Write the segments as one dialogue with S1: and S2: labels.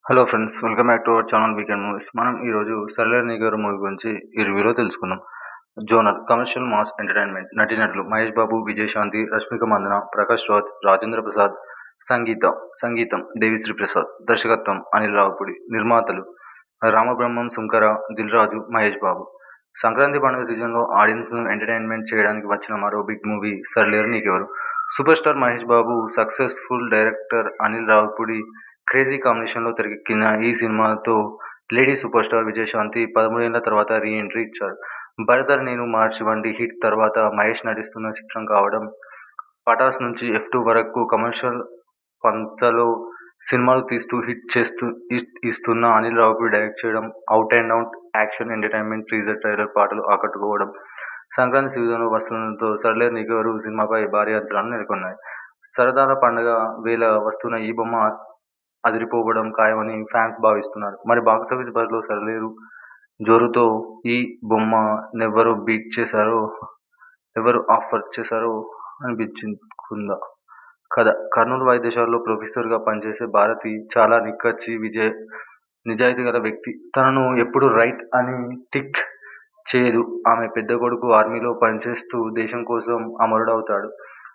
S1: Hello friends welcome back to our channel weekend movies మనం ఈరోజు సర్లేర్ నిగర్ మూవీ గురించి ఈ రివ్యూలో తెలుసుకుందాం జోనర్ కమర్షియల్ మాస్ ఎంటర్టైన్మెంట్ నటీనటులు మహేష్ బాబు విజయశాంతి రష్మిక మందన ప్రకాష్ రాజ్ రాజేంద్ర ప్రసాద్ సంగీతం సంగీతం దేవిశ్రీ ప్రసాద్ దర్శకత్వం అనిల్ రావుపూడి నిర్మాతలు రామబ్రహ్మం సుంకర దిల్ రాజు మహేష్ బాబు సంక్రాంతి పండుగ సీజన్లో ఆడియన్స్ను ఎంటర్టైన్మెంట్ చేయడానికి వచ్చిన మరో big movie Sarileru Neekevvaru super star Mahesh Babu successful director Anil Ravipudi crazy కాంబినేషన్లో తెరకెక్కిన ఈ సినిమాతో లేడీ సూపర్ స్టార్ విజయశాంతి పదమూడేళ్ల తర్వాత రీ ఎంట్రీ ఇచ్చారు భరతర్ నేను మార్చ్ వంటి హిట్ తర్వాత మహేష్ నటిస్తున్న చిత్రం కావడం పటాస్ నుంచి ఎఫ్ టూ వరకు కమర్షియల్ పంతలో సినిమాలు తీస్తూ హిట్ చేస్తూ హిట్ ఇస్తున్న అనిల్ రావుపూడి డైరెక్ట్ చేయడం out and out action entertainment teaser trailer పాటలు ఆకట్టుకోవడం సంక్రాంతి సీజన్లో వస్తుండడంతో సర్లేర్ నిగవరు సినిమాపై భారీ అంచనాలు నెలకొన్నాయి సరదాల పండుగ వేళ వస్తున్న ఈ బొమ్మ అదిరిపోవడం ఖాయమని ఫ్యాన్స్ భావిస్తున్నారు మరి బాక్సాఫీస్ బరిలో సరలేరు జోరుతో ఈ బొమ్మ నెవ్వరు బీట్ చేశారో ఎవరు ఆఫర్ చేశారో అనిపించుకుందా కథ కర్నూలు వైద్యశాలలో ప్రొఫెసర్గా పనిచేసే భారతి చాలా నిక్కచ్చి విజయ నిజాయితీ గల వ్యక్తి తనను ఎప్పుడు రైట్ అని టిక్ చేయదు ఆమె పెద్ద కొడుకు ఆర్మీలో పనిచేస్తూ దేశం కోసం అమరుడవుతాడు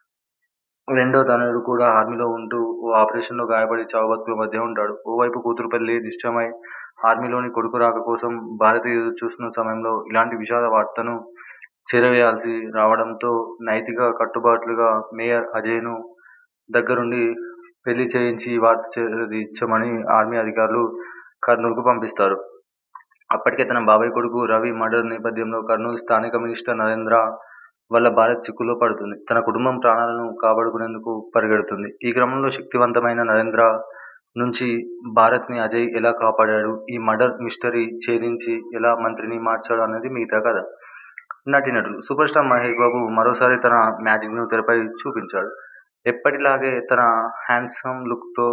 S1: రెండో తనయుడు కూడా ఆర్మీలో ఉంటూ ఓ ఆపరేషన్లో గాయపడి చావు బతుకుల మధ్య ఉంటాడు ఓవైపు కూతురు పెళ్లి నిశ్చయమై ఆర్మీలోని కొడుకు రాక కోసం భారతి ఎదురు చూస్తున్న సమయంలో ఇలాంటి విషాద వార్తను చేరవేయాల్సి రావడంతో నైతిక కట్టుబాట్లుగా మేయర్ అజయ్ను దగ్గరుండి పెళ్లి చేయించి ఈ వార్త చేరదీర్చమని ఆర్మీ అధికారులు కర్నూలుకు పంపిస్తారు అప్పటికే తన బాబాయ్ కొడుకు రవి మర్డర్ నేపథ్యంలో కర్నూలు స్థానిక మినిస్టర్ నరేంద్ర వల్ల భారత్ చిక్కులో పడుతుంది తన కుటుంబం ప్రాణాలను కాపాడుకునేందుకు పరిగెడుతుంది ఈ క్రమంలో శక్తివంతమైన నరేంద్ర నుంచి భారత్ని అజయ్ ఎలా కాపాడాడు ఈ మర్డర్ మిస్టరీ ఛేదించి ఎలా మంత్రిని మార్చాడు అనేది మిగతా కథ నటీనటులు సూపర్ స్టార్ మహేష్ బాబు మరోసారి తన మ్యాజిక్ను తెరపై చూపించాడు ఎప్పటిలాగే తన హ్యాండ్సమ్ లుక్తో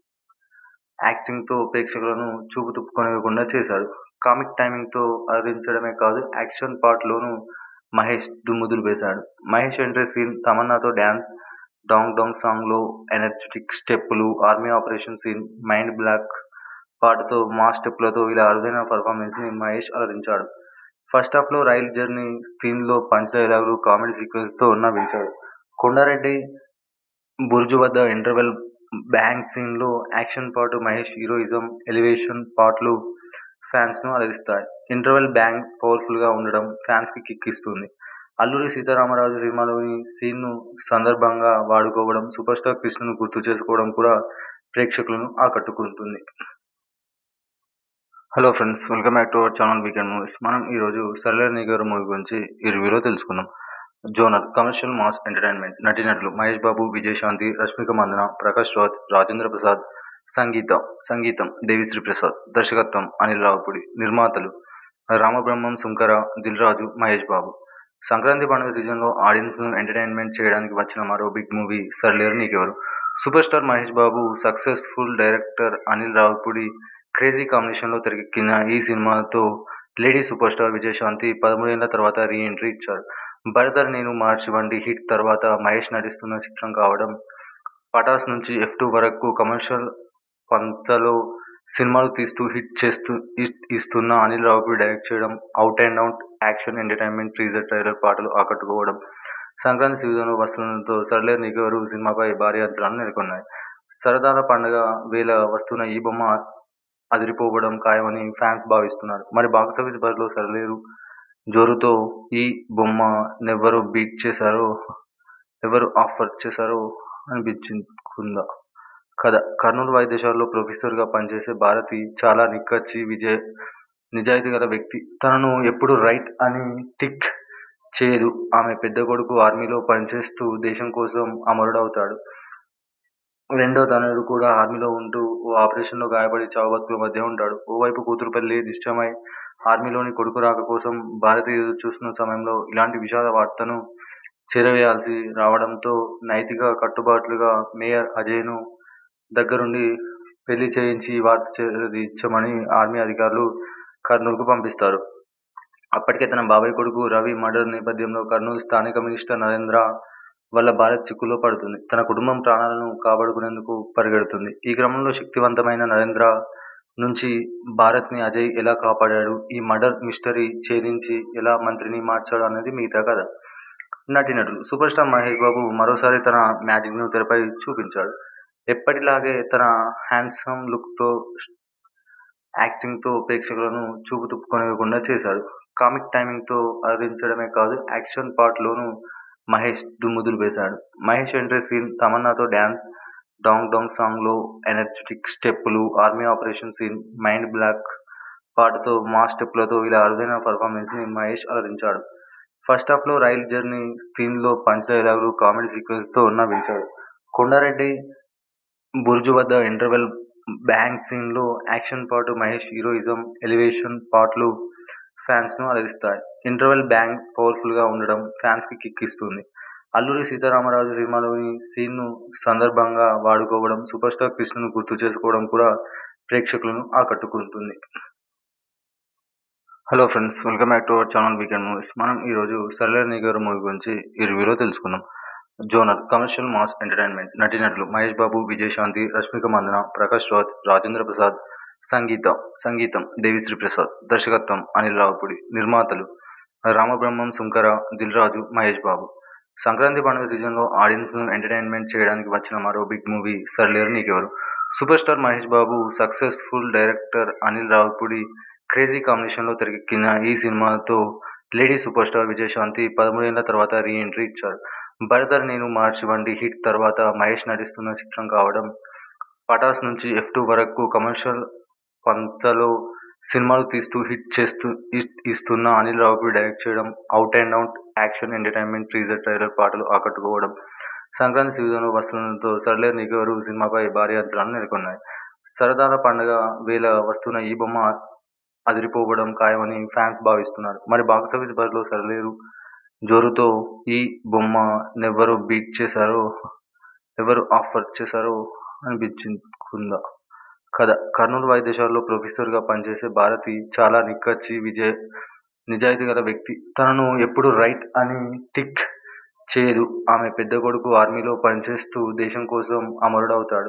S1: యాక్టింగ్తో ప్రేక్షకులను చూపు తుప్పుకొనివ్వకుండా చేశాడు కామిక్ టైమింగ్తో అలరించడమే కాదు యాక్షన్ పార్ట్లోనూ మహేష్ దుమ్ముదులు వేశాడు మహేష్ ఎంట్రీ సీన్ తమన్నాతో డ్యాన్స్ డాంగ్ డాంగ్ సాంగ్లో ఎనర్జెటిక్ స్టెప్పులు army operation scene mind block పాటతో మా స్టెప్పులతో ఇలా అరుదైన పర్ఫార్మెన్స్ని మహేష్ అలరించాడు ఫస్ట్ హాఫ్లో రైల్ జర్నీ సీన్లో పంచ్ డైలాగులు కామెడీ సీక్వెన్స్తో నవ్వించాడు కొండారెడ్డి బుర్జు వద్ద ఇంటర్వెల్ బ్యాంగ్ సీన్లో యాక్షన్ పాటు మహేష్ హీరోయిజం ఎలివేషన్ పాటలు ఫ్యాన్స్ను అలరిస్తాయి ఇంటర్వెల్ బ్యాంగ్ పవర్ఫుల్గా ఉండడం ఫ్యాన్స్కి కిక్ ఇస్తుంది అల్లూరి సీతారామరాజు సినిమాలోని సీన్ను సందర్భంగా వాడుకోవడం సూపర్ స్టార్ కృష్ణను గుర్తు చేసుకోవడం కూడా ప్రేక్షకులను ఆకట్టుకుంటుంది hello friends welcome back to our channel weekend movies మనం ఈరోజు సర్లేర్ నిగర్ మూవీ గురించి ఈ రివ్యూలో తెలుసుకుందాం జోనర్ కమర్షియల్ మాస్ ఎంటర్టైన్మెంట్ నటీనటులు మహేష్ బాబు విజయశాంతి రష్మిక మందన ప్రకాష్ రాజ్ రాజేంద్ర ప్రసాద్ సంగీతం సంగీతం దేవిశ్రీ ప్రసాద్ దర్శకత్వం అనిల్ రావుపూడి నిర్మాతలు రామబ్రహ్మం సుంకర దిల్ రాజు మహేష్ బాబు సంక్రాంతి పండుగ సీజన్లో ఆడియన్స్ను ఎంటర్టైన్మెంట్ చేయడానికి వచ్చిన మరో big movie Sarileru Neekevvaru super star Mahesh Babu successful director Anil Ravipudi crazy కాంబినేషన్లో తెరకెక్కిన ఈ సినిమాతో లేడీ సూపర్ స్టార్ విజయశాంతి పదమూడేళ్ల తర్వాత రీ ఎంట్రీ ఇచ్చారు భరతర్ నేను మార్చ్ వంటి హిట్ తర్వాత మహేష్ నటిస్తున్న చిత్రం కావడం పటాస్ నుంచి ఎఫ్ టూ వరకు కమర్షియల్ పంతలో సినిమాలు తీస్తూ హిట్ చేస్తూ హిట్ ఇస్తున్న అనిల్ రావుపూడి డైరెక్ట్ చేయడం out and out action entertainment teaser trailer పాటలు ఆకట్టుకోవడం సంక్రాంతి సీజన్లో వస్తుండడంతో సర్లేర్ నిగవరు సినిమాపై భారీ అంచనాలు నెలకొన్నాయి సరదాల పండుగ వేళ వస్తున్న ఈ బొమ్మ అదిరిపోవడం ఖాయమని ఫ్యాన్స్ భావిస్తున్నారు మరి బాక్సాఫీస్ బరిలో సరలేరు జోరుతో ఈ బొమ్మ నెవ్వరు బీట్ చేశారో ఎవరు ఆఫర్ చేశారో అనిపించుకుందా కథ కర్నూలు వైద్యశాలలో ప్రొఫెసర్గా పనిచేసే భారతి చాలా నిక్కచ్చి విజయ నిజాయితీ గల వ్యక్తి తనను ఎప్పుడు రైట్ అని టిక్ చేయదు ఆమె పెద్ద కొడుకు ఆర్మీలో పనిచేస్తూ దేశం కోసం అమరుడవుతాడు రెండో తనయుడు కూడా ఆర్మీలో ఉంటూ ఓ ఆపరేషన్లో గాయపడి చావు బతుకుల మధ్య ఉంటాడు ఓవైపు కూతురు పెళ్లి నిశ్చయమై ఆర్మీలోని కొడుకు రాక కోసం భారతి ఎదురు చూస్తున్న సమయంలో ఇలాంటి విషాద వార్తను చేరవేయాల్సి రావడంతో నైతిక కట్టుబాట్లుగా మేయర్ అజయ్ను దగ్గరుండి పెళ్లి చేయించి ఈ వార్త చేరదీర్చమని ఆర్మీ అధికారులు కర్నూలుకు పంపిస్తారు అప్పటికే తన బాబాయ్ కొడుకు రవి మర్డర్ నేపథ్యంలో కర్నూలు స్థానిక మినిస్టర్ నరేంద్ర వల్ల భారత్ చిక్కులో పడుతుంది తన కుటుంబం ప్రాణాలను కాపాడుకునేందుకు పరిగెడుతుంది ఈ క్రమంలో శక్తివంతమైన నరేంద్ర నుంచి భారత్ని అజయ్ ఎలా కాపాడాడు ఈ మర్డర్ మిస్టరీ ఛేదించి ఎలా మంత్రిని మార్చాడు అన్నది మిగతా కథ నటీనటులు సూపర్ స్టార్ మహేష్ బాబు మరోసారి తన మ్యాజిక్ను తెరపై చూపించాడు ఎప్పటిలాగే తన హ్యాండ్సమ్ లుక్తో యాక్టింగ్తో ప్రేక్షకులను చూపు తిప్పుకొనివ్వకుండా చేశాడు కామిక్ టైమింగ్తో అలరించడమే కాదు యాక్షన్ పార్ట్లోనూ మహేష్ దుమ్ము దులిపేశాడు మహేష్ ఎంట్రీ సీన్ తమన్నాతో డ్యాన్స్ డాంగ్ డాంగ్ సాంగ్లో ఎనర్జెటిక్ స్టెప్పులు army operation scene mind block పాటతో మాస్ స్టెప్పులతో ఇలా అరుదైన పర్ఫార్మెన్స్ని మహేష్ అలరించాడు ఫస్ట్ హాఫ్లో రైల్ జర్నీ సీన్లో పంచ్ డైలాగులు కామెడీ సీక్వెన్స్తో నవ్వించాడు కొండారెడ్డి బుర్జు వద్ద ఇంటర్వెల్ బ్యాంగ్ సీన్లో యాక్షన్ పాటు మహేష్ హీరోయిజం ఎలివేషన్ పాటలు ఫ్యాన్స్ను అలరిస్తాయి ఇంటర్వెల్ బ్యాంగ్ పవర్ఫుల్గా ఉండడం ఫ్యాన్స్కి కిక్ ఇస్తుంది అల్లూరి సీతారామరాజు సినిమాలోని సీన్ను సందర్భంగా వాడుకోవడం సూపర్ స్టార్ కృష్ణను గుర్తు చేసుకోవడం కూడా ప్రేక్షకులను ఆకట్టుకుంటుంది hello friends welcome back to our channel weekend movies మనం ఈరోజు సర్లేర్ నిగర్ మూవీ గురించి ఈ రివ్యూలో తెలుసుకుందాం జోనర్ కమర్షియల్ మాస్ ఎంటర్టైన్మెంట్ నటీనటులు మహేష్ బాబు విజయశాంతి రష్మిక మందన ప్రకాష్ రాజ్ రాజేంద్ర ప్రసాద్ సంగీతం సంగీతం దేవిశ్రీ ప్రసాద్ దర్శకత్వం అనిల్ రావుపూడి నిర్మాతలు రామబ్రహ్మం సుంకర దిల్ రాజు మహేష్ బాబు సంక్రాంతి పండుగ సీజన్లో ఆడియన్స్ను ఎంటర్టైన్మెంట్ చేయడానికి వచ్చిన మరో big movie Sarileru Neekevvaru super star Mahesh Babu successful director Anil Ravipudi crazy కాంబినేషన్లో తెరకెక్కిన ఈ సినిమాతో లేడీ సూపర్ స్టార్ విజయశాంతి పదమూడేళ్ల తర్వాత రీ ఎంట్రీ ఇచ్చారు భరతర్ నేను మార్చి వంటి హిట్ తర్వాత మహేష్ నటిస్తున్న చిత్రం కావడం పటాస్ నుంచి ఎఫ్ టూ వరకు కమర్షియల్ పంతలో సినిమాలు తీస్తూ హిట్ చేస్తూ ఇస్తున్న అనిల్ రావుపూడి డైరెక్ట్ చేయడం out and out action entertainment teaser trailer పాటలు ఆకట్టుకోవడం సంక్రాంతి సీజన్లో వస్తుండడంతో సర్లే నిగవరు సినిమాపై భారీ అంచనాలు నెలకొన్నాయి సరదాల పండుగ వేళ వస్తున్న ఈ బొమ్మ అదిరిపోవడం ఖాయమని ఫ్యాన్స్ భావిస్తున్నారు మరి బాక్సాఫీస్ బరిలో సరలేరు జోరుతో ఈ బొమ్మ నెవ్వరు బీట్ చేశారో ఎవరు ఆఫర్ చేశారో అనిపించుకుందా కథ కర్నూలు వైద్యశాలలో ప్రొఫెసర్గా పనిచేసే భారతి చాలా నిక్కచ్చి విజయ నిజాయితీ గల వ్యక్తి తనను ఎప్పుడు రైట్ అని టిక్ చేయదు ఆమె పెద్ద కొడుకు ఆర్మీలో పనిచేస్తూ దేశం కోసం అమరుడవుతాడు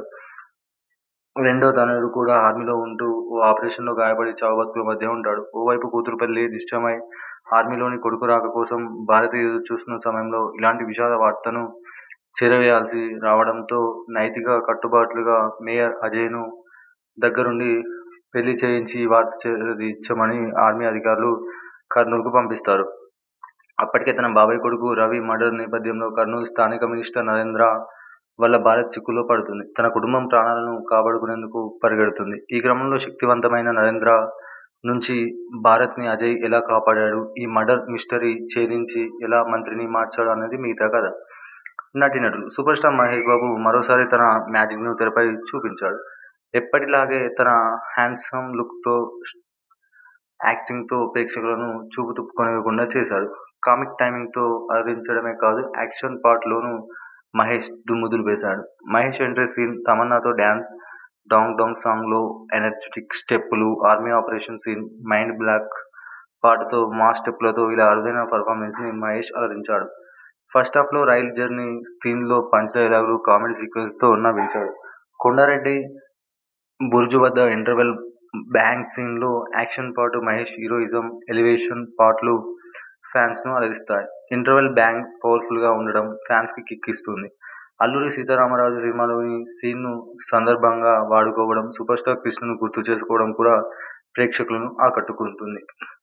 S1: రెండో తనయుడు కూడా ఆర్మీలో ఉంటూ ఓ ఆపరేషన్లో గాయపడి చావుబతుకుల మధ్య ఉంటాడు ఓవైపు కూతురు పెళ్లి నిశ్చయమై ఆర్మీలోని కొడుకు రాక కోసం భారతి ఎదురు చూస్తున్న సమయంలో ఇలాంటి విషాద వార్తను చేరవేయాల్సి రావడంతో నైతిక కట్టుబాట్లుగా మేయర్ అజయ్ను దగ్గరుండి పెళ్లి చేయించి ఈ వార్త చేరదీర్చమని ఆర్మీ అధికారులు కర్నూలుకు పంపిస్తారు అప్పటికే తన బాబాయ్ కొడుకు రవి మర్డర్ నేపథ్యంలో కర్నూలు స్థానిక మినిస్టర్ నరేంద్ర వల్ల భారత్ చిక్కులో పడుతుంది తన కుటుంబం ప్రాణాలను కాపాడుకునేందుకు పరిగెడుతుంది ఈ క్రమంలో శక్తివంతమైన నరేంద్ర నుంచి భారత్ని అజయ్ ఎలా కాపాడాడు ఈ మర్డర్ మిస్టరీ ఛేదించి ఎలా మంత్రిని మార్చాడు అనేది మిగతా కథ నటీనటులు సూపర్ స్టార్ మహేష్ బాబు మరోసారి తన మ్యాజిక్ను తెరపై చూపించాడు ఎప్పటిలాగే తన హ్యాండ్సమ్ లుక్తో యాక్టింగ్తో ప్రేక్షకులను చూపు తిప్పుకొనివ్వకుండా చేశాడు కామిక్ టైమింగ్తో అలరించడమే కాదు యాక్షన్ పార్ట్లోనూ మహేష్ దుమ్ము దులిపేశాడు మహేష్ ఎంట్రీ సీన్ తమన్నాతో డ్యాన్స్ డాంగ్ డాంగ్ సాంగ్లో ఎనర్జెటిక్ స్టెప్పులు army operation scene mind block పాటతో మాస్ స్టెప్పులతో ఇలా అరుదైన పర్ఫార్మెన్స్ని మహేష్ అలరించాడు ఫస్ట్ హాఫ్లో రైల్ జర్నీ సీన్లో పంచ్ డైలాగులు కామెడీ సీక్వెన్స్తో నవ్వించాడు కొండారెడ్డి బుర్జు వద్ద ఇంటర్వెల్ బ్యాంగ్ సీన్లో యాక్షన్ పాటు మహేష్ హీరోయిజం ఎలివేషన్ పాటలు ఫ్యాన్స్ను అలరిస్తాయి ఇంటర్వెల్ బ్యాంగ్ పవర్ఫుల్గా ఉండడం ఫ్యాన్స్కి కిక్ ఇస్తుంది అల్లూరి సీతారామరాజు సినిమాలోని సీన్ను సందర్భంగా వాడుకోవడం సూపర్ స్టార్ కృష్ణను గుర్తు చేసుకోవడం కూడా ప్రేక్షకులను ఆకట్టుకుంటుంది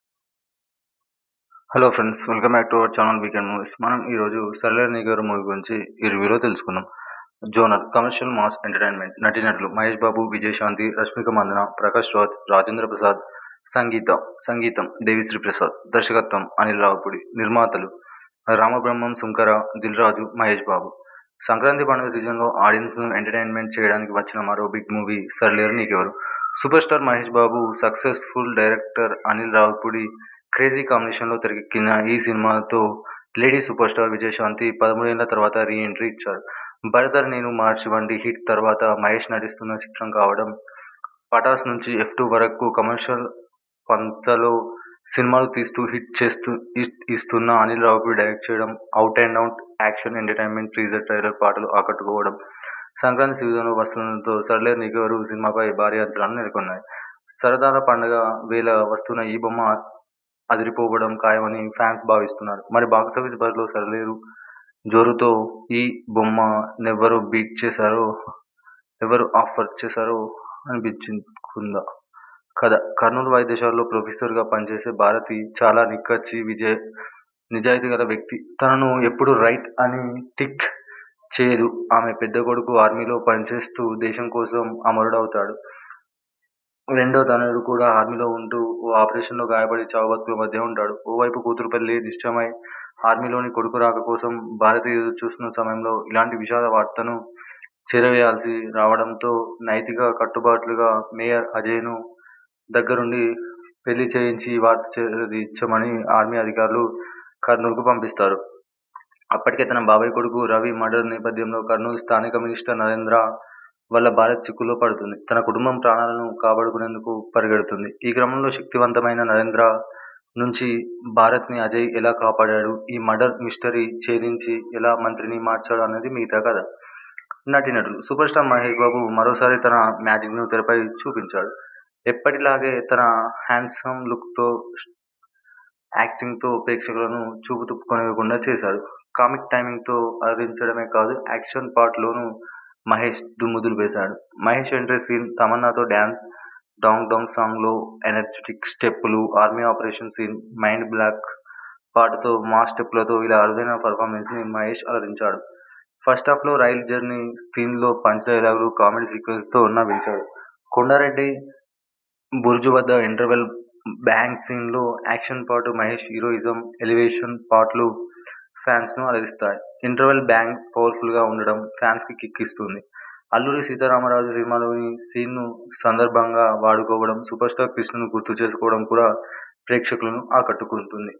S1: hello friends welcome back to our channel weekend movies మనం ఈరోజు సర్లేర్ నిగర్ మూవీ గురించి ఈ రివ్యూలో తెలుసుకుందాం జోనర్ కమర్షియల్ మాస్ ఎంటర్టైన్మెంట్ నటీనటులు మహేష్ బాబు విజయశాంతి రష్మిక మందన ప్రకాష్ రాజ్ రాజేంద్ర ప్రసాద్ సంగీతం సంగీతం దేవిశ్రీ ప్రసాద్ దర్శకత్వం అనిల్ రావుపూడి నిర్మాతలు రామబ్రహ్మం సుంకర దిల్ రాజు మహేష్ బాబు సంక్రాంతి పండుగ సీజన్లో ఆడియన్స్ను ఎంటర్టైన్మెంట్ చేయడానికి వచ్చిన మరో big movie Sarileru Neekevvaru super star Mahesh Babu successful director Anil Ravipudi crazy కాంబినేషన్లో తెరకెక్కిన ఈ సినిమాతో లేడీ సూపర్ స్టార్ విజయశాంతి పదమూడేళ్ల తర్వాత రీ ఎంట్రీ ఇచ్చారు భరతర్ నేను మార్చి వంటి హిట్ తర్వాత మహేష్ నటిస్తున్న చిత్రం కావడం పటాస్ నుంచి ఎఫ్ టూ వరకు కమర్షియల్ పంతలో సినిమాలు తీస్తూ హిట్ చేస్తూ ఇస్తున్న అనిల్ రావుపూడి డైరెక్ట్ చేయడం out and out action entertainment teaser trailer పాటలు ఆకట్టుకోవడం సంక్రాంతి సీజన్లో వస్తుండడంతో సర్లే నిగవరు సినిమాపై భారీ అంచనాలు నెలకొన్నాయి సరదాల పండగ వేళ వస్తున్న ఈ బొమ్మ అదిరిపోవడం ఖాయమని ఫ్యాన్స్ భావిస్తున్నారు మరి బాక్సాఫీస్ బరిలో సరిలేరు జోరుతో ఈ బొమ్మ నెవ్వరు బీట్ చేశారో ఎవరు ఆఫర్ చేశారో అనిపించుకుందా కథ కర్నూలు వైద్యశాలలో ప్రొఫెసర్గా పనిచేసే భారతి చాలా నిక్కచ్చి విజయ నిజాయితీ గల వ్యక్తి తనను ఎప్పుడు రైట్ అని టిక్ చేయదు ఆమె పెద్ద కొడుకు ఆర్మీలో పనిచేస్తూ దేశం కోసం అమరుడవుతాడు రెండో తనయుడు కూడా ఆర్మీలో ఉంటూ ఓ ఆపరేషన్లో గాయపడి చావు బతుకుల మధ్య ఉంటాడు ఓవైపు కూతురు పెళ్లి నిశ్చయమై ఆర్మీలోని కొడుకు రాక కోసం భారతి ఎదురు చూస్తున్న సమయంలో ఇలాంటి విషాద వార్తను చేరవేయాల్సి రావడంతో నైతిక కట్టుబాట్లుగా మేయర్ అజయ్ను దగ్గరుండి పెళ్లి చేయించి ఈ వార్త చేరదీర్చమని ఆర్మీ అధికారులు కర్నూలుకు పంపిస్తారు అప్పటికే తన బాబాయ్ కొడుకు రవి మర్డర్ నేపథ్యంలో కర్నూలు స్థానిక మినిస్టర్ నరేంద్ర వల్ల భారత్ చిక్కులో పడుతుంది తన కుటుంబం ప్రాణాలను కాపాడుకునేందుకు పరిగెడుతుంది ఈ క్రమంలో శక్తివంతమైన నరేంద్ర నుంచి భారత్ని అజయ్ ఎలా కాపాడాడు ఈ మర్డర్ మిస్టరీ ఛేదించి ఎలా మంత్రిని మార్చాడు అనేది మిగతా కథ నటీనటులు సూపర్ స్టార్ మహేష్ బాబు మరోసారి తన మ్యాజిక్ను తెరపై చూపించాడు ఎప్పటిలాగే తన హ్యాండ్సమ్ లుక్తో యాక్టింగ్తో ప్రేక్షకులను చూపు తిప్పుకొనివ్వకుండా చేశాడు కామిక్ టైమింగ్తో అలరించడమే కాదు యాక్షన్ పార్ట్లోనూ మహేష్ దుమ్ముదులు వేశాడు మహేష్ ఎంట్రీ సీన్ తమన్నాతో డ్యాన్స్ డాంగ్ డాంగ్ సాంగ్లో ఎనర్జెటిక్ స్టెప్పులు army operation scene mind block పాటతో మా స్టెప్పులతో ఇలా అరుదైన పర్ఫార్మెన్స్ని మహేష్ అలరించాడు ఫస్ట్ హాఫ్లో రైల్ జర్నీ సీన్లో పంచ్ డైలాగులు కామెడీ సీక్వెన్స్తో నవ్వించాడు కొండారెడ్డి బుర్జు వద్ద ఇంటర్వెల్ బ్యాంగ్ సీన్లో యాక్షన్ పాటు మహేష్ హీరోయిజం ఎలివేషన్ పాటలు ఫ్యాన్స్ను అలరిస్తాయి ఇంటర్వెల్ బ్యాంగ్ పవర్ఫుల్గా ఉండడం ఫ్యాన్స్కి కిక్ ఇస్తుంది అల్లూరి సీతారామరాజు సినిమాలోని సీన్ను సందర్భంగా వాడుకోవడం సూపర్ స్టార్ కృష్ణను గుర్తు చేసుకోవడం కూడా ప్రేక్షకులను ఆకట్టుకుంటుంది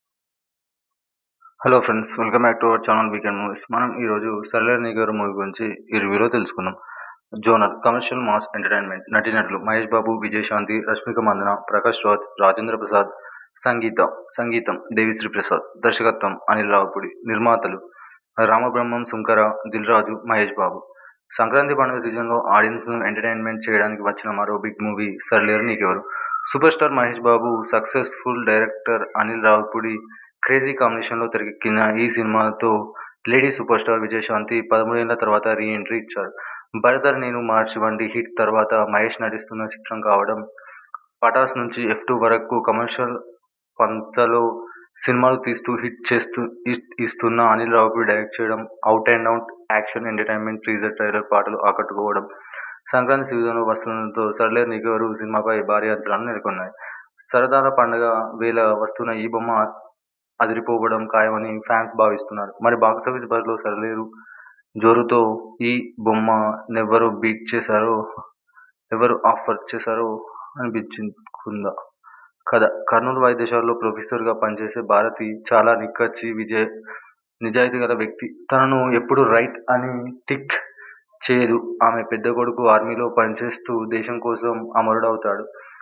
S1: hello friends welcome back to our channel weekend movies మనం ఈరోజు సర్లేర్ నిగర్ మూవీ గురించి ఈ రివ్యూలో తెలుసుకుందాం జోనర్ కమర్షియల్ మాస్ ఎంటర్టైన్మెంట్ నటీనటులు మహేష్ బాబు విజయశాంతి రష్మిక మందన ప్రకాష్ రాజ్ రాజేంద్ర ప్రసాద్ సంగీతం సంగీతం దేవిశ్రీ ప్రసాద్ దర్శకత్వం అనిల్ రావుపూడి నిర్మాతలు రామబ్రహ్మం సుంకర దిల్ రాజు మహేష్ బాబు సంక్రాంతి పండుగ సీజన్లో ఆడియన్స్ను ఎంటర్టైన్మెంట్ చేయడానికి వచ్చిన మరో big movie Sarileru Neekevvaru super star Mahesh Babu successful director Anil Ravipudi crazy కాంబినేషన్లో తెరకెక్కిన ఈ సినిమాతో లేడీ సూపర్ స్టార్ విజయశాంతి పదమూడేళ్ల తర్వాత రీ ఎంట్రీ ఇచ్చారు భరతర్ నేను మార్చ్ వంటి హిట్ తర్వాత మహేష్ నటిస్తున్న చిత్రం కావడం పటాస్ నుంచి ఎఫ్ టూ వరకు కమర్షియల్ పంతలో సినిమాలు తీస్తూ హిట్ చేస్తూ ఇస్తున్న అనిల్ రావుపూడి డైరెక్ట్ చేయడం out and out action entertainment teaser trailer పాటలు ఆకట్టుకోవడం సంక్రాంతి సీజన్లో వస్తుండడంతో సర్లేర్ నిగవరు సినిమాపై భారీ అంచనాలు నెలకొన్నాయి సరదాల పండగ వేళ వస్తున్న ఈ బొమ్మ అదిరిపోవడం ఖాయమని ఫ్యాన్స్ భావిస్తున్నారు మరి బాక్సాఫీస్ బరిలో సరిలేరు జోరుతో ఈ బొమ్మ నెవ్వరు బీట్ చేశారో ఎవరు ఆఫర్ చేశారో అనిపించుకుందా కథ కర్నూలు వైద్యశాలలో ప్రొఫెసర్గా పనిచేసే భారతి చాలా నిక్కచ్చి విజయ నిజాయితీ గల వ్యక్తి తనను ఎప్పుడు రైట్ అని టిక్ చేయదు ఆమె పెద్ద కొడుకు ఆర్మీలో పనిచేస్తూ దేశం కోసం అమరుడవుతాడు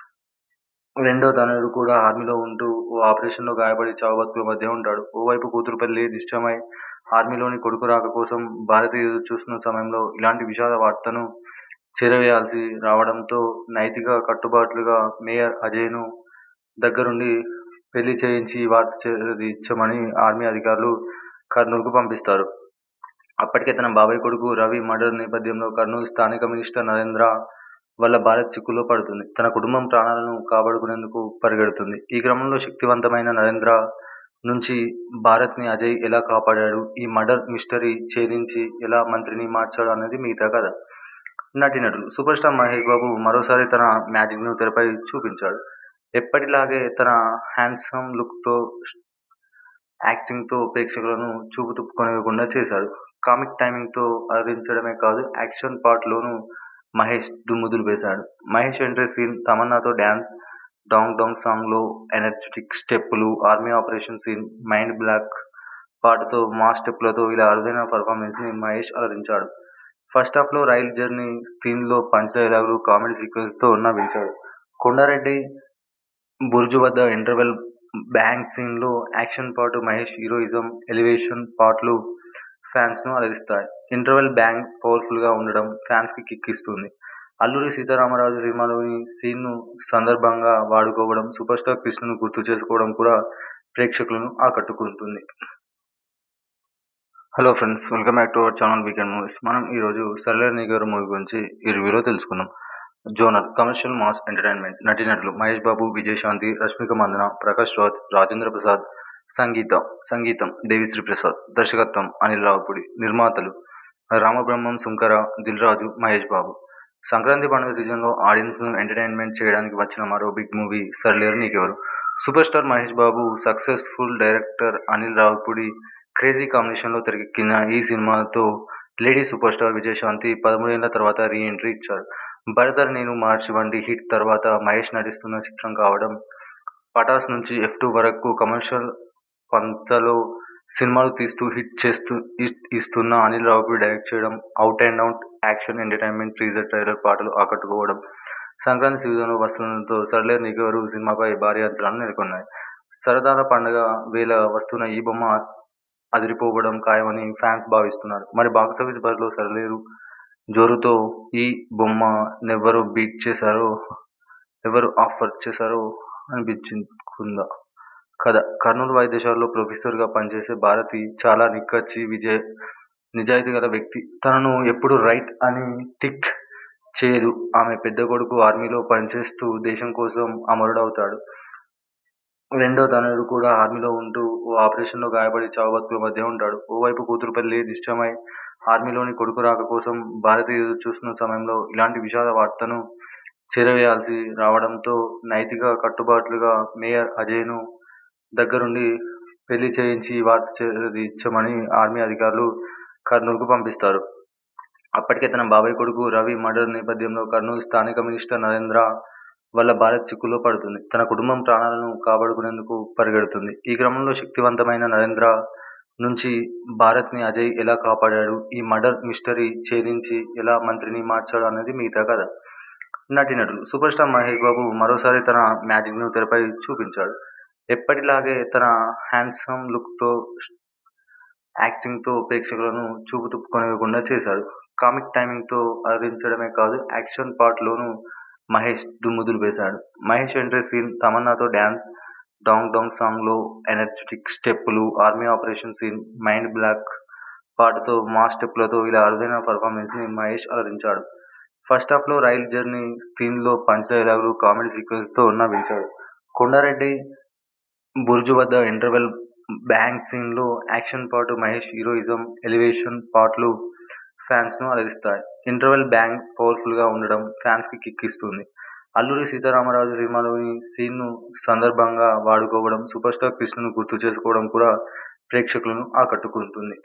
S1: రెండో తనయుడు కూడా ఆర్మీలో ఉంటూ ఓ ఆపరేషన్లో గాయపడి చావు బతుకుల మధ్య ఉంటాడు ఓవైపు కూతురు పెళ్లి నిశ్చయమై ఆర్మీలోని కొడుకు రాక కోసం భారతి ఎదురు చూస్తున్న సమయంలో ఇలాంటి విషాద వార్తను చేరవేయాల్సి రావడంతో నైతిక కట్టుబాట్లుగా మేయర్ అజయ్ను దగ్గరుండి పెళ్లి చేయించి ఈ వార్త చేరదీర్చమని ఆర్మీ అధికారులు కర్నూలుకు పంపిస్తారు అప్పటికే తన బాబాయ్ కొడుకు రవి మర్డర్ నేపథ్యంలో కర్నూలు స్థానిక మినిస్టర్ నరేంద్ర వల్ల భారత్ చిక్కులో పడుతుంది తన కుటుంబం ప్రాణాలను కాపాడుకునేందుకు పరిగెడుతుంది ఈ క్రమంలో శక్తివంతమైన నరేంద్ర నుంచి భారత్ని అజయ్ ఎలా కాపాడాడు ఈ మర్డర్ మిస్టరీ ఛేదించి ఎలా మంత్రిని మార్చాడు అనేది మిగతా కథ నటీనటులు సూపర్ స్టార్ మహేష్ బాబు మరోసారి తన మ్యాజిక్ను తెరపై చూపించాడు ఎప్పటిలాగే తన హ్యాండ్సమ్ లుక్తో యాక్టింగ్తో ప్రేక్షకులను చూపు తిప్పుకొనివ్వకుండా చేశాడు కామిక్ టైమింగ్తో అలరించడమే కాదు యాక్షన్ పార్ట్లోనూ మహేష్ దుమ్ముదులు వేశాడు మహేష్ ఎంట్రీ సీన్ తమన్నాతో డ్యాన్స్ డాంగ్ డాంగ్ సాంగ్లో ఎనర్జెటిక్ స్టెప్పులు army operation scene mind block పాటతో మా స్టెప్పులతో ఇలా అరుదైన పర్ఫార్మెన్స్ని మహేష్ అలరించాడు ఫస్ట్ హాఫ్లో రైల్ జర్నీ సీన్లో పంచ్ డైలాగులు కామెడీ సీక్వెన్స్తో నవ్వించాడు కొండారెడ్డి బుర్జు వద్ద ఇంటర్వెల్ బ్యాంగ్ సీన్లో యాక్షన్ పాటు మహేష్ హీరోయిజం ఎలివేషన్ పాటలు ఫ్యాన్స్ను అలరిస్తాయి ఇంటర్వెల్ బ్యాంగ్ పవర్ఫుల్గా ఉండడం ఫ్యాన్స్కి కిక్ ఇస్తుంది అల్లూరి సీతారామరాజు సినిమాలోని సీన్ను సందర్భంగా వాడుకోవడం సూపర్ స్టార్ కృష్ణను గుర్తు చేసుకోవడం కూడా ప్రేక్షకులను ఆకట్టుకుంటుంది hello friends welcome back to our channel weekend movies మనం ఈరోజు సర్లేర్ గారు మూవీ గురించి ఈ రివ్యూలో తెలుసుకుందాం జోనర్ కమర్షియల్ మాస్ ఎంటర్టైన్మెంట్ నటీనటులు మహేష్ బాబు విజయశాంతి రష్మిక మందన ప్రకాష్ రాజ్ రాజేంద్ర ప్రసాద్ సంగీత సంగీతం దేవిశ్రీ ప్రసాద్ దర్శకత్వం అనిల్ రావుపూడి నిర్మాతలు రామబ్రహ్మం సుంకర దిల్ రాజు మహేష్ బాబు సంక్రాంతి పండుగ సీజన్లో ఆడియన్స్ను ఎంటర్టైన్మెంట్ చేయడానికి వచ్చిన మరో big movie Sarileru Neekevvaru super star Mahesh Babu successful director Anil Ravipudi crazy కాంబినేషన్లో తెరకెక్కిన ఈ సినిమాతో లేడీ సూపర్ స్టార్ విజయశాంతి పదమూడేళ్ల తర్వాత రీ ఎంట్రీ ఇచ్చారు భరతర్ నేను మార్చి వంటి హిట్ తర్వాత మహేష్ నటిస్తున్న చిత్రం కావడం పటాస్ నుంచి ఎఫ్ టూ వరకు కమర్షియల్ పంతలో సినిమాలు తీస్తూ హిట్ చేస్తూ ఇస్తున్న అనిల్ రావుపూడి డైరెక్ట్ చేయడం out and out action entertainment teaser trailer పాటలు ఆకట్టుకోవడం సంక్రాంతి సీజన్లో వస్తుండడంతో సర్లే నీకెవరు సినిమాపై భారీ అంచనాలు నెలకొన్నాయి సరదాల పండుగ వేళ వస్తున్న ఈ బొమ్మ అదిరిపోవడం ఖాయమని ఫ్యాన్స్ భావిస్తున్నారు మరి బాక్సాఫీస్ బరిలో సరలేరు జోరుతో ఈ బొమ్మ నెవ్వరు బీట్ చేశారో ఎవరు ఆఫర్ చేశారో అనిపించుకుందా కథ కర్నూలు వైద్యశాలలో ప్రొఫెసర్గా పనిచేసే భారతి చాలా నిక్కచ్చి విజయ్ నిజాయితీ గల వ్యక్తి తనను ఎప్పుడు రైట్ అని టిక్ చేయదు ఆమె పెద్ద కొడుకు ఆర్మీలో పనిచేస్తూ దేశం కోసం అమరుడవుతాడు రెండో తనయుడు కూడా ఆర్మీలో ఉంటూ ఓ ఆపరేషన్లో గాయపడి చావుబతుకుల మధ్య ఉంటాడు ఓవైపు కూతురు పెళ్లి నిశ్చయమై ఆర్మీలోని కొడుకు రాక కోసం భారతి ఎదురు చూస్తున్న సమయంలో ఇలాంటి విషాద వార్తను చేరవేయాల్సి రావడంతో నైతిక కట్టుబాట్లుగా మేయర్ అజయ్ను దగ్గరుండి పెళ్లి చేయించి వార్త ఇచ్చమని ఆర్మీ అధికారులు కర్నూలుకు పంపిస్తారు అప్పటికే తన బాబాయ్ కొడుకు రవి మర్డర్ నేపథ్యంలో కర్నూలు స్థానిక మినిస్టర్ నరేంద్ర వల్ల భారత్ చిక్కులో పడుతుంది తన కుటుంబం ప్రాణాలను కాపాడుకునేందుకు పరిగెడుతుంది ఈ క్రమంలో శక్తివంతమైన నరేంద్ర నుంచి భారత్ని అజయ్ ఎలా కాపాడాడు ఈ మర్డర్ మిస్టరీ ఛేదించి ఎలా మంత్రిని మార్చాడు అనేది మిగతా కథ నటీనటులు సూపర్ స్టార్ మహేష్ బాబు మరోసారి తన మ్యాజిక్ను తెరపై చూపించాడు ఎప్పటిలాగే తన హ్యాండ్సమ్ లుక్తో యాక్టింగ్తో ప్రేక్షకులను చూపు తుప్పుకొనివ్వకుండా చేశాడు కామిక్ టైమింగ్తో అలరించడమే కాదు యాక్షన్ పార్ట్లోనూ మహేష్ దుమ్ము వేశాడు మహేష్ ఎంట్రీ సీన్ తమన్నాతో డ్యాన్స్ డాంగ్ డాంగ్ సాంగ్లో ఎనర్జెటిక్ స్టెప్పులు army operation scene mind block పాటతో మా స్టెప్లతో ఇలా అరుదైన పర్ఫార్మెన్స్ని మహేష్ అలరించాడు ఫస్ట్ హాఫ్లో రైల్ జర్నీ సీన్లో పంచ్ డైలాగులు కామెడీ సీక్వెన్స్తో నవ్వించాడు కొండారెడ్డి బుర్జు వద్ద ఇంటర్వెల్ బ్యాంగ్ సీన్లో యాక్షన్ పాటు మహేష్ హీరోయిజం ఎలివేషన్ పాటలు ఫ్యాన్స్ను అలరిస్తాయి ఇంటర్వెల్ బ్యాంగ్ పవర్ఫుల్గా ఉండడం ఫ్యాన్స్కి కిక్ ఇస్తుంది అల్లూరి సీతారామరాజు సినిమాలోని సీన్ను సందర్భంగా వాడుకోవడం సూపర్ స్టార్ కృష్ణను గుర్తు చేసుకోవడం కూడా ప్రేక్షకులను ఆకట్టుకుంటుంది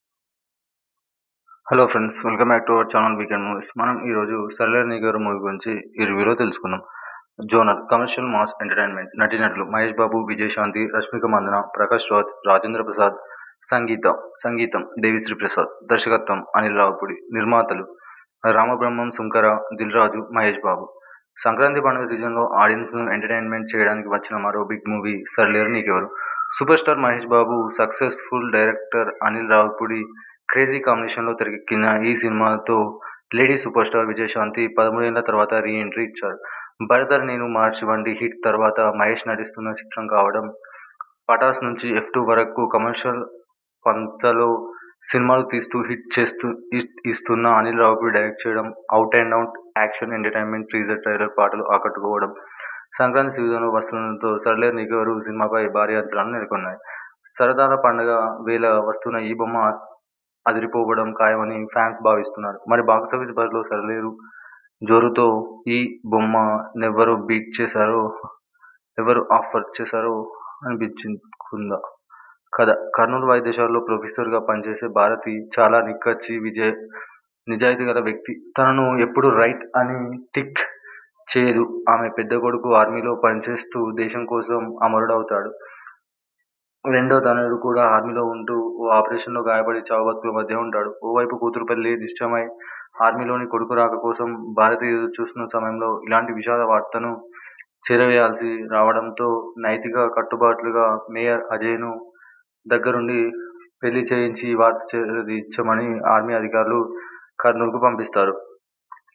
S1: hello friends welcome back to our channel weekend movies మనం ఈరోజు సర్లేర్ గారు మూవీ గురించి ఈ రివ్యూలో తెలుసుకుందాం జోనర్ కమర్షియల్ మాస్ ఎంటర్టైన్మెంట్ నటీనటులు మహేష్ బాబు విజయశాంతి రష్మిక మందన ప్రకాష్ రాజ్ రాజేంద్ర ప్రసాద్ సంగీత సంగీతం దేవిశ్రీ ప్రసాద్ దర్శకత్వం అనిల్ రావుపూడి నిర్మాతలు రామబ్రహ్మం సుంకర దిల్ రాజు మహేష్ బాబు సంక్రాంతి పండుగ సీజన్లో ఆడియన్స్ను ఎంటర్టైన్మెంట్ చేయడానికి వచ్చిన మరో big movie Sarileru Neekevvaru super star Mahesh Babu successful director Anil Ravipudi crazy కాంబినేషన్లో తెరకెక్కిన ఈ సినిమాతో లేడీ సూపర్ స్టార్ విజయశాంతి పదమూడేళ్ల తర్వాత రీ ఎంట్రీ ఇచ్చారు భరతర్ నేను మార్చి వంటి హిట్ తర్వాత మహేష్ నటిస్తున్న చిత్రం కావడం పటాస్ నుంచి ఎఫ్ టూ వరకు కమర్షియల్ పంతలో సినిమాలు తీస్తూ హిట్ చేస్తూ ఇస్తున్న అనిల్ రావుపూడి డైరెక్ట్ చేయడం out and out action entertainment teaser trailer పాటలు ఆకట్టుకోవడం సంక్రాంతి సీజన్లో వస్తుండడంతో సర్లే నీకెవరు సినిమాపై భారీ అంచనాలు నెలకొన్నాయి సరదాల పండుగ వేళ వస్తున్న ఈ బొమ్మ అదిరిపోవడం ఖాయమని ఫ్యాన్స్ భావిస్తున్నారు మరి బాక్సాఫీస్ బరిలో సరలేరు జోరుతో ఈ బొమ్మ నెవ్వరు బీట్ చేశారో ఎవరు ఆఫర్ చేశారో అనిపించుకుందా కథ కర్నూలు వైద్యశాలలో ప్రొఫెసర్గా పనిచేసే భారతి చాలా నిక్కచ్చి విజయ్ నిజాయితీ గల వ్యక్తి తనను ఎప్పుడు రైట్ అని టిక్ చేయదు ఆమె పెద్ద కొడుకు ఆర్మీలో పనిచేస్తూ దేశం కోసం అమరుడవుతాడు రెండో తనయుడు కూడా ఆర్మీలో ఉంటూ ఓ ఆపరేషన్లో గాయపడి చావుబతుకుల మధ్య ఉంటాడు ఓవైపు కూతురు పెళ్లి నిశ్చయమై ఆర్మీలోని కొడుకు రాక కోసం భారతి ఎదురు చూస్తున్న సమయంలో ఇలాంటి విషాద వార్తను చేరవేయాల్సి రావడంతో నైతిక కట్టుబాట్లుగా మేయర్ అజయ్ను దగ్గరుండి పెళ్లి చేయించి వార్త ఇచ్చమని ఆర్మీ అధికారులు కర్నూలుకు పంపిస్తారు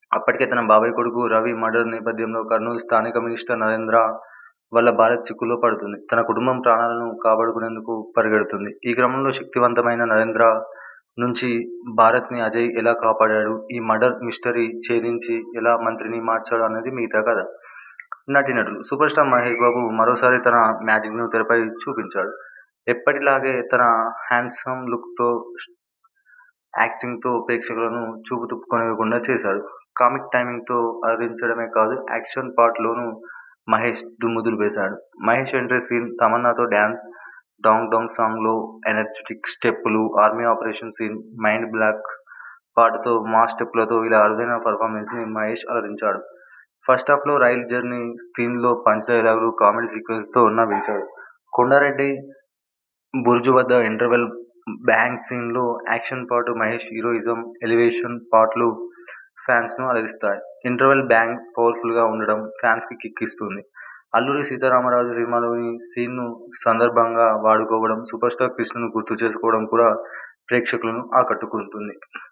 S1: అప్పటికే తన బాబాయ్ కొడుకు రవి మర్డర్ నేపథ్యంలో కర్నూలు స్థానిక మినిస్టర్ నరేంద్ర వల్ల భారత్ చిక్కుల్లో పడుతుంది తన కుటుంబం ప్రాణాలను కాపాడుకునేందుకు పరిగెడుతుంది ఈ క్రమంలో శక్తివంతమైన నరేంద్ర నుంచి భారత్ని అజయ్ ఎలా కాపాడాడు ఈ మర్డర్ మిస్టరీ ఛేదించి ఎలా మంత్రిని మార్చాడు అనేది మిగతా కథ నటీనటులు సూపర్ స్టార్ మహేష్ బాబు మరోసారి తన మ్యాజిక్ను తెరపై చూపించాడు ఎప్పటిలాగే తన హ్యాండ్సమ్ లుక్తో యాక్టింగ్తో ప్రేక్షకులను చూపు తిప్పుకొనివ్వకుండా చేశాడు కామిక్ టైమింగ్తో అలరించడమే కాదు యాక్షన్ పార్ట్లోనూ మహేష్ దుమ్ముదులు వేశాడు మహేష్ ఎంట్రీ సీన్ తమన్నాతో డ్యాన్స్ డాంగ్ డాంగ్ సాంగ్లో ఎనర్జెటిక్ స్టెప్పులు army operation scene mind block పాటతో మా స్టెప్పులతో ఇలా అరుదైన పర్ఫార్మెన్స్ని మహేష్ అలరించాడు ఫస్ట్ హాఫ్లో రైల్ జర్నీ సీన్లో పంచ్ డైలాగులు కామెడీ సీక్వెన్స్తో నవ్వించాడు కొండారెడ్డి బుర్జు వద్ద ఇంటర్వెల్ బ్యాంగ్ సీన్లో యాక్షన్ పాటు మహేష్ హీరోయిజం ఎలివేషన్ పాటలు ఫ్యాన్స్ను అలరిస్తాయి ఇంటర్వెల్ బ్యాంగ్ పవర్ఫుల్గా ఉండడం ఫ్యాన్స్కి కిక్ ఇస్తుంది అల్లూరి సీతారామరాజు సినిమాలోని సీన్ను సందర్భంగా వాడుకోవడం సూపర్ స్టార్ కృష్ణను గుర్తు చేసుకోవడం కూడా ప్రేక్షకులను ఆకట్టుకుంటుంది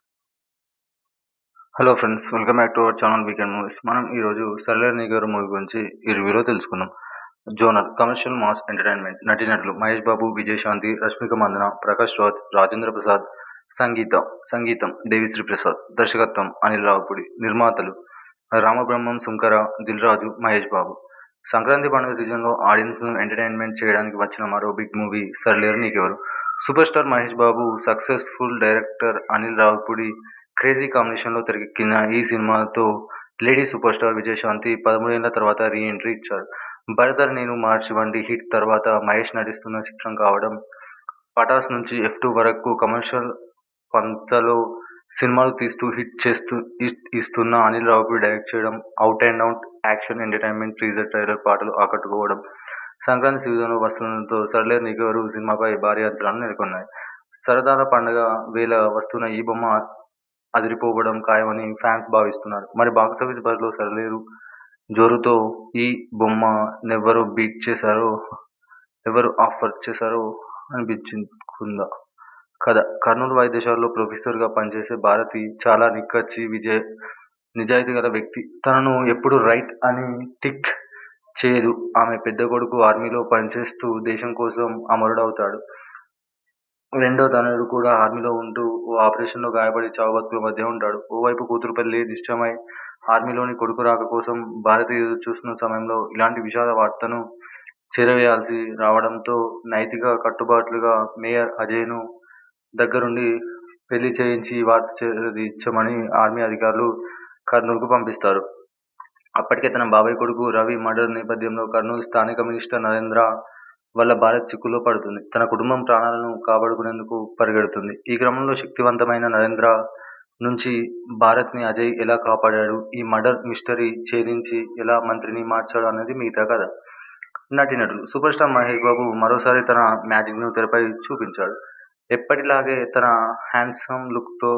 S1: hello friends welcome back to our channel weekend movies మనం ఈరోజు సర్లేర్ గారు మూవీ గురించి ఈ రివ్యూలో తెలుసుకుందాం జోనర్ కమర్షియల్ మాస్ ఎంటర్టైన్మెంట్ నటీనటులు మహేష్ బాబు విజయశాంతి రష్మిక మందన ప్రకాష్ రాజ్ రాజేంద్ర ప్రసాద్ సంగీతం సంగీతం దేవిశ్రీ ప్రసాద్ దర్శకత్వం అనిల్ రావుపూడి నిర్మాతలు రామబ్రహ్మం సుంకర దిల్ రాజు మహేష్ బాబు సంక్రాంతి పండుగ సీజన్లో ఆడియన్స్ను ఎంటర్టైన్మెంట్ చేయడానికి వచ్చిన మరో big movie Sarileru Neekevvaru super star Mahesh Babu successful director Anil Ravipudi crazy కాంబినేషన్లో తెరకెక్కిన ఈ సినిమాతో లేడీ సూపర్ స్టార్ విజయశాంతి పదమూడేళ్ల తర్వాత రీ ఎంట్రీ ఇచ్చారు భరతర్ నేను మార్చి వంటి హిట్ తర్వాత మహేష్ నటిస్తున్న చిత్రం కావడం పటాస్ నుంచి ఎఫ్ టూ వరకు కమర్షియల్ పంతలో సినిమాలు తీస్తూ హిట్ చేస్తూ ఇస్తున్న అనిల్ రావుపూడి డైరెక్ట్ చేయడం out and out action entertainment teaser trailer పాటలు ఆకట్టుకోవడం సంక్రాంతి సీజన్లో వస్తుండడంతో సర్లే నీకెవరు సినిమాపై భారీ అంచనాలు నెలకొన్నాయి సరదాల పండుగ వేళ వస్తున్న ఈ బొమ్మ అదిరిపోవడం ఖాయమని ఫ్యాన్స్ భావిస్తున్నారు మరి బాక్స్ ఆఫీస్ బరిలో సరలేరు జోరుతో ఈ బొమ్మ నెవ్వరు బీట్ చేశారో ఎవరు ఆఫర్ చేశారో అనిపించుకుందా కథ కర్నూలు వైద్యశాలలో ప్రొఫెసర్గా పనిచేసే భారతి చాలా నిక్కచ్చి విజయ్ నిజాయితీ గల వ్యక్తి తనను ఎప్పుడు రైట్ అని టిక్ చేయదు ఆమె పెద్ద కొడుకు ఆర్మీలో పనిచేస్తూ దేశం కోసం అమరుడవుతాడు రెండో తనయుడు కూడా ఆర్మీలో ఉంటూ ఓ ఆపరేషన్లో గాయపడి చావుబతుకుల మధ్య ఉంటాడు ఓవైపు కూతురు పెళ్లి నిశ్చయమై ఆర్మీలోని కొడుకు రాక కోసం భారతి ఎదురు చూస్తున్న సమయంలో ఇలాంటి విషాద వార్తను చేరవేయాల్సి రావడంతో నైతిక కట్టుబాట్లుగా మేయర్ అజయ్ను దగ్గరుండి పెళ్లి చేయించి ఈ వార్త చేరదీర్చమని ఆర్మీ అధికారులు కర్నూలుకు పంపిస్తారు అప్పటికే తన బాబాయ్ కొడుకు రవి మర్డర్ నేపథ్యంలో కర్నూలు స్థానిక మినిస్టర్ నరేంద్ర వల్ల భారత్ చిక్కుల్లో పడుతుంది తన కుటుంబం ప్రాణాలను కాపాడుకునేందుకు పరిగెడుతుంది ఈ క్రమంలో శక్తివంతమైన నరేంద్ర నుంచి భారత్ని అజయ్ ఎలా కాపాడాడు ఈ మర్డర్ మిస్టరీ ఛేదించి ఎలా మంత్రిని మార్చాడు అనేది మిగతా కథ నటీనటులు సూపర్ స్టార్ మహేష్ బాబు మరోసారి తన మ్యాజిక్ను తెరపై చూపించాడు ఎప్పటిలాగే తన హ్యాండ్సమ్ లుక్తో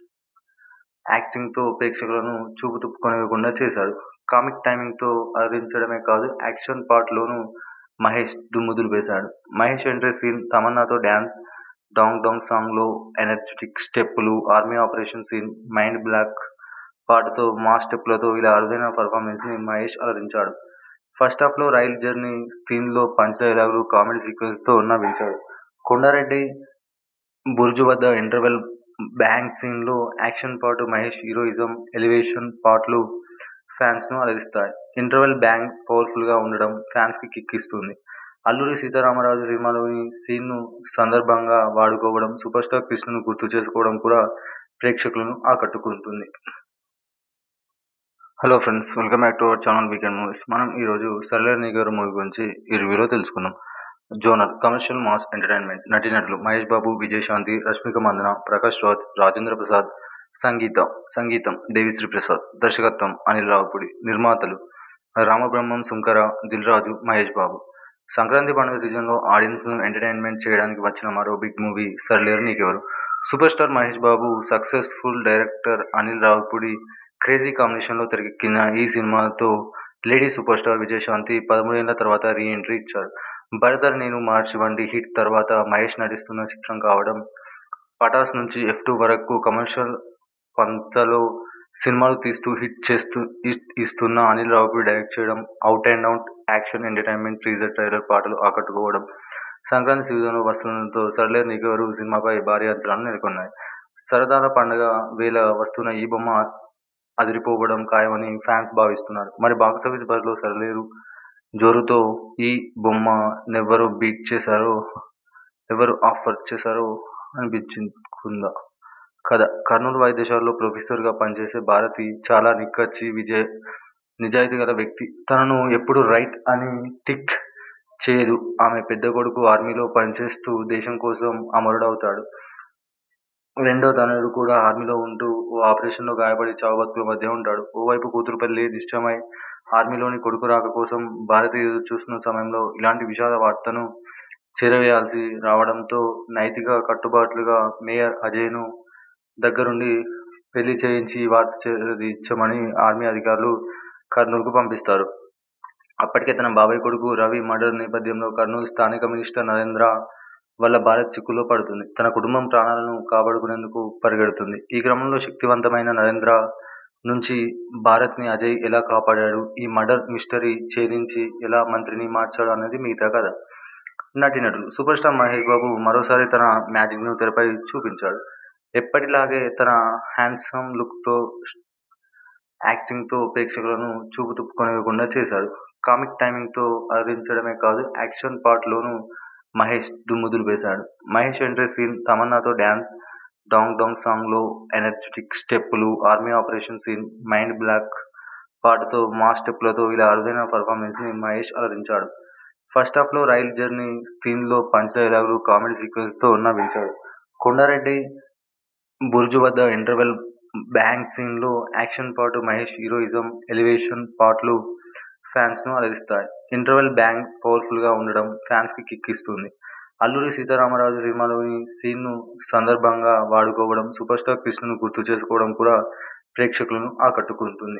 S1: యాక్టింగ్తో ప్రేక్షకులను చూపు తిప్పుకొనివ్వకుండా చేశాడు కామిక్ టైమింగ్తో అలరించడమే కాదు యాక్షన్ పార్ట్లోనూ మహేష్ దుమ్ముదులు వేశాడు మహేష్ ఎంట్రీ సీన్ తమన్నాతో డ్యాన్స్ డాంగ్ డాంగ్ సాంగ్లో ఎనర్జెటిక్ స్టెప్పులు army operation scene mind block పాటతో మా స్టెప్పులతో ఇలా అరుదైన పర్ఫార్మెన్స్ని మహేష్ అలరించాడు ఫస్ట్ హాఫ్లో రైల్ జర్నీ సీన్లో పంచ్ డైలాగులు కామెడీ సీక్వెన్స్తో నవ్వించాడు కొండారెడ్డి బుర్జు వద్ద ఇంటర్వెల్ బ్యాంగ్ సీన్లో యాక్షన్ పాటు మహేష్ హీరోయిజం ఎలివేషన్ పాటలు ఫ్యాన్స్ను అలరిస్తాయి ఇంటర్వెల్ బ్యాంగ్ పవర్ఫుల్గా ఉండడం ఫ్యాన్స్కి కిక్ ఇస్తుంది అల్లూరి సీతారామరాజు సినిమాలోని సీన్ను సందర్భంగా వాడుకోవడం సూపర్ స్టార్ కృష్ణను గుర్తు చేసుకోవడం కూడా ప్రేక్షకులను ఆకట్టుకుంటుంది hello friends welcome back to our channel weekend movies మనం ఈరోజు సర్లేర్ గారు మూవీ గురించి ఈ రివ్యూలో తెలుసుకుందాం జోనర్ కమర్షియల్ మాస్ ఎంటర్టైన్మెంట్ నటీనటులు మహేష్ బాబు విజయశాంతి రష్మిక మందన ప్రకాష్ రాజ్ రాజేంద్ర ప్రసాద్ సంగీతం సంగీతం దేవిశ్రీ ప్రసాద్ దర్శకత్వం అనిల్ రావుపూడి నిర్మాతలు రామబ్రహ్మం సుంకర దిల్ రాజు మహేష్ బాబు సంక్రాంతి పండుగ సీజన్లో ఆడియన్స్ను ఎంటర్టైన్మెంట్ చేయడానికి వచ్చిన మరో big movie Sarileru Neekevvaru super star Mahesh Babu successful director Anil Ravipudi crazy కాంబినేషన్లో తెరకెక్కిన ఈ సినిమాతో లేడీ సూపర్ స్టార్ విజయశాంతి పదమూడేళ్ల తర్వాత రీ ఎంట్రీ ఇచ్చారు భరతర్ నేను మార్చి వంటి హిట్ తర్వాత మహేష్ నటిస్తున్న చిత్రం కావడం పటాస్ నుంచి ఎఫ్ టూ వరకు కమర్షియల్ పంతలో సినిమాలు తీస్తూ హిట్ చేస్తూ హిట్ ఇస్తున్న అనిల్ రావిపూడి డైరెక్ట్ చేయడం out and out action entertainment teaser trailer పాటలు ఆకట్టుకోవడం సంక్రాంతి సీజన్లో వస్తుండడంతో సర్లేరు నీకెవరు సినిమాపై భారీ అంచనాలు నెలకొన్నాయి సరదాల పండగ వేళ వస్తున్న ఈ బొమ్మ అదిరిపోవడం ఖాయమని ఫ్యాన్స్ భావిస్తున్నారు మరి బాక్సాఫీస్ బరిలో సరిలేరు జోరుతో ఈ బొమ్మ నెవ్వరు బీట్ చేశారో ఎవరు ఆఫర్ చేశారో అనిపించుకుందా కథ కర్నూలు వైద్యశాలలో ప్రొఫెసర్గా పనిచేసే భారతి చాలా నిక్కచ్చి విజయ నిజాయితీ గల వ్యక్తి తనను ఎప్పుడు రైట్ అని టిక్ చేయదు ఆమె పెద్ద కొడుకు ఆర్మీలో పనిచేస్తూ దేశం కోసం అమరుడవుతాడు రెండో తనయుడు కూడా ఆర్మీలో ఉంటూ ఓ ఆపరేషన్లో గాయపడి చావు బతుకుల మధ్య ఉంటాడు ఓవైపు కూతురు పెళ్లి నిశ్చయమై ఆర్మీలోని కొడుకు రాక కోసం భారతి ఎదురు చూస్తున్న సమయంలో ఇలాంటి విషాద వార్తను చేరవేయాల్సి రావడంతో నైతిక కట్టుబాట్లుగా మేయర్ అజయ్ను దగ్గరుండి పెళ్లి చేయించి ఈ వార్త చేరదీర్చమని ఆర్మీ అధికారులు కర్నూలుకు పంపిస్తారు అప్పటికే తన బాబాయ్ కొడుకు రవి మర్డర్ నేపథ్యంలో కర్నూలు స్థానిక మినిస్టర్ నరేంద్ర వల్ల భారత్ చిక్కులో పడుతుంది తన కుటుంబం ప్రాణాలను కాపాడుకునేందుకు పరిగెడుతుంది ఈ క్రమంలో శక్తివంతమైన నరేంద్ర నుంచి భారత్ని అజయ్ ఎలా కాపాడాడు ఈ మర్డర్ మిస్టరీ ఛేదించి ఎలా మంత్రిని మార్చాడు అనేది మిగతా కథ నటీనటులు సూపర్ స్టార్ మహేష్ బాబు మరోసారి తన మ్యాజిక్ను తెరపై చూపించాడు ఎప్పటిలాగే తన హ్యాండ్సమ్ లుక్తో యాక్టింగ్తో ప్రేక్షకులను చూపు తిప్పుకొనివ్వకుండా చేశాడు కామిక్ టైమింగ్తో అలరించడమే కాదు యాక్షన్ పార్ట్లోనూ మహేష్ దుమ్ముదులు వేశాడు మహేష్ ఎంట్రీ సీన్ తమన్నాతో డ్యాన్స్ డాంగ్ డాంగ్ సాంగ్లో ఎనర్జెటిక్ స్టెప్పులు army operation scene mind block పాటతో మా స్టెప్పులతో ఇలా అరుదైన పర్ఫార్మెన్స్ని మహేష్ అలరించాడు ఫస్ట్ హాఫ్లో రైల్ జర్నీ సీన్లో పంచ్ డైలాగులు కామెడీ సీక్వెన్స్తో నవ్వించాడు కొండారెడ్డి బుర్జు వద్ద ఇంటర్వెల్ బ్యాంగ్ సీన్లో యాక్షన్ పాటు మహేష్ హీరోయిజం ఎలివేషన్ పాటలు ఫ్యాన్స్ను అలరిస్తాయి ఇంటర్వెల్ బ్యాంగ్ పవర్ఫుల్గా ఉండడం ఫ్యాన్స్కి కిక్ ఇస్తుంది అల్లూరి సీతారామరాజు సినిమాలోని సీన్ను సందర్భంగా వాడుకోవడం సూపర్ స్టార్ కృష్ణను గుర్తు చేసుకోవడం కూడా ప్రేక్షకులను ఆకట్టుకుంటుంది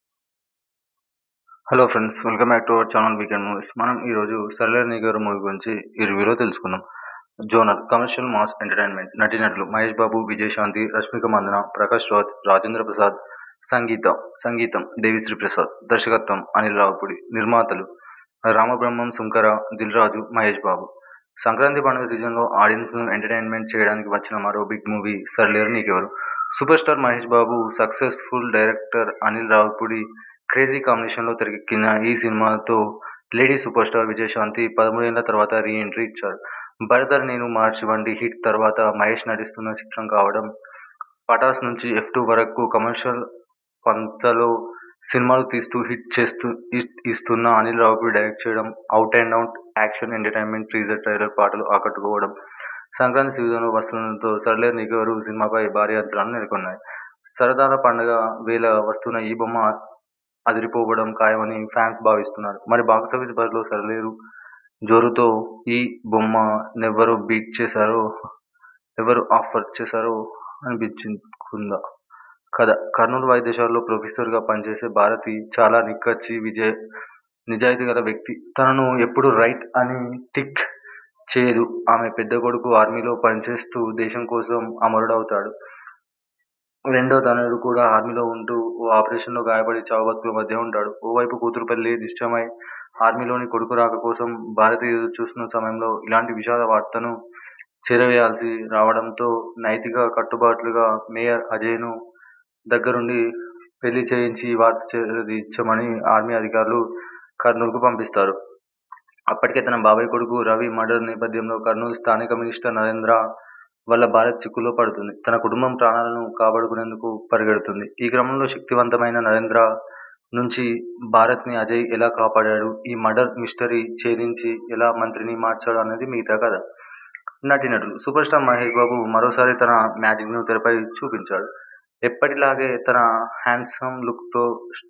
S1: hello friends welcome back to our channel weekend movies మనం ఈరోజు సర్లేర్ నిగర్ మూవీ గురించి ఈ రివ్యూలో తెలుసుకుందాం జోనర్ కమర్షియల్ మాస్ ఎంటర్టైన్మెంట్ నటీనటులు మహేష్ బాబు విజయశాంతి రష్మిక మందన ప్రకాష్ రాజ్ రాజేంద్ర ప్రసాద్ సంగీత సంగీతం దేవిశ్రీ ప్రసాద్ దర్శకత్వం అనిల్ రావుపూడి నిర్మాతలు రామబ్రహ్మం సుంకర దిల్ రాజు మహేష్ బాబు సంక్రాంతి పండుగ సీజన్లో ఆడియన్స్ను ఎంటర్టైన్మెంట్ చేయడానికి వచ్చిన మరో big movie Sarileru Neekevvaru super star Mahesh Babu successful director Anil Ravipudi crazy కాంబినేషన్లో తెరకెక్కిన ఈ సినిమాతో లేడీ సూపర్ స్టార్ విజయశాంతి పదమూడేళ్ల తర్వాత రీ ఎంట్రీ ఇచ్చారు భరతర్ నేను మార్చి వంటి హిట్ తర్వాత మహేష్ నటిస్తున్న చిత్రం కావడం పటాస్ నుంచి ఎఫ్ టూ వరకు కమర్షియల్ పంతలో సినిమాలు తీస్తూ హిట్ చేస్తూ హిట్ ఇస్తున్న అనిల్ రావుపూడి డైరెక్ట్ చేయడం out and out action entertainment teaser trailer పాటలు ఆకట్టుకోవడం సంక్రాంతి సీజన్లో వస్తుండడంతో సర్లేరు నీకెవరు సినిమాపై భారీ అంచనాలు నెలకొన్నాయి సరదాల పండగ వేళ వస్తున్న ఈ బొమ్మ అదిరిపోవడం ఖాయమని ఫ్యాన్స్ భావిస్తున్నారు మరి బాక్సాఫీస్ బరిలో సరిలేరు జోరుతో ఈ బొమ్మ నెవ్వరు బీట్ చేశారో ఎవరు ఆఫర్ చేశారో అనిపించుకుందా కథ కర్నూలు వైద్యశాలలో ప్రొఫెసర్గా పనిచేసే భారతి చాలా నిక్కచ్చి విజయ నిజాయితీ గల వ్యక్తి తనను ఎప్పుడు రైట్ అని టిక్ చేయదు ఆమె పెద్ద కొడుకు ఆర్మీలో పనిచేస్తూ దేశం కోసం అమరుడవుతాడు రెండో తనయుడు కూడా ఆర్మీలో ఉంటూ ఓ ఆపరేషన్లో గాయపడి చావు బతుకుల మధ్య ఉంటాడు ఓవైపు కూతురు పెళ్లి నిశ్చయమై ఆర్మీలోని కొడుకు రాక కోసం భారతి ఎదురు చూస్తున్న సమయంలో ఇలాంటి విషాద వార్తను చేరవేయాల్సి రావడంతో నైతిక కట్టుబాట్లుగా మేయర్ అజయ్ను దగ్గరుండి పెళ్లి చేయించి ఈ వార్త చేరదీర్చమని ఆర్మీ అధికారులు కర్నూలుకు పంపిస్తారు అప్పటికే తన బాబాయ్ కొడుకు రవి మర్డర్ నేపథ్యంలో కర్నూలు స్థానిక మినిస్టర్ నరేంద్ర వల్ల భారత్ చిక్కులో పడుతుంది తన కుటుంబం ప్రాణాలను కాపాడుకునేందుకు పరిగెడుతుంది ఈ క్రమంలో శక్తివంతమైన నరేంద్ర నుంచి భారత్ని అజయ్ ఎలా కాపాడాడు ఈ మర్డర్ మిస్టరీ ఛేదించి ఎలా మంత్రిని మార్చాడు అనేది మిగతా కథ నటీనటులు సూపర్ స్టార్ మహేష్ బాబు మరోసారి తన మ్యాజిక్ను తెరపై చూపించాడు ఎప్పటిలాగే తన హ్యాండ్సమ్ లుక్తో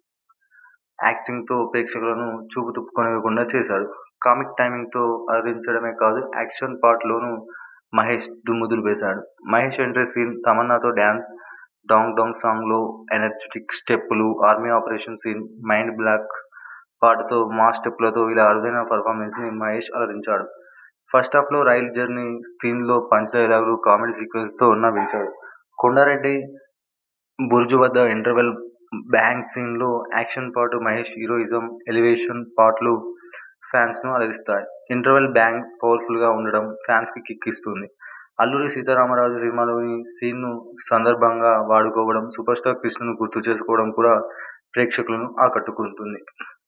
S1: యాక్టింగ్తో ప్రేక్షకులను చూపు తిప్పుకొనివ్వకుండా చేశాడు కామిక్ టైమింగ్తో అలరించడమే కాదు యాక్షన్ పార్ట్లోనూ మహేష్ దుమ్ముదులు వేశాడు మహేష్ ఎంట్రీ సీన్ తమన్నాతో డ్యాన్స్ డాంగ్ డాంగ్ సాంగ్లో ఎనర్జెటిక్ స్టెప్పులు army operation scene mind block పాటతో మా స్టెప్పులతో ఇలా అరుదైన పర్ఫార్మెన్స్ని మహేష్ అలరించాడు ఫస్ట్ హాఫ్లో రైల్ జర్నీ సీన్లో పంచ్ డైలాగులు కామెడీ సీక్వెన్స్తో నవ్వించాడు కొండారెడ్డి బురుజు వద్ద ఇంటర్వెల్ బ్యాంగ్ సీన్లో యాక్షన్ పాటు మహేష్ హీరోయిజం ఎలివేషన్ పాటలు ఫ్యాన్స్ను అలరిస్తాయి. ఇంటర్వెల్ బ్యాంగ్ పవర్ఫుల్గా ఉండడం ఫ్యాన్స్కి కిక్ ఇస్తుంది. అల్లూరి సీతారామరాజు సినిమాలోని సీన్ను సందర్భంగా వాడుకోవడం, సూపర్ స్టార్ కృష్ణను గుర్తు చేసుకోవడం కూడా ప్రేక్షకులను ఆకట్టుకుంటుంది.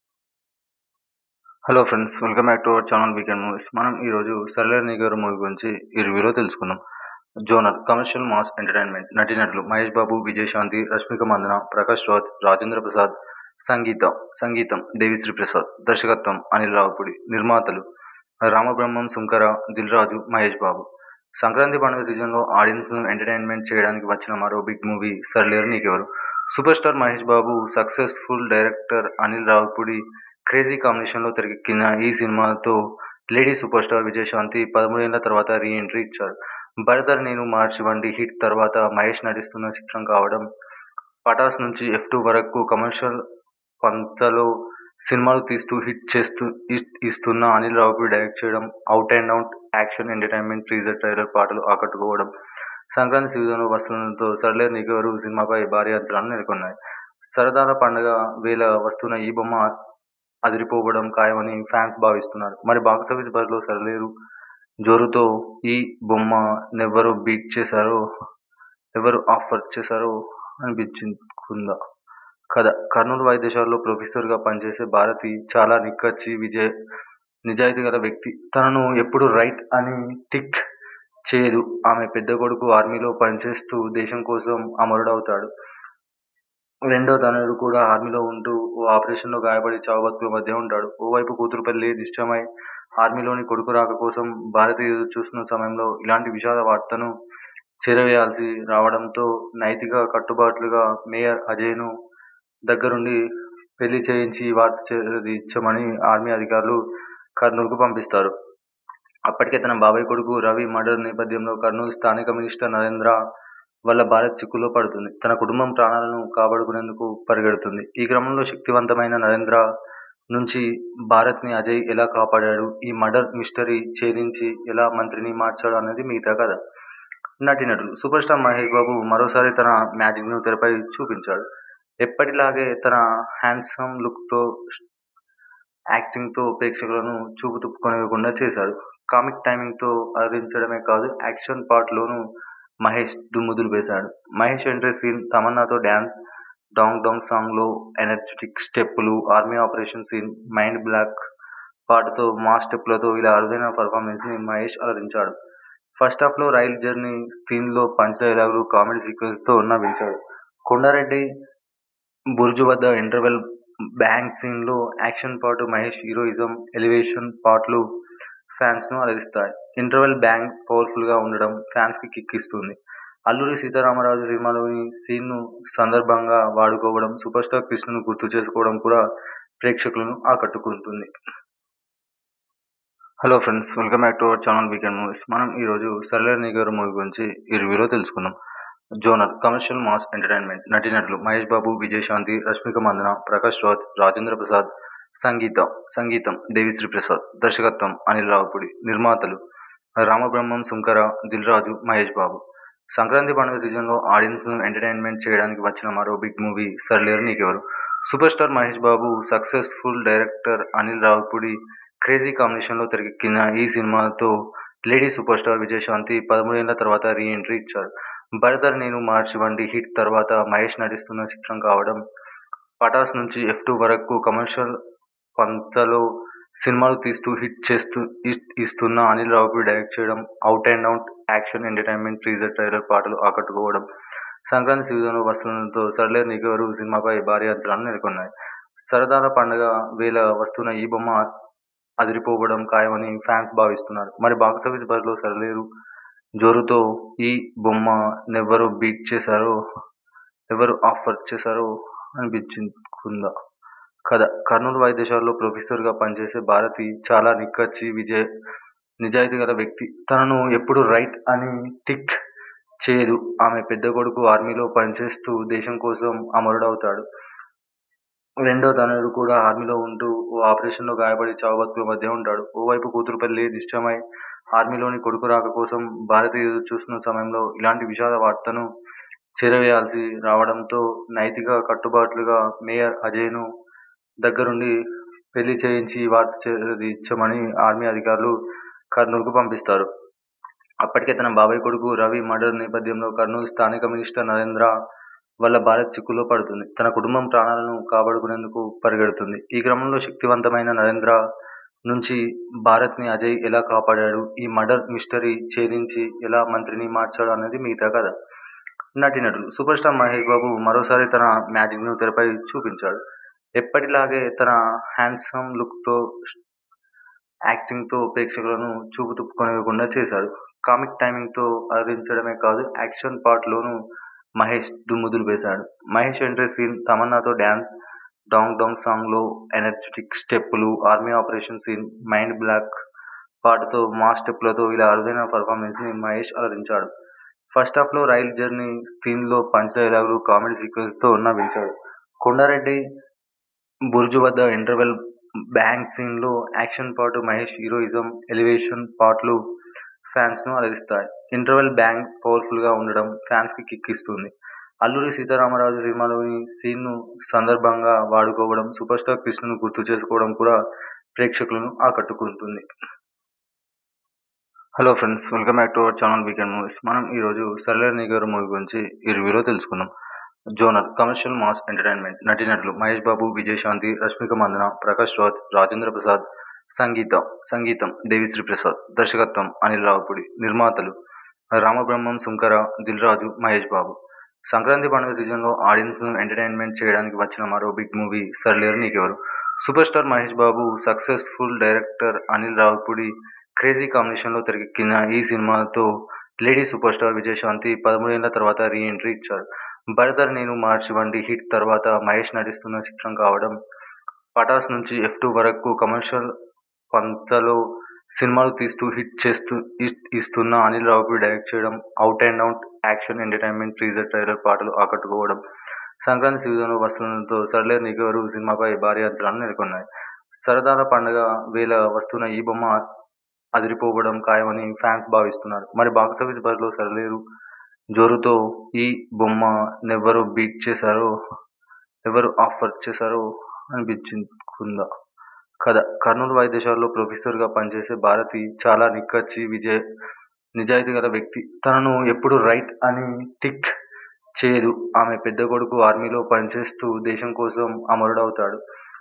S1: Hello friends welcome back to our channel weekend movies మనం ఈరోజు సర్లేరు నీగారు మూవీ గురించి ఈ రివ్యూలో తెలుసుకుందాం. జోనర్ కమర్షియల్ మాస్ ఎంటర్టైన్మెంట్ నటీనటులు మహేష్ బాబు, విజయశాంతి, రష్మిక మందన, ప్రకాష్ రాజ్, రాజేంద్ర ప్రసాద్ సంగీత సంగీతం దేవిశ్రీ ప్రసాద్ దర్శకత్వం అనిల్ రావిపూడి నిర్మాతలు రామబ్రహ్మం సుంకర దిల్ రాజు మహేష్ బాబు సంక్రాంతి పండుగ సీజన్లో ఆడియన్స్ను ఎంటర్టైన్మెంట్ చేయడానికి వచ్చిన మరో big movie Sarileru Neekevvaru super star Mahesh Babu successful director Anil Ravipudi crazy కాంబినేషన్లో తెరకెక్కిన ఈ సినిమాతో లేడీ సూపర్ స్టార్ విజయశాంతి పదమూడేళ్ల తర్వాత రీ ఎంట్రీ ఇచ్చారు భరతర్ నేను మార్చ్ వంటి హిట్ తర్వాత మహేష్ నటిస్తున్న చిత్రం కావడం పటాస్ నుంచి ఎఫ్ టూ వరకు కమర్షియల్ పంతలో సినిమాలు తీస్తూ హిట్ చేస్తూ హిట్ ఇస్తున్న అనిల్ రావిపూడి డైరెక్ట్ చేయడం out and out action entertainment teaser trailer పాటలు ఆకట్టుకోవడం సంక్రాంతి సీజన్లో వస్తుండడంతో సర్లేరు నీకెవరు సినిమాపై భారీ అంచనాలు నెలకొన్నాయి సరదాల పండుగ వేళ వస్తున్న ఈ బొమ్మ అదిరిపోవడం ఖాయమని ఫ్యాన్స్ భావిస్తున్నారు మరి బాక్సాఫీస్ బరిలో సరిలేరు జోరుతో ఈ బొమ్మ నెవ్వరు బీట్ చేశారో ఎవరు ఆఫర్ చేశారో అనిపించుకుందా కథ కర్నూలు వైద్యశాలలో ప్రొఫెసర్గా పనిచేసే భారతి చాలా నిక్కచ్చి విజయ నిజాయితీ గల వ్యక్తి తనను ఎప్పుడు రైట్ అని టిక్ చేయదు ఆమె పెద్ద కొడుకు ఆర్మీలో పనిచేస్తూ దేశం కోసం అమరుడవుతాడు రెండో తనయుడు కూడా ఆర్మీలో ఉంటూ ఓ ఆపరేషన్లో గాయపడి చావు బతుకుల మధ్య ఉంటాడు ఓవైపు కూతురు పెళ్లి నిశ్చయమై ఆర్మీలోని కొడుకు రాక కోసం భారతి ఎదురు చూస్తున్న సమయంలో ఇలాంటి విషాద వార్తను చేరవేయాల్సి రావడంతో నైతిక కట్టుబాట్లుగా మేయర్ అజయ్ను దగ్గరుండి పెళ్లి చేయించి ఈ వార్త చేరదీర్చమని ఆర్మీ అధికారులు కర్నూలుకు పంపిస్తారు అప్పటికే తన బాబాయ్ కొడుకు రవి మర్డర్ నేపథ్యంలో కర్నూలు స్థానిక మినిస్టర్ నరేంద్ర వల్ల భారత్ చిక్కుల్లో పడుతుంది తన కుటుంబం ప్రాణాలను కాపాడుకునేందుకు పరిగెడుతుంది ఈ క్రమంలో శక్తివంతమైన నరేంద్ర నుంచి భారత్ని అజయ్ ఎలా కాపాడాడు ఈ మర్డర్ మిస్టరీ ఛేదించి ఎలా మంత్రిని మార్చాడు అనేది మిగతా కథ నటీనటులు సూపర్ స్టార్ మహేష్ బాబు మరోసారి తన మ్యాజిక్ను తెరపై చూపించాడు ఎప్పటిలాగే తన హ్యాండ్సమ్ లుక్తో యాక్టింగ్తో ప్రేక్షకులను చూపు తిప్పుకొనివ్వకుండా చేశాడు కామిక్ టైమింగ్తో అలరించడమే కాదు యాక్షన్ పార్ట్లోనూ మహేష్ దుమ్ముదులు వేశాడు మహేష్ ఎంట్రీ సీన్ తమన్నాతో డ్యాన్స్ డాంగ్ డాంగ్ సాంగ్లో ఎనర్జెటిక్ స్టెప్పులు army operation scene mind block పాటతో మాస్ స్టెప్పులతో ఇలా అరుదైన పర్ఫార్మెన్స్ని మహేష్ అలరించాడు ఫస్ట్ హాఫ్లో రైల్ జర్నీ సీన్లో పంచ్ డైలాగులు కామెడీ సీక్వెన్స్తో నవ్వించాడు కొండారెడ్డి బురుజు వద్ద ఇంటర్వెల్ బ్యాంగ్ సీన్లో యాక్షన్ పాటు మహేష్ హీరోయిజం ఎలివేషన్ పాటలు ఫ్యాన్స్ను అలరిస్తాయి ఇంటర్వెల్ బ్యాంగ్ పవర్ఫుల్గా ఉండడం ఫ్యాన్స్కి కిక్ ఇస్తుంది అల్లూరి సీతారామరాజు సినిమాలోని సీన్ను సందర్భంగా వాడుకోవడం సూపర్ స్టార్ కృష్ణను గుర్తు చేసుకోవడం కూడా ప్రేక్షకులను ఆకట్టుకుంటుంది hello friends welcome back to our channel weekend movies మనం ఈరోజు సర్లేరు నీగారు మూవీ గురించి ఈ రివ్యూలో తెలుసుకుందాం జోనర్ కమర్షియల్ మాస్ ఎంటర్టైన్మెంట్ నటీనటులు మహేష్ బాబు విజయశాంతి రష్మిక మందన ప్రకాష్ రాజ్ రాజేంద్ర ప్రసాద్ సంగీత సంగీతం దేవిశ్రీ ప్రసాద్ దర్శకత్వం అనిల్ రావిపూడి నిర్మాతలు రామబ్రహ్మం సుంకర దిల్ రాజు మహేష్ బాబు సంక్రాంతి పండుగ సీజన్లో ఆడియన్స్ను ఎంటర్టైన్మెంట్ చేయడానికి వచ్చిన మరో big movie Sarileru Neekevvaru super star Mahesh Babu successful director Anil Ravipudi crazy కాంబినేషన్లో తెరకెక్కిన ఈ సినిమాతో లేడీ సూపర్ స్టార్ విజయశాంతి పదమూడేళ్ల తర్వాత రీ ఎంట్రీ ఇచ్చారు భరతర్ నేను మార్చ్ వంటి హిట్ తర్వాత మహేష్ నటిస్తున్న చిత్రం కావడం పటాస్ నుంచి ఎఫ్ టూ వరకు కమర్షియల్ పంతలో సినిమాలు తీస్తూ హిట్ చేస్తూ హిట్ ఇస్తున్న అనిల్ రావిపూడి డైరెక్ట్ చేయడం out and out action entertainment teaser trailer పాటలు ఆకట్టుకోవడం సంక్రాంతి సీజన్లో వస్తుండడంతో సర్లేరు నీకెవరు సినిమాపై భారీ అంచనాలు నెలకొన్నాయి సరదాల పండుగ వేళ వస్తున్న ఈ బొమ్మ అదిరిపోవడం ఖాయమని ఫ్యాన్స్ భావిస్తున్నారు మరి బాక్సాఫీస్ బరిలో సరిలేరు జోరుతో ఈ బొమ్మ నెవ్వరు బీట్ చేశారో ఎవరు ఆఫర్ చేశారో అనిపించుకుందా కథ కర్నూలు వైద్యశాలలో ప్రొఫెసర్గా పనిచేసే భారతి చాలా నిక్కచ్చి విజయ నిజాయితీ గల వ్యక్తి తనను ఎప్పుడు రైట్ అని టిక్ చేయదు ఆమె పెద్ద కొడుకు ఆర్మీలో పనిచేస్తూ దేశం కోసం అమరుడవుతాడు రెండో తనయుడు కూడా ఆర్మీలో ఉంటూ ఓ ఆపరేషన్లో గాయపడి చావు బతుకుల మధ్య ఉంటాడు ఓవైపు కూతురు పెళ్లి నిశ్చయమై ఆర్మీలోని కొడుకు రాక కోసం భారతి ఎదురు చూస్తున్న సమయంలో ఇలాంటి విషాద వార్తను చేరవేయాల్సి రావడంతో నైతిక కట్టుబాట్లుగా మేయర్ అజయ్ను దగ్గరుండి పెళ్లి చేయించి ఈ వార్త చేరదీర్చమని ఆర్మీ అధికారులు కర్నూలుకు పంపిస్తారు. అప్పటికే తన బాబాయ్ కొడుకు రవి మర్డర్ నేపథ్యంలో కర్నూలు స్థానిక మినిస్టర్ నరేంద్ర వల్ల భారత్ చిక్కుల్లో పడుతుంది. తన కుటుంబం ప్రాణాలను కాపాడుకునేందుకు పరిగెడుతుంది. ఈ క్రమంలో శక్తివంతమైన నరేంద్ర నుంచి భారత్ని అజయ్ ఎలా కాపాడాడు? ఈ మర్డర్ మిస్టరీ ఛేదించి ఎలా మంత్రిని మార్చాడు అన్నది మిగతా కథ. నటీనటులు సూపర్ స్టార్ మహేష్ బాబు మరోసారి తన మ్యాజిక్ను తెరపై చూపించాడు. ఎప్పటిలాగే తన హ్యాండ్సమ్ లుక్తో, యాక్టింగ్తో ప్రేక్షకులను చూపు తిప్పుకొనేకుండా చేశాడు. కామిక్ టైమింగ్తో అలరించడమే కాదు యాక్షన్ పార్ట్లోనూ మహేష్ దుమ్ము దులిపేశాడు. మహేష్ ఎంట్రీ సీన్, తమన్నాతో డాన్స్, డాంగ్ డాంగ్ సాంగ్లో ఎనర్జిటిక్ స్టెప్పులు, army operation scene, mind block పాటతో మాస్ స్టెప్పులతో ఇలా అరుదైన పర్ఫార్మెన్స్ని మహేష్ అలరించాడు. ఫస్టాఫ్లో రైలు జర్నీ సీన్లో పంచ్ డైలాగులు, కామెడీ సీక్వెన్స్లతో నవ్వించాడు. కొండారెడ్డి బురుజు వద్ద ఇంటర్వెల్ బ్యాంగ్ సీన్లో యాక్షన్ పాటు మహేష్ హీరోయిజం, ఎలివేషన్ పార్ట్లు ఫ్యాన్స్ను అలరిస్తాయి. ఇంటర్వెల్ బ్యాంగ్ పవర్ఫుల్గా ఉండడం ఫ్యాన్స్కి కిక్ ఇస్తుంది. అల్లూరి సీతారామరాజు సినిమాలోని సీన్ను సందర్భంగా వాడుకోవడం, సూపర్ స్టార్ కృష్ణను గుర్తు చేసుకోవడం కూడా ప్రేక్షకులను ఆకట్టుకుంటుంది. Hello friends welcome back to our channel weekend movies మనం ఈరోజు సర్లేరు నీగారు మూవీ గురించి ఈ రివ్యూలో తెలుసుకుందాం. జోనర్ కమర్షియల్ మాస్ ఎంటర్టైన్మెంట్ నటీనటులు మహేష్ బాబు, విజయశాంతి, రష్మిక మందన, ప్రకాష్ రాజ్, రాజేంద్ర ప్రసాద్ సంగీత సంగీతం దేవిశ్రీ ప్రసాద్ దర్శకత్వం అనిల్ రావిపూడి నిర్మాతలు రామబ్రహ్మం సుంకర దిల్ రాజు మహేష్ బాబు సంక్రాంతి పండుగ సీజన్లో ఆడియన్స్ను ఎంటర్టైన్మెంట్ చేయడానికి వచ్చిన మరో big movie Sarileru Neekevvaru super star Mahesh Babu successful director Anil Ravipudi crazy కాంబినేషన్లో తెరకెక్కిన ఈ సినిమాతో లేడీ సూపర్ స్టార్ విజయశాంతి పదమూడేళ్ల తర్వాత రీ ఎంట్రీ ఇచ్చారు. భరతర్ నేను మార్చి వంటి హిట్ తర్వాత మహేష్ నటిస్తున్న చిత్రం కావడం పటాస్ నుంచి ఎఫ్ టూ వరకు కమర్షియల్ పంథాలో సినిమాలు తీస్తూ హిట్ చేస్తూ హిట్ ఇస్తున్న అనిల్ రావిపూడి డైరెక్ట్ చేయడం, out and out action entertainment teaser trailer పాటలు ఆకట్టుకోవడం సంక్రాంతి సీజన్లో వస్తుండడంతో సర్లేరు నీకెవరు సినిమాపై భారీ అంచనాలు నెలకొన్నాయి. సరదాల పండగ వేళ వస్తున్న ఈ బొమ్మ అదిరిపోవడం ఖాయమని ఫ్యాన్స్ భావిస్తున్నారు. మరి బాక్సాఫీస్ బరిలో సరిలేరు జోరుతో ఈ బొమ్మ నెవ్వరు బీట్ చేశారో, ఎవరు ఆఫర్ చేశారో అనిపించుకుందా కథ కర్నూలు వైద్యశాలలో ప్రొఫెసర్గా పనిచేసే భారతి చాలా నిక్కచ్చి, విజయ నిజాయితీ గల వ్యక్తి. తనను ఎప్పుడూ రైట్ అని టిక్ చేయదు. ఆమె పెద్ద కొడుకు ఆర్మీలో పనిచేస్తూ దేశం కోసం అమరుడవుతాడు.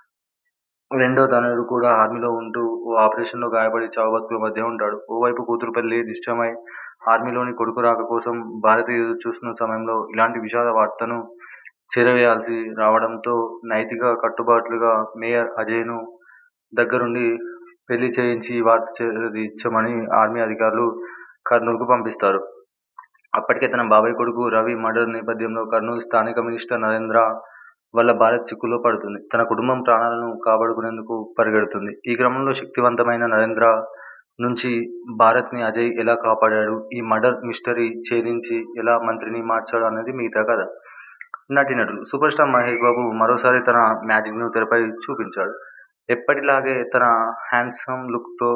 S1: రెండో తనయుడు కూడా ఆర్మీలో ఉంటూ ఓ ఆపరేషన్లో గాయపడి చావుబతుకుల మధ్య ఉంటాడు. ఓవైపు కూతురు పెళ్లి నిశ్చయమై ఆర్మీలోని కొడుకు రాక కోసం భారతి ఎదురుచూస్తున్న సమయంలో ఇలాంటి విషాద వార్తను చేరవేయాల్సి రావడంతో నైతిక కట్టుబాట్లుగా మేయర్ అజయ్ను దగ్గరుండి పెళ్లి చేయించి ఈ వార్త చేరదీర్చమని ఆర్మీ అధికారులు కర్నూలుకు పంపిస్తారు. అప్పటికే తన బాబాయ్ కొడుకు రవి మర్డర్ నేపథ్యంలో కర్నూలు స్థానిక మినిస్టర్ నరేంద్ర వల్ల భారత్ చిక్కుల్లో పడుతుంది. తన కుటుంబం ప్రాణాలను కాపాడుకునేందుకు పరిగెడుతుంది. ఈ క్రమంలో శక్తివంతమైన నరేంద్ర నుంచి భారత్ని అజయ్ ఎలా కాపాడాడు? ఈ మర్డర్ మిస్టరీ ఛేదించి ఎలా మంత్రిని మార్చాడు అన్నది మిగతా కథ. నటీనటులు సూపర్ స్టార్ మహేష్ బాబు మరోసారి తన మ్యాజిక్ను తెరపై చూపించాడు. ఎప్పటిలాగే తన హ్యాండ్సమ్ లుక్తో,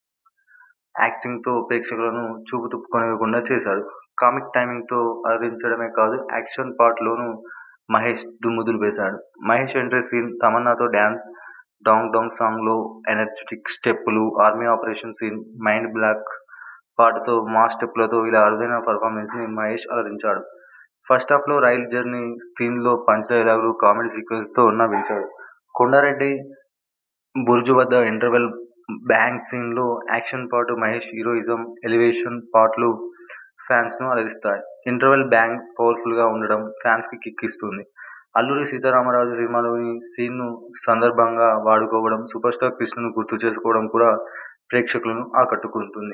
S1: యాక్టింగ్తో ప్రేక్షకులను చూపు తిప్పుకొనేకుండా చేశాడు. కామిక్ టైమింగ్తో అలరించడమే కాదు యాక్షన్ పార్ట్లోనూ మహేష్ దుమ్ము దులిపేశాడు. మహేష్ ఎంట్రీ సీన్, తమన్నాతో డాన్స్, డాంగ్ డాంగ్ సాంగ్లో ఎనర్జిటిక్ స్టెప్పులు, army operation scene, mind block పాటతో మాస్ స్టెప్పులతో ఇలా అరుదైన పర్ఫార్మెన్స్ని మహేష్ అలరించాడు. ఫస్టాఫ్లో రైలు జర్నీ సీన్లో పంచ్ డైలాగులు, కామెడీ సీక్వెన్స్లతో నవ్వించాడు. కొండారెడ్డి బురుజు వద్ద ఇంటర్వెల్ బ్యాంగ్ సీన్లో యాక్షన్ పాటు మహేష్ హీరోయిజం, ఎలివేషన్ పార్ట్లు ఫ్యాన్స్ను అలరిస్తాయి. ఇంటర్వెల్ బ్యాంగ్ పవర్ఫుల్గా ఉండడం ఫ్యాన్స్కి కిక్ ఇస్తుంది. అల్లూరి సీతారామరాజు సినిమాలోని సీన్ను సందర్భంగా వాడుకోవడం, సూపర్ స్టార్ కృష్ణను గుర్తు చేసుకోవడం కూడా ప్రేక్షకులను ఆకట్టుకుంటుంది.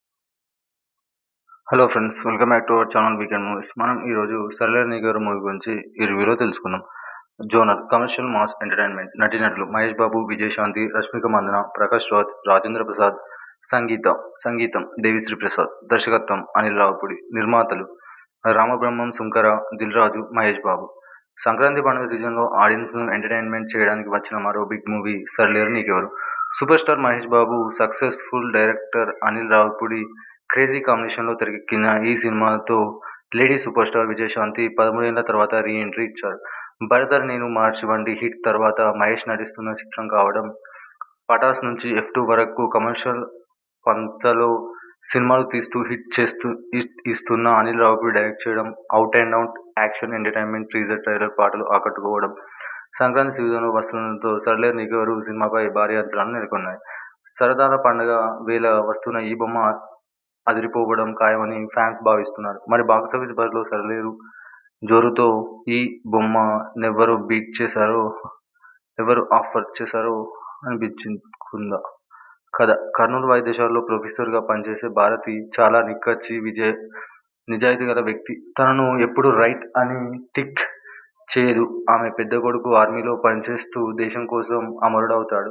S1: Hello friends welcome back to our channel weekend movies మనం ఈరోజు సర్లేరు నీగారు మూవీ గురించి ఈ రివ్యూలో తెలుసుకుందాం. జోనర్ కమర్షియల్ మాస్ ఎంటర్టైన్మెంట్ నటీనటులు మహేష్ బాబు, విజయశాంతి, రష్మిక మందన, ప్రకాష్ రాజ్, రాజేంద్ర ప్రసాద్ సంగీత సంగీతం దేవిశ్రీ ప్రసాద్ దర్శకత్వం అనిల్ రావిపూడి నిర్మాతలు రామబ్రహ్మం సుంకర దిల్ రాజు మహేష్ బాబు సంక్రాంతి పండుగ సీజన్లో ఆడియన్స్ను ఎంటర్టైన్మెంట్ చేయడానికి వచ్చిన మరో big movie Sarileru Neekevvaru super star Mahesh Babu successful director Anil Ravipudi crazy కాంబినేషన్లో తెరకెక్కిన ఈ సినిమాతో లేడీ సూపర్ స్టార్ విజయశాంతి పదమూడేళ్ల తర్వాత రీ ఎంట్రీ ఇచ్చారు. 'బ్రదర్ నేను మార్చి' వంటి హిట్ తర్వాత మహేష్ నటిస్తున్న చిత్రం కావడం, పటాస్ నుంచి ఎఫ్-టూ వరకు కమర్షియల్ పంథాలో సినిమాలు తీస్తూ హిట్ ఇస్తున్న అనిల్ రావిపూడి డైరెక్ట్ చేయడం, out and out action entertainer teaser trailer పాటలు ఆకట్టుకోవడం, సంక్రాంతి సీజన్లో వస్తుండటంతో 'సరిలేరు నీకెవ్వరు' సినిమాపై భారీ అంచనాలు నెలకొన్నాయి. సరదాల పండగ వేళ వస్తున్న ఈ బొమ్మ అదిరిపోవడం ఖాయమని ఫ్యాన్స్ భావిస్తున్నారు. మరి బాక్సాఫీస్ బరిలో 'సరిలేరు' జోరుతో ఈ బొమ్మ నెవరు బీట్ చేస్తారో, ఎవరు ఆఫర్ చేస్తారో అనిపించుకుందా కథ కర్నూలు వైద్యశాలలో ప్రొఫెసర్గా పనిచేసే భారతి చాలా నిక్కచ్చి, నిజాయితీగల వ్యక్తి. తనను ఎప్పుడూ రైట్ అని టిక్ చేయదు. ఆమె పెద్ద కొడుకు ఆర్మీలో పనిచేస్తూ దేశం కోసం అమరుడవుతాడు.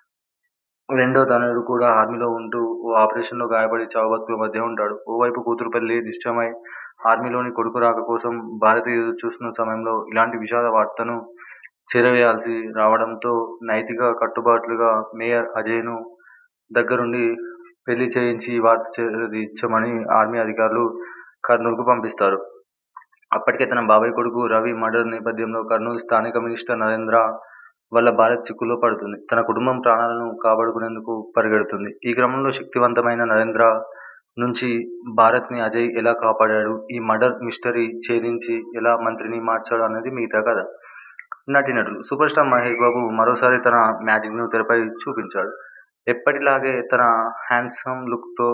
S1: రెండో తనయుడు కూడా ఆర్మీలో ఉంటూ ఓ ఆపరేషన్లో గాయపడి చావుబతుకుల మధ్య ఉంటాడు. ఓవైపు కూతురు పెళ్లి నిశ్చయమై ఆర్మీలోని కొడుకు రాక కోసం భారతి ఎదురుచూస్తున్న సమయంలో ఇలాంటి విషాద వార్తను చేరవేయాల్సి రావడంతో నైతిక కట్టుబాట్లుగా మేయర్ అజయ్ను దగ్గరుండి పెళ్లి చేయించి ఈ వార్త చేరదీర్చమని ఆర్మీ అధికారులు కర్నూలుకు పంపిస్తారు. అప్పటికే తన బాబాయ్ కొడుకు రవి మర్డర్ నేపథ్యంలో కర్నూలు స్థానిక మినిస్టర్ నరేంద్ర వల్ల భారతి చిక్కుల్లో పడుతుంది. తన కుటుంబం ప్రాణాలను కాపాడుకునేందుకు పరుగెడుతుంది. ఈ క్రమంలో శక్తివంతమైన నరేంద్ర నుంచి భారతిని అజయ్ ఎలా కాపాడాడు, ఈ మర్డర్ మిస్టరీ ఛేదించి ఎలా మంత్రిని మార్చాడు అన్నది మిగతా కథ. నటీనటులు సూపర్ స్టార్ మహేష్ బాబు మరోసారి తన మ్యాజిక్ను తెరపై చూపించాడు. ఎప్పటిలాగే తన హ్యాండ్సమ్ లుక్తో,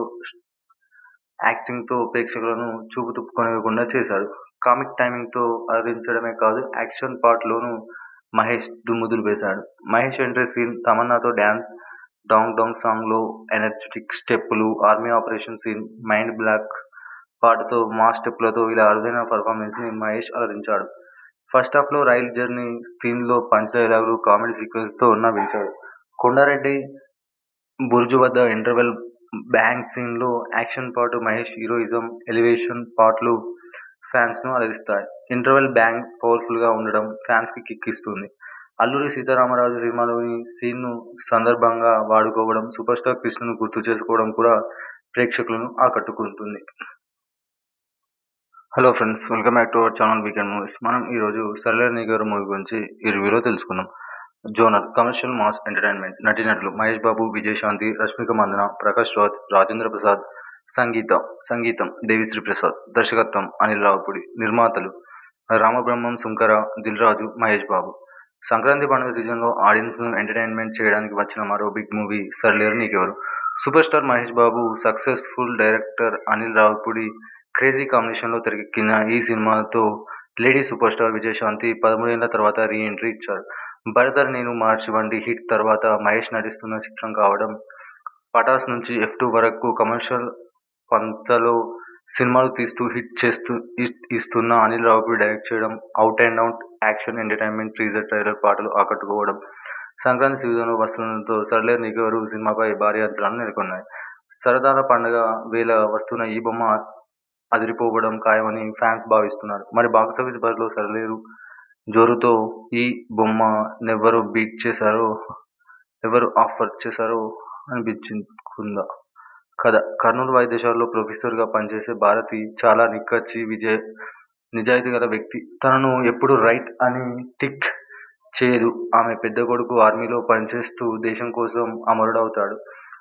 S1: యాక్టింగ్తో ప్రేక్షకులను చూపు తిప్పుకొనేకుండా చేశాడు. కామిక్ టైమింగ్తో అలరించడమే కాదు యాక్షన్ పార్ట్లోనూ మహేష్ దుమ్ము దులిపేశాడు. మహేష్ ఎంట్రీ సీన్, తమన్నాతో డాన్స్, డాంగ్ డాంగ్ సాంగ్లో ఎనర్జిటిక్ స్టెప్పులు, army operation scene, mind block పాటతో మాస్ స్టెప్పులతో ఇలా అరుదైన పర్ఫార్మెన్స్తో మహేష్ అలరించాడు. ఫస్టాఫ్లో రైలు జర్నీ సీన్లో పంచ్ డైలాగులు, కామెడీ సీక్వెన్స్లతో నవ్వించాడు. కొండారెడ్డి బురుజు వద్ద ఇంటర్వెల్ బ్యాంగ్ సీన్లో యాక్షన్ పాటు మహేష్ హీరోయిజం, ఎలివేషన్ పాటలు ఫ్యాన్స్ను అలరిస్తాయి. ఇంటర్వెల్ బ్యాంగ్ పవర్ఫుల్గా ఉండడం ఫ్యాన్స్కి కిక్ ఇస్తుంది. అల్లూరి సీతారామరాజు సినిమాలోని సీన్ను సందర్భంగా వాడుకోవడం, సూపర్ స్టార్ కృష్ణను గుర్తు చేసుకోవడం కూడా ప్రేక్షకులను ఆకట్టుకుంటుంది. Hello friends welcome back to our channel weekend movies మనం ఈరోజు 'సరిలేరు నీకెవ్వరు' మూవీ గురించి ఈ రివ్యూలో తెలుసుకుందాం. జోనర్ కమర్షియల్ మాస్ ఎంటర్టైన్మెంట్ నటీనటులు మహేష్ బాబు విజయశాంతి రష్మిక మందన ప్రకాష్ రాజ్ రాజేంద్ర ప్రసాద్ సంగీతం సంగీతం దేవిశ్రీ ప్రసాద్ దర్శకత్వం అనిల్ రావిపూడి నిర్మాతలు రామబ్రహ్మం సుంకర దిల్ రాజు మహేష్ బాబు సంక్రాంతి పండుగ సీజన్లో ఆడియన్స్ను ఎంటర్టైన్మెంట్ చేయడానికి వచ్చిన మరో big movie 'Sarileru Neekevvaru' super star Mahesh Babu successful director Anil Ravipudi crazy కాంబినేషన్లో తెరకెక్కిన ఈ సినిమాతో లేడీ సూపర్ స్టార్ విజయశాంతి పదమూడేళ్ల తర్వాత రీ ఎంట్రీ ఇచ్చారు. 'బ్రదర్ నేను మార్చి' వంటి హిట్ తర్వాత మహేష్ నటిస్తున్న చిత్రం కావడం, పటాస్ నుంచి ఎఫ్-టూ వరకు కమర్షియల్ పంథాలో సినిమాలు తీస్తూ హిట్ ఇస్తున్న అనిల్ రావిపూడి డైరెక్ట్ చేయడం, out and out action entertainer teaser trailer పాటలు ఆకట్టుకోవడం, సంక్రాంతి సీజన్లో వస్తుండటంతో 'సరిలేరు నీకెవ్వరు' సినిమాపై భారీ అంచనాలు నెలకొన్నాయి. సరదాల పండగ వేళ వస్తున్న ఈ బొమ్మ అదిరిపోవడం ఖాయమని ఫ్యాన్స్ భావిస్తున్నారు. మరి బాక్సాఫీస్ బరిలో 'సరిలేరు' జోరుతో ఈ బొమ్మ నెవరు బీట్ చేస్తారో, ఎవరు ఆఫర్ చేస్తారో అనిపించుకుందా కథ కర్నూలు వైద్యశాలలో ప్రొఫెసర్గా పనిచేసే భారతి చాలా నిక్కచ్చి, నిజాయితీగల వ్యక్తి. తనను ఎప్పుడూ రైట్ అని టిక్ చేయదు. ఆమె పెద్ద కొడుకు ఆర్మీలో పనిచేస్తూ దేశం కోసం అమరుడవుతాడు.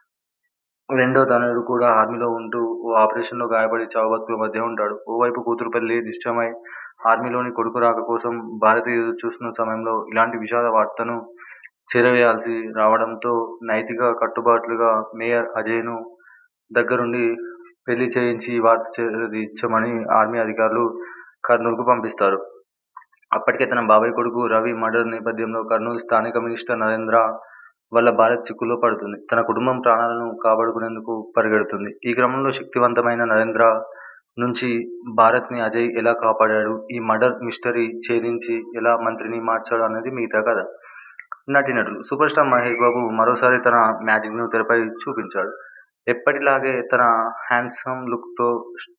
S1: రెండో తనయుడు కూడా ఆర్మీలో ఉంటూ ఓ ఆపరేషన్లో గాయపడి చావుబతుకుల మధ్య ఉంటాడు. ఓవైపు కూతురు పెళ్లి నిశ్చయమై ఆర్మీలోని కొడుకు రాక కోసం భారతి ఎదురుచూస్తున్న సమయంలో ఇలాంటి విషాద వార్తను చేరవేయాల్సి రావడంతో నైతిక కట్టుబాట్లుగా మేయర్ అజయ్ను దగ్గరుండి పెళ్లి చేయించి ఈ వార్త చేరదీర్చమని ఆర్మీ అధికారులు కర్నూలుకు పంపిస్తారు. అప్పటికే తన బాబాయ్ కొడుకు రవి మర్డర్ నేపథ్యంలో కర్నూలు స్థానిక మినిస్టర్ నరేంద్ర వల్ల భారతి చిక్కుల్లో పడుతుంది. తన కుటుంబం ప్రాణాలను కాపాడుకునేందుకు పరుగెడుతుంది. ఈ క్రమంలో శక్తివంతమైన నరేంద్ర నుంచి భారతిని అజయ్ ఎలా కాపాడాడు, ఈ మర్డర్ మిస్టరీ ఛేదించి ఎలా మంత్రిని మార్చాడు అన్నది మిగతా కథ. నటీనటులు సూపర్ స్టార్ మహేష్ బాబు మరోసారి తన మ్యాజిక్ను తెరపై చూపించాడు. ఎప్పటిలాగే తన హ్యాండ్సమ్ లుక్తో,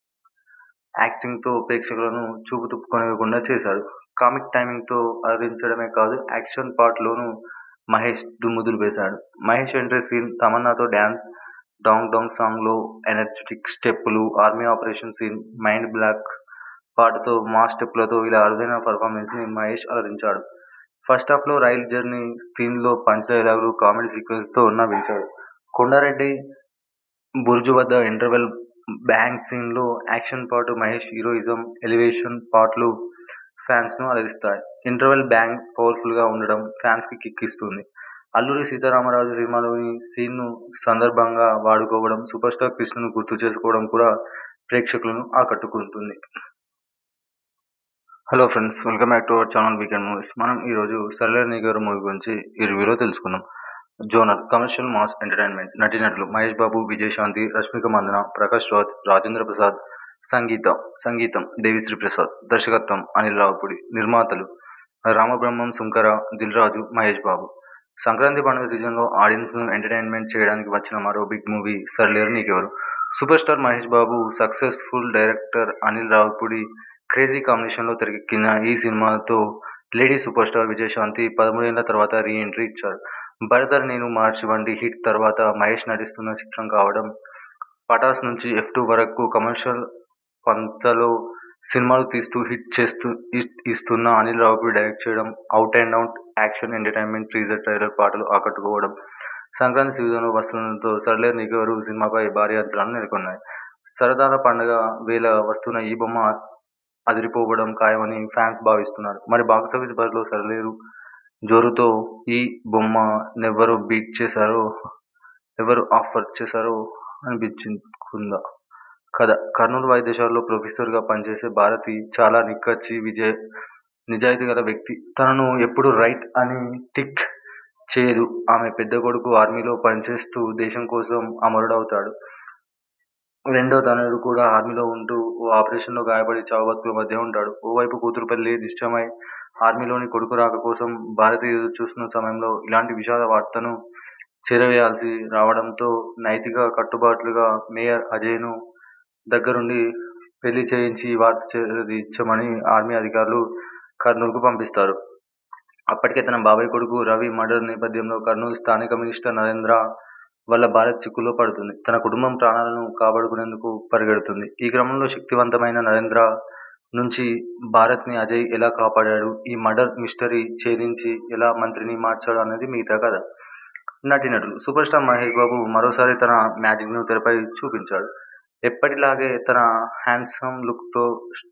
S1: యాక్టింగ్తో ప్రేక్షకులను చూపు తిప్పుకొనేకుండా చేశాడు. కామిక్ టైమింగ్తో అలరించడమే కాదు యాక్షన్ పార్ట్లోనూ మహేష్ దుమ్ము దులిపేశాడు. మహేష్ ఎంట్రీ సీన్, తమన్నాతో డాన్స్, డాంగ్ డాంగ్ సాంగ్లో ఎనర్జిటిక్ స్టెప్పులు, army operation scene, mind block పాటతో మాస్ స్టెప్పులతో ఇలా అరుదైన పర్ఫార్మెన్స్ని మహేష్ అలరించాడు ఫస్ట్ హాఫ్లో రైల్ జర్నీ సీన్లో పంచ్ డైలాగులు కామెడీ సీక్వెన్స్తో నవ్వించాడు కొండారెడ్డి బుర్జు వద్ద ఇంటర్వెల్ బ్యాంగ్ సీన్లో యాక్షన్ పాటు మహేష్ హీరోయిజం ఎలివేషన్ పాటలు ఫ్యాన్స్ను అలరిస్తాయి ఇంటర్వెల్ బ్యాంగ్ పవర్ఫుల్గా ఉండడం ఫ్యాన్స్కి కిక్ ఇస్తుంది అల్లూరి సీతారామరాజు సినిమాలోని సీన్ను సందర్భంగా వాడుకోవడం సూపర్ స్టార్ కృష్ణను గుర్తు చేసుకోవడం కూడా ప్రేక్షకులను ఆకట్టుకుంటుంది hello friends welcome back to our channel weekend movies మనం ఈరోజు సరళని గారు మూవీ గురించి ఈ రివ్యూలో తెలుసుకుందాం జోనర్ కమర్షియల్ మాస్ ఎంటర్టైన్మెంట్ నటీనటులు మహేష్ బాబు విజయశాంతి రష్మిక మందన ప్రకాష్ రాజ్ రాజేంద్ర ప్రసాద్ సంగీత సంగీతం దేవిశ్రీ ప్రసాద్ దర్శకత్వం అనిల్ రావుపూడి నిర్మాతలు రామబ్రహ్మం సుంకర దిల్ రాజు మహేష్ బాబు సంక్రాంతి పండుగ సీజన్లో ఆడియన్స్ను ఎంటర్టైన్మెంట్ చేయడానికి వచ్చిన మరో big movie Sarileru Neekevvaru super star Mahesh Babu successful director Anil Ravipudi crazy కాంబినేషన్లో తెరకెక్కిన ఈ సినిమాతో లేడీ సూపర్ స్టార్ విజయశాంతి పదమూడేళ్ల తర్వాత రీ ఎంట్రీ ఇచ్చారు భరతర్ నేను మార్చి వంటి హిట్ తర్వాత మహేష్ నటిస్తున్న చిత్రం కావడం పటాస్ నుంచి ఎఫ్ టూ వరకు కమర్షియల్ పంతలో సినిమాలు తీస్తూ హిట్ చేస్తూ ఇస్తున్న అనిల్ రావుపూడి డైరెక్ట్ చేయడం out and out action entertainment teaser trailer పాటలు ఆకట్టుకోవడం సంక్రాంతి సీజన్లో వస్తుండడంతో సర్లే నీకెవరు సినిమాపై భారీ అంచనాలు నెలకొన్నాయి సరదాల పండుగ వేళ వస్తున్న ఈ బొమ్మ అదిరిపోవడం ఖాయమని ఫ్యాన్స్ భావిస్తున్నారు మరి బాక్స్ ఆఫీస్ బరిలో సరలేరు జోరుతో ఈ బొమ్మ నెవ్వరు బీట్ చేశారో ఎవరు ఆఫర్ చేశారో అనిపించుకుందా కథ కర్నూలు వైద్యశాలలో ప్రొఫెసర్గా పనిచేసే భారతి చాలా నిక్కచ్చి విజయ్ నిజాయితీ గల వ్యక్తి తనను ఎప్పుడు రైట్ అని టిక్ చేయదు ఆమె పెద్ద కొడుకు ఆర్మీలో పనిచేస్తూ దేశం కోసం అమరుడవుతాడు రెండో తనయుడు కూడా ఆర్మీలో ఉంటూ ఓ ఆపరేషన్లో గాయపడి చావుబతుకుల మధ్య ఉంటాడు ఓవైపు కూతురు పెళ్లి నిశ్చయమై ఆర్మీలోని కొడుకు రాక కోసం భారతి ఎదురు చూస్తున్న సమయంలో ఇలాంటి విషాద వార్తను చేరవేయాల్సి రావడంతో నైతిక కట్టుబాట్లుగా మేయర్ అజయ్ను దగ్గరుండి పెళ్లి చేయించి ఈ వార్త చేరదీర్చమని ఆర్మీ అధికారులు కర్నూలుకు పంపిస్తారు అప్పటికే తన బాబాయ్ కొడుకు రవి మర్డర్ నేపథ్యంలో కర్నూలు స్థానిక మినిస్టర్ నరేంద్ర వల్ల భారత్ చిక్కులో పడుతుంది తన కుటుంబం ప్రాణాలను కాపాడుకునేందుకు పరిగెడుతుంది ఈ క్రమంలో శక్తివంతమైన నరేంద్ర నుంచి భారత్ని అజయ్ ఎలా కాపాడాడు ఈ మర్డర్ మిస్టరీ ఛేదించి ఎలా మంత్రిని మార్చాడు అనేది మిగతా కథ నటీనటులు సూపర్ స్టార్ మహేష్ బాబు మరోసారి తన మ్యాజిక్ను తెరపై చూపించాడు ఎప్పటిలాగే తన హ్యాండ్సమ్ లుక్తో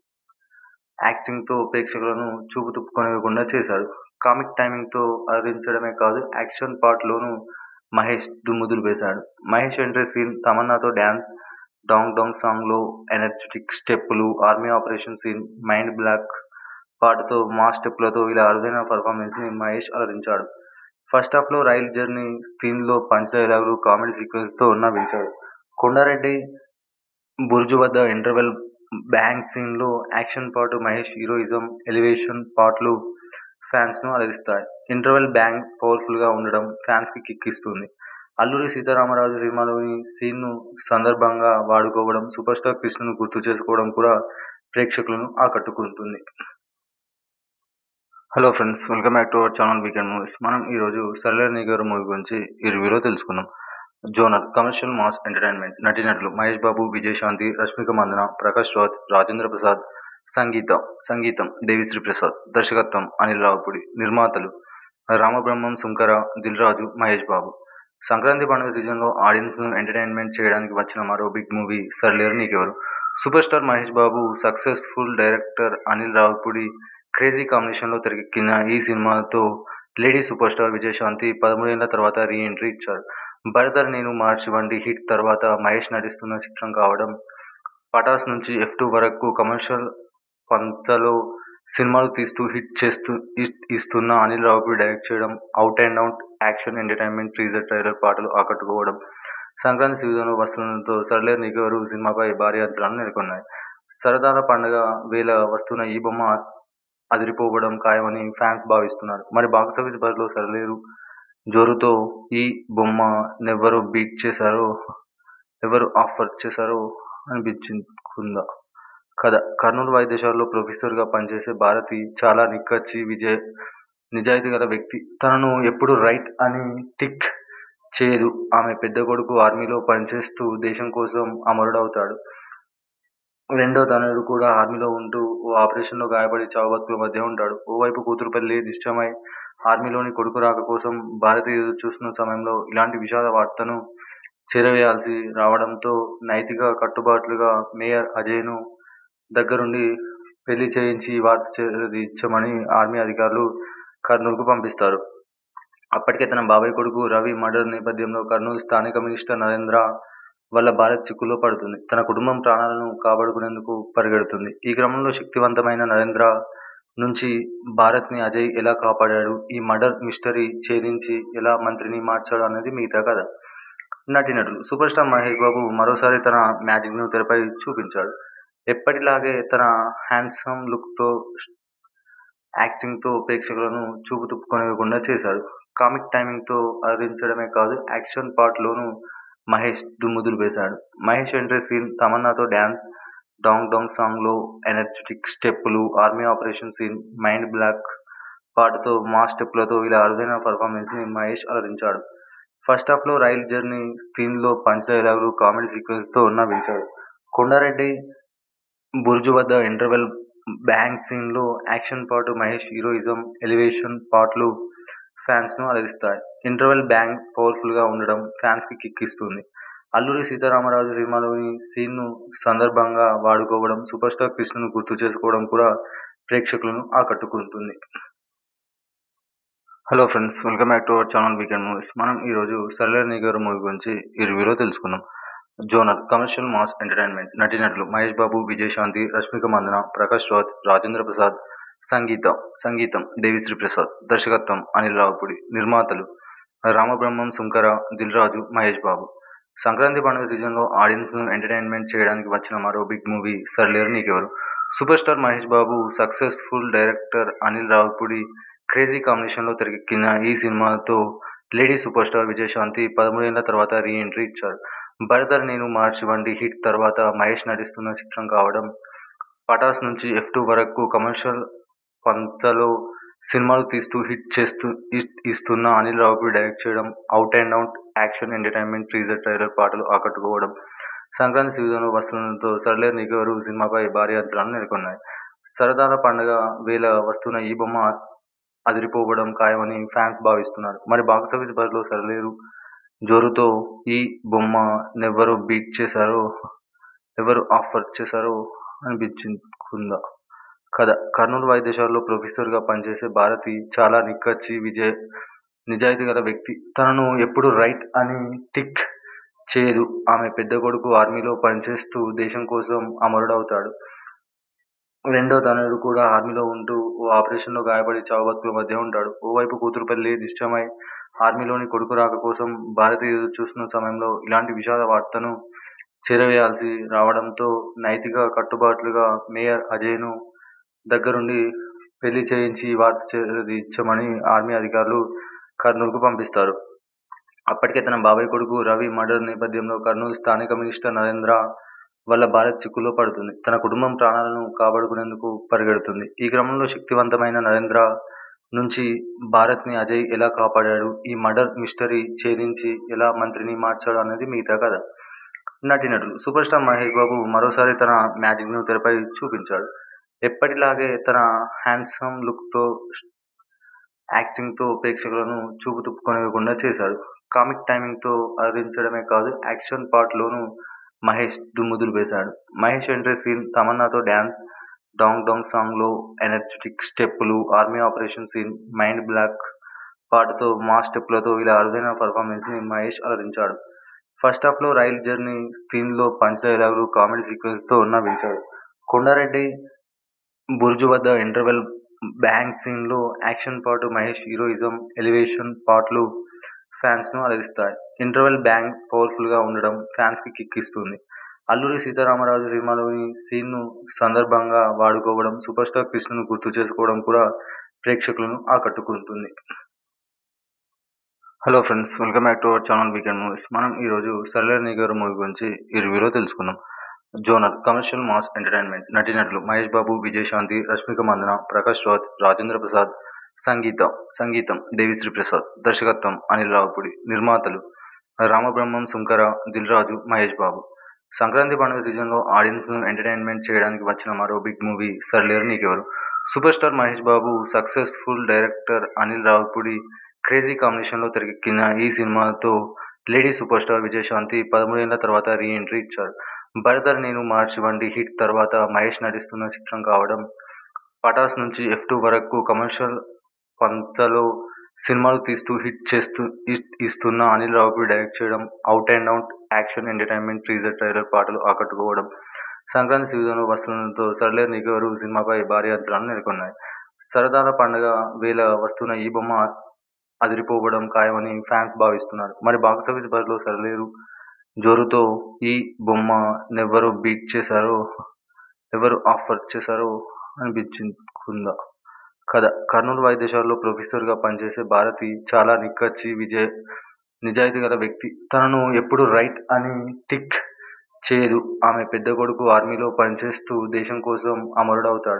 S1: యాక్టింగ్తో ప్రేక్షకులను చూపు తుప్పుకొనివ్వకుండా చేశాడు కామిక్ టైమింగ్తో అలరించడమే కాదు యాక్షన్ పార్ట్లోనూ మహేష్ దుమ్ముదులు వేశాడు మహేష్ ఎంట్రీ సీన్ తమన్నాతో డ్యాన్స్ డాంగ్ డాంగ్ సాంగ్లో ఎనర్జెటిక్ స్టెప్పులు army operation scene mind block పాటతో మాస్ స్టెప్పులతో ఇలా అరుదైన పర్ఫార్మెన్స్ని మహేష్ అలరించాడు ఫస్ట్ హాఫ్లో రైల్ జర్నీ సీన్లో పంచ్ డైలాగులు కామెడీ సీక్వెన్స్తో నవ్వించాడు కొండారెడ్డి బుర్జు వద్ద ఇంటర్వెల్ బ్యాంగ్ సీన్లో యాక్షన్ పాటు మహేష్ హీరోయిజం ఎలివేషన్ పాటలు ఫ్యాన్స్ను అలరిస్తాయి ఇంటర్వెల్ బ్యాంగ్ పవర్ఫుల్గా ఉండడం ఫ్యాన్స్కి కిక్ ఇస్తుంది అల్లూరి సీతారామరాజు సినిమాలోని సీన్ను సందర్భంగా వాడుకోవడం సూపర్ స్టార్ కృష్ణను గుర్తు చేసుకోవడం కూడా ప్రేక్షకులను ఆకట్టుకుంటుంది hello friends welcome back to our channel weekend movies మనం ఈరోజు సరళని గారు మూవీ గురించి ఈ రివ్యూలో తెలుసుకుందాం జోనర్ కమర్షియల్ మాస్ ఎంటర్టైన్మెంట్ నటీనటులు మహేష్ బాబు విజయశాంతి రష్మిక మందన ప్రకాష్ రాజ్ రాజేంద్ర ప్రసాద్ సంగీత సంగీతం దేవిశ్రీ ప్రసాద్ దర్శకత్వం అనిల్ రావుపూడి నిర్మాతలు రామబ్రహ్మం సుంకర దిల్ రాజు మహేష్ బాబు సంక్రాంతి పండుగ సీజన్లో ఆడియన్స్ను ఎంటర్టైన్మెంట్ చేయడానికి వచ్చిన మరో big movie Sarileru Neekevvaru super star Mahesh Babu successful director Anil Ravipudi crazy కాంబినేషన్లో తెరకెక్కిన ఈ సినిమాతో లేడీ సూపర్ స్టార్ విజయశాంతి పదమూడేళ్ల తర్వాత రీ ఎంట్రీ ఇచ్చారు భరతర్ నేను మార్చి వంటి హిట్ తర్వాత మహేష్ నటిస్తున్న చిత్రం కావడం పటాస్ నుంచి ఎఫ్ టూ వరకు కమర్షియల్ పంతలో సినిమాలు తీస్తూ హిట్ చేస్తూ ఇస్తున్న అనిల్ రావుపూడి డైరెక్ట్ చేయడం out and out action entertainment teaser trailer పాటలు ఆకట్టుకోవడం సంక్రాంతి సీజన్లో వస్తుండడంతో సర్లే నీకెవరు సినిమాపై భారీ అంచనాలు నెలకొన్నాయి సరదాల పండుగ వేళ వస్తున్న ఈ బొమ్మ అదిరిపోవడం ఖాయమని ఫ్యాన్స్ భావిస్తున్నారు మరి బాక్స్ ఆఫీస్ బరిలో సరలేరు జోరుతో ఈ బొమ్మ నెవ్వరు బీట్ చేశారో ఎవరు ఆఫర్ చేశారో అనిపించుకుందా కథ కర్నూలు వైద్యశాలలో ప్రొఫెసర్గా పనిచేసే భారతి చాలా నిక్కచ్చి విజయ్ నిజాయితీ గల వ్యక్తి తనను ఎప్పుడు రైట్ అని టిక్ చేయదు ఆమె పెద్ద కొడుకు ఆర్మీలో పనిచేస్తూ దేశం కోసం అమరుడవుతాడు రెండో తనయుడు కూడా ఆర్మీలో ఉంటూ ఓ ఆపరేషన్లో గాయపడి చావుబతుకుల మధ్య ఉంటాడు. ఓవైపు కూతురు పెళ్లి నిశ్చయమై ఆర్మీలోని కొడుకు రాక కోసం భారతి ఎదురు చూస్తున్న సమయంలో ఇలాంటి విషాద వార్తను చేరవేయాల్సి రావడంతో నైతిక కట్టుబాట్లుగా మేయర్ అజయ్ను దగ్గరుండి పెళ్లి చేయించి ఈ వార్త చేరదీర్చమని ఆర్మీ అధికారులు కర్నూలుకు పంపిస్తారు. అప్పటికే తన బాబాయ్ కొడుకు రవి మర్డర్ నేపథ్యంలో కర్నూలు స్థానిక మినిస్టర్ నరేంద్ర వల్ల భారత్ చిక్కుల్లో పడుతుంది. తన కుటుంబం ప్రాణాలను కాపాడుకునేందుకు పరుగెడుతుంది. ఈ క్రమంలో శక్తివంతమైన నరేంద్ర నుంచి భారత్ని అజయ్ ఎలా కాపాడాడు? ఈ మర్డర్ మిస్టరీ ఛేదించి ఎలా మంత్రిని మార్చాడు అనేది మిగతా కథ. నటీనటులు సూపర్ స్టార్ మహేష్ బాబు మరోసారి తన మ్యాజిక్ను తెరపై చూపించాడు. ఎప్పటిలాగే తన హ్యాండ్సమ్ లుక్తో, యాక్టింగ్తో ప్రేక్షకులను చూపు తిప్పుకోనివ్వకుండా చేశాడు. కామిక్ టైమింగ్తో అలరించడమే కాదు యాక్షన్ పార్ట్లోనూ మహేష్ దుమ్ము దులిపేశాడు. మహేష్ ఎంట్రీ సీన్, తమన్నాతో డ్యాన్స్, డాంగ్ డాంగ్ సాంగ్లో ఎనర్జిటిక్ స్టెప్పులు, army operation scene, mind block పాటతో మాస్ స్టెప్పులతో ఇలా అరుదైన పర్ఫార్మెన్స్ని మహేష్ అలరించాడు. ఫస్టాఫ్లో రైలు జర్నీ సీన్లో పంచ్ డైలాగులు, కామెడీ సీక్వెన్స్లతో నవ్వించాడు. కొండారెడ్డి బురుజు వద్ద ఇంటర్వెల్ బ్యాంగ్ సీన్లో యాక్షన్ పాటు మహేష్ హీరోయిజం, ఎలివేషన్ పార్ట్లు ఫ్యాన్స్ను అలరిస్తాయి. ఇంటర్వెల్ బ్యాంగ్ పవర్ఫుల్గా ఉండడం ఫ్యాన్స్కి కిక్ ఇస్తుంది. అల్లూరి సీతారామరాజు సినిమాలోని సీన్ను సందర్భంగా వాడుకోవడం, సూపర్ స్టార్ కృష్ణను గుర్తు చేసుకోవడం కూడా ప్రేక్షకులను ఆకట్టుకుంటుంది. Hello friends welcome back to our channel weekend movies మనం ఈరోజు సర్లేరు నీగారు మూవీ గురించి ఈ రివ్యూలో తెలుసుకుందాం. జోనర్ కమర్షియల్ మాస్ ఎంటర్టైన్మెంట్ నటీనటులు మహేష్ బాబు విజయశాంతి రష్మిక మందన ప్రకాష్ రాజ్ రాజేంద్ర ప్రసాద్ సంగీత సంగీతం దేవిశ్రీ ప్రసాద్ దర్శకత్వం అనిల్ రావిపూడి నిర్మాతలు రామబ్రహ్మం సుంకర దిల్ రాజు మహేష్ బాబు సంక్రాంతి పండుగ సీజన్లో ఆడియన్స్ను ఎంటర్టైన్మెంట్ చేయడానికి వచ్చిన మరో big movie Sarileru Neekevvaru super star Mahesh Babu successful director Anil Ravipudi crazy కాంబినేషన్లో తెరకెక్కిన ఈ సినిమాతో లేడీ సూపర్ స్టార్ విజయశాంతి పదమూడేళ్ల తర్వాత రీ ఎంట్రీ ఇచ్చారు. భరతర్ నేను మార్చి వంటి హిట్ తర్వాత మహేష్ నటిస్తున్న చిత్రం కావడం పటాస్ నుంచి ఎఫ్ టూ వరకు కమర్షియల్ పంథాలో సినిమాలు తీస్తూ హిట్ చేస్తూ ఇస్తున్న అనిల్ రావిపూడి డైరెక్ట్ చేయడం, out and out action entertainment teaser trailer పాటలు ఆకట్టుకోవడం సంక్రాంతి సీజన్లో వస్తుండడంతో సర్లేరు నీకెవరు సినిమాపై భారీ అంచనాలు నెలకొన్నాయి. సరదాల పండగ వేళ వస్తున్న ఈ బొమ్మ అదిరిపోవడం ఖాయమని ఫ్యాన్స్ భావిస్తున్నారు. మరి బాక్సాఫీస్ బరిలో సర్లేరు జోరుతో ఈ బొమ్మ నెవ్వరు బీట్ చేశారో, ఎవరు ఆఫర్ చేశారో అనిపించుకుందా కథ కర్నూలు వైద్యశాలలో ప్రొఫెసర్గా పనిచేసే భారతి చాలా నిక్కచ్చి, నిజాయితీ గల వ్యక్తి. తనను ఎప్పుడూ రైట్ అని టిక్ చేయదు. ఆమె పెద్ద కొడుకు ఆర్మీలో పనిచేస్తూ దేశం కోసం అమరుడవుతాడు. రెండో తనయుడు కూడా ఆర్మీలో ఉంటూ ఓ ఆపరేషన్లో గాయపడి చావుబతుకుల మధ్య ఉంటాడు. ఓవైపు కూతురు పెళ్లి నిశ్చయమై ఆర్మీలోని కొడుకు రాక కోసం భారతి ఎదురు చూస్తున్న సమయంలో ఇలాంటి విషాద వార్తను చేరవేయాల్సి రావడంతో నైతిక కట్టుబాట్లుగా మేయర్ అజయ్ను దగ్గరుండి పెళ్లి చేయించి ఈ వార్త చేరదీర్చమని ఆర్మీ అధికారులు కర్నూలుకు పంపిస్తారు. అప్పటికే తన బాబాయ్ కొడుకు రవి మర్డర్ నేపథ్యంలో కర్నూలు స్థానిక మినిస్టర్ నరేంద్ర వల్ల భారత్ చిక్కుల్లో పడుతుంది. తన కుటుంబం ప్రాణాలను కాపాడుకునేందుకు పరుగెడుతుంది. ఈ క్రమంలో శక్తివంతమైన నరేంద్ర నుంచి భారత్ని అజయ్ ఎలా కాపాడాడు? ఈ మర్డర్ మిస్టరీ ఛేదించి ఎలా మంత్రిని మార్చాడు అనేది మిగతా కథ. నటీనటులు సూపర్ స్టార్ మహేష్ బాబు మరోసారి తన మ్యాజిక్ను తెరపై చూపించాడు. ఎప్పటిలాగే తన హ్యాండ్సమ్ లుక్తో, యాక్టింగ్తో ప్రేక్షకులను చూపు తిప్పుకోనివ్వకుండా చేశాడు. కామిక్ టైమింగ్తో అలరించడమే కాదు యాక్షన్ పార్ట్లోనూ మహేష్ దుమ్ము దులిపేశాడు. మహేష్ ఎంట్రీ సీన్, తమన్నాతో డ్యాన్స్, డాంగ్ డాంగ్ సాంగ్లో ఎనర్జిటిక్ స్టెప్పులు, army operation scene, mind block పాటతో మాస్ స్టెప్పులతో ఇలా అరుదైన పర్ఫార్మెన్స్ని మహేష్ అలరించాడు. ఫస్టాఫ్లో రైలు జర్నీ సీన్లో పంచ్ డైలాగులు, కామెడీ సీక్వెన్స్లతో నవ్వించాడు. కొండారెడ్డి బురుజు వద్ద ఇంటర్వెల్ బ్యాంగ్ సీన్లో యాక్షన్ పాటు మహేష్ హీరోయిజం, ఎలివేషన్ పార్ట్లు ఫ్యాన్స్ను అలరిస్తాయి. ఇంటర్వెల్ బ్యాంగ్ పవర్ఫుల్గా ఉండడం ఫ్యాన్స్కి కిక్ ఇస్తుంది. అల్లూరి సీతారామరాజు సినిమాలోని సీన్ను సందర్భంగా వాడుకోవడం, సూపర్ స్టార్ కృష్ణను గుర్తు చేసుకోవడం కూడా ప్రేక్షకులను ఆకట్టుకుంటుంది. Hello friends welcome back to our channel weekend movies మనం ఈరోజు సర్లేరు నీగారు మూవీ గురించి ఈ రివ్యూలో తెలుసుకుందాం. జోనర్ కమర్షియల్ మాస్ ఎంటర్టైన్మెంట్ నటీనటులు మహేష్ బాబు విజయశాంతి రష్మిక మందన ప్రకాష్ రాజ్ రాజేంద్ర ప్రసాద్ సంగీత సంగీతం దేవిశ్రీ ప్రసాద్ దర్శకత్వం అనిల్ రావిపూడి నిర్మాతలు రామబ్రహ్మం సుంకర దిల్ రాజు మహేష్ బాబు సంక్రాంతి పండుగ సీజన్లో ఆడియన్స్ను ఎంటర్టైన్మెంట్ చేయడానికి వచ్చిన మరో big movie Sarileru Neekevvaru super star Mahesh Babu successful director Anil Ravipudi crazy కాంబినేషన్లో తెరకెక్కిన ఈ సినిమాతో లేడీ సూపర్ స్టార్ విజయశాంతి పదమూడేళ్ల తర్వాత రీ ఎంట్రీ ఇచ్చారు భరతర్ నేను మార్చి వంటి హిట్ తర్వాత మహేష్ నటిస్తున్న చిత్రం కావడం పటాస్ నుంచి ఎఫ్ టూ వరకు కమర్షియల్ పంతలో సినిమాలు తీస్తూ హిట్ చేస్తూ ఇస్తున్న అనిల్ రావిపూడి డైరెక్ట్ చేయడం out and out action entertainment teaser trailer పాటలు ఆకట్టుకోవడం సంక్రాంతి సీజన్లో వస్తుండడంతో సర్లేరు నీకెవరు సినిమాపై భారీ అంచనాలు నెలకొన్నాయి సరదాల పండుగ వేళ వస్తున్న ఈ బొమ్మ అదిరిపోవడం ఖాయమని ఫ్యాన్స్ భావిస్తున్నారు మరి బాక్సాఫీస్ బరిలో సరిలేరు జోరుతో ఈ బొమ్మ నెవ్వరు బీట్ చేశారో ఎవరు ఆఫర్ చేశారో అనిపించుకుందా కథ కర్నూలు వైద్యశాలలో ప్రొఫెసర్గా పనిచేసే భారతి చాలా నిక్కచ్చి విజయ నిజాయితీ గల వ్యక్తి తనను ఎప్పుడు రైట్ అని టిక్ చేయదు ఆమె పెద్ద కొడుకు ఆర్మీలో పనిచేస్తూ దేశం కోసం అమరుడవుతాడు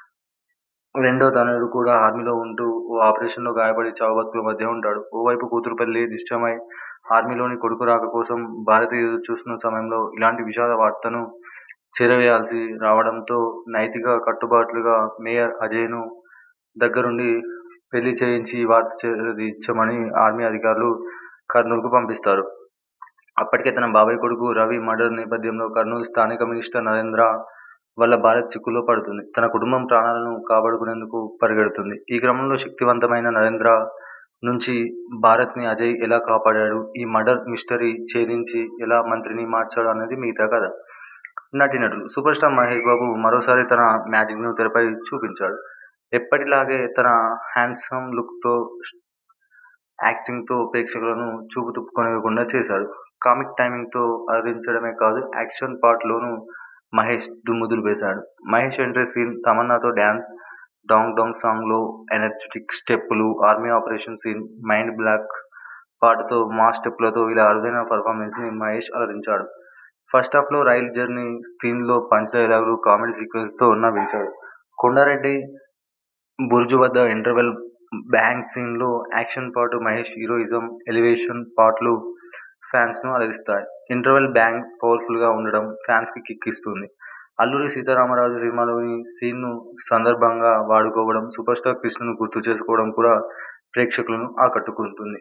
S1: రెండో తనయుడు కూడా ఆర్మీలో ఉంటూ ఓ ఆపరేషన్లో గాయపడి చావుబతుకుల మధ్య ఉంటాడు ఓవైపు కూతురు పెళ్లి నిశ్చయమై ఆర్మీలోని కొడుకు రాక కోసం భారతి ఎదురు చూస్తున్న సమయంలో ఇలాంటి విషాద వార్తను చేరవేయాల్సి రావడంతో నైతిక కట్టుబాట్లుగా మేయర్ అజయ్ను దగ్గరుండి పెళ్లి చేయించి ఈ వార్త చేరదీర్చమని ఆర్మీ అధికారులు కర్నూలుకు పంపిస్తారు అప్పటికే తన బాబాయ్ కొడుకు రవి మర్డర్ నేపథ్యంలో కర్నూలు స్థానిక మినిస్టర్ నరేంద్ర వల్ల భారత్ చిక్కులో పడుతుంది తన కుటుంబం ప్రాణాలను కాపాడుకునేందుకు పరిగెడుతుంది ఈ క్రమంలో శక్తివంతమైన నరేంద్ర నుంచి భారత్ని అజయ్ ఎలా కాపాడాడు ఈ మర్డర్ మిస్టరీ ఛేదించి ఎలా మంత్రిని మార్చాడు అనేది మిగతా కథ నటీనటులు సూపర్ స్టార్ మహేష్ బాబు మరోసారి తన మ్యాజిక్ను తెరపై చూపించాడు ఎప్పటిలాగే తన హ్యాండ్సమ్ లుక్తో యాక్టింగ్తో ప్రేక్షకులను చూపు తిప్పుకొనివ్వకుండా చేశాడు కామిక్ టైమింగ్తో అలరించడమే కాదు యాక్షన్ పార్ట్లోనూ మహేష్ దుమ్ము దులిపేశాడు మహేష్ ఎంట్రీ సీన్ తమన్నాతో డ్యాన్స్ డాంగ్ డాంగ్ సాంగ్లో ఎనర్జెటిక్ స్టెప్పులు army operation scene mind block పాటతో మా స్టెప్పులతో ఇలా అరుదైన పర్ఫార్మెన్స్ని మహేష్ అలరించాడు ఫస్ట్ హాఫ్లో రైల్ జర్నీ సీన్లో పంచ్ డైలాగులు కామెడీ సీక్వెన్స్తో నవ్వించాడు కొండారెడ్డి బుర్జు వద్ద ఇంటర్వెల్ బ్యాంగ్ సీన్లో యాక్షన్ పాటు మహేష్ హీరోయిజం ఎలివేషన్ పాటలు ఫ్యాన్స్ను అలరిస్తాయి ఇంటర్వెల్ బ్యాంగ్ పవర్ఫుల్గా ఉండడం ఫ్యాన్స్కి కిక్ ఇస్తుంది అల్లూరి సీతారామరాజు సినిమాలోని సీన్ను సందర్భంగా వాడుకోవడం సూపర్ స్టార్ కృష్ణను గుర్తు చేసుకోవడం కూడా ప్రేక్షకులను ఆకట్టుకుంటుంది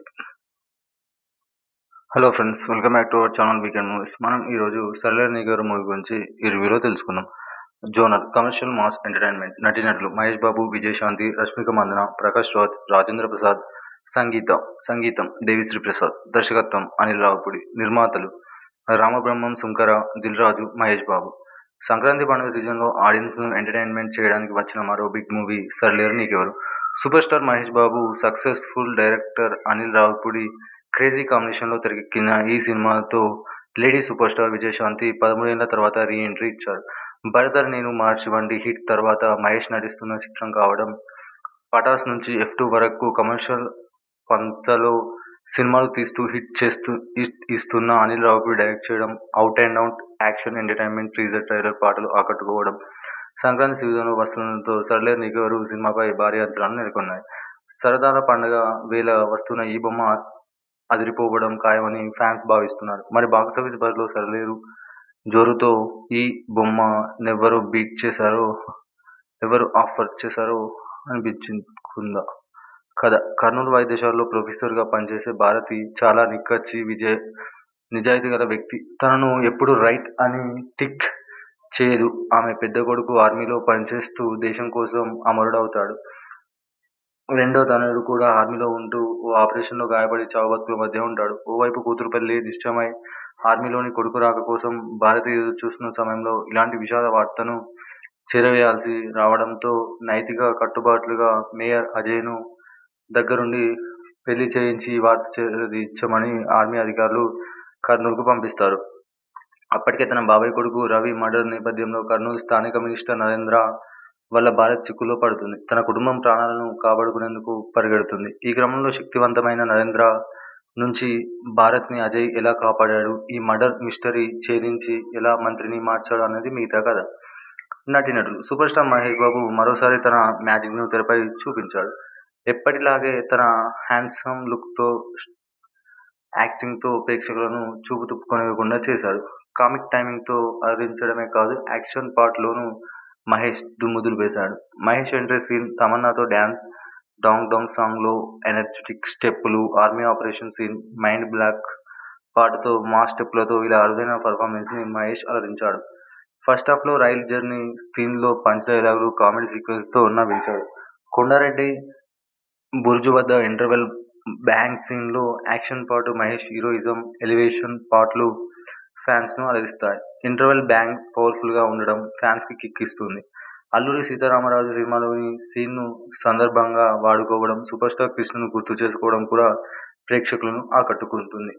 S1: hello friends welcome back to our channel weekend movies మనం ఈరోజు సర్లేర్ నిగర్ మూవీ గురించి ఈ రివ్యూలో తెలుసుకుందాం జోనర్ కమర్షియల్ మాస్ ఎంటర్టైన్మెంట్ నటీనటులు మహేష్ బాబు విజయశాంతి రష్మిక మందన ప్రకాష్ రాజ్ రాజేంద్ర ప్రసాద్ సంగీత సంగీతం దేవిశ్రీ ప్రసాద్ దర్శకత్వం అనిల్ రావుపూడి నిర్మాతలు రామబ్రహ్మం సుంకర దిల్ రాజు మహేష్ బాబు సంక్రాంతి పండుగ సీజన్లో ఆడియన్స్ను ఎంటర్టైన్మెంట్ చేయడానికి వచ్చిన మరో big movie Sarileru Neekevvaru super star Mahesh Babu successful director Anil Ravipudi crazy కాంబినేషన్లో తెరకెక్కిన ఈ సినిమాతో లేడీ సూపర్ స్టార్ విజయశాంతి పదమూడేళ్ల తర్వాత రీ ఎంట్రీ ఇచ్చారు భరతర్ నేను మార్చి వంటి హిట్ తర్వాత మహేష్ నటిస్తున్న చిత్రం కావడం పటాస్ నుంచి ఎఫ్ టూ వరకు కమర్షియల్ పంతలో సినిమాలు తీస్తూ హిట్ చేస్తూ ఇస్తున్న అనిల్ రావుపూడి డైరెక్ట్ చేయడం out and out action entertainment teaser trailer పాటలు ఆకట్టుకోవడం సంక్రాంతి సీజన్లో వస్తుండడంతో సర్లేరు నీకెవరు సినిమాపై భారీ అంచనాలు నెలకొన్నాయి సరదాల పండుగ వేళ వస్తున్న ఈ బొమ్మ అదిరిపోవడం ఖాయమని ఫ్యాన్స్ భావిస్తున్నారు మరి బాక్సాఫీస్ బరిలో సరిలేరు జోరుతో ఈ బొమ్మ నెవ్వరు బీట్ చేశారో ఎవరు ఆఫర్ చేశారో అనిపించుకుందా కథ కర్నూలు వైద్యశాలలో ప్రొఫెసర్గా పనిచేసే భారతి చాలా నిక్కచ్చి విజయ నిజాయితీ గల వ్యక్తి తనను ఎప్పుడు రైట్ అని టిక్ చేయదు ఆమె పెద్ద కొడుకు ఆర్మీలో పనిచేస్తూ దేశం కోసం అమరుడవుతాడు రెండో తనయుడు కూడా ఆర్మీలో ఉంటూ ఓ ఆపరేషన్లో గాయపడి చావుబతుకుల మధ్య ఉంటాడు ఓవైపు కూతురు పెళ్లి నిశ్చయమై ఆర్మీలోని కొడుకు రాక కోసం భారతి ఎదురు చూస్తున్న సమయంలో ఇలాంటి విషాద వార్తను చేరవేయాల్సి రావడంతో నైతిక కట్టుబాట్లుగా మేయర్ అజయ్ను దగ్గరుండి పెళ్లి చేయించి ఈ వార్త చేరదీర్చమని ఆర్మీ అధికారులు కర్నూలుకు పంపిస్తారు అప్పటికే తన బాబాయ్ కొడుకు రవి మర్డర్ నేపథ్యంలో కర్నూలు స్థానిక మినిస్టర్ నరేంద్ర వల్ల భారత్ చిక్కులో పడుతుంది తన కుటుంబం ప్రాణాలను కాపాడుకునేందుకు పరిగెడుతుంది ఈ క్రమంలో శక్తివంతమైన నరేంద్ర నుంచి భారత్ని అజయ్ ఎలా కాపాడాడు ఈ మర్డర్ మిస్టరీ ఛేదించి ఎలా మంత్రిని మార్చాడు అనేది మిగతా కథ నటీనటులు సూపర్ స్టార్ మహేష్ బాబు మరోసారి తన మ్యాజిక్ను తెరపై చూపించాడు ఎప్పటిలాగే తన హ్యాండ్సమ్ లుక్తో యాక్టింగ్తో ప్రేక్షకులను చూపు తిప్పుకొనివ్వకుండా చేశాడు కామిక్ టైమింగ్తో అలరించడమే కాదు యాక్షన్ పార్ట్లోనూ మహేష్ దుమ్ము దులిపేశాడు. మహేష్ ఎంట్రీ సీన్, తమన్నాతో డాన్స్, డాంగ్ డాంగ్ సాంగ్లో ఎనర్జిటిక్ స్టెప్పులు, army operation scene, mind block పాటతో మాస్ స్టెప్పులతో ఇలా అరుదైన పర్ఫార్మెన్స్ని మహేష్ అలరించాడు. ఫస్టాఫ్లో రైలు జర్నీ సీన్లో పంచ్ డైలాగులు, కామెడీ సీక్వెన్స్లతో నవ్వించాడు. కొండారెడ్డి బురుజు వద్ద ఇంటర్వెల్ బ్యాంగ్ సీన్లో action part, Mahesh heroism, elevation పార్ట్లు ఫ్యాన్స్ను అలరిస్తాయి. ఇంటర్వెల్ బ్యాంగ్ పవర్ఫుల్గా ఉండడం ఫ్యాన్స్కి కిక్ ఇస్తుంది. అల్లూరి సీతారామరాజు సినిమాలోని సీన్ను సందర్భంగా వాడుకోవడం, సూపర్ స్టార్ కృష్ణను గుర్తు చేసుకోవడం కూడా ప్రేక్షకులను ఆకట్టుకుంటుంది.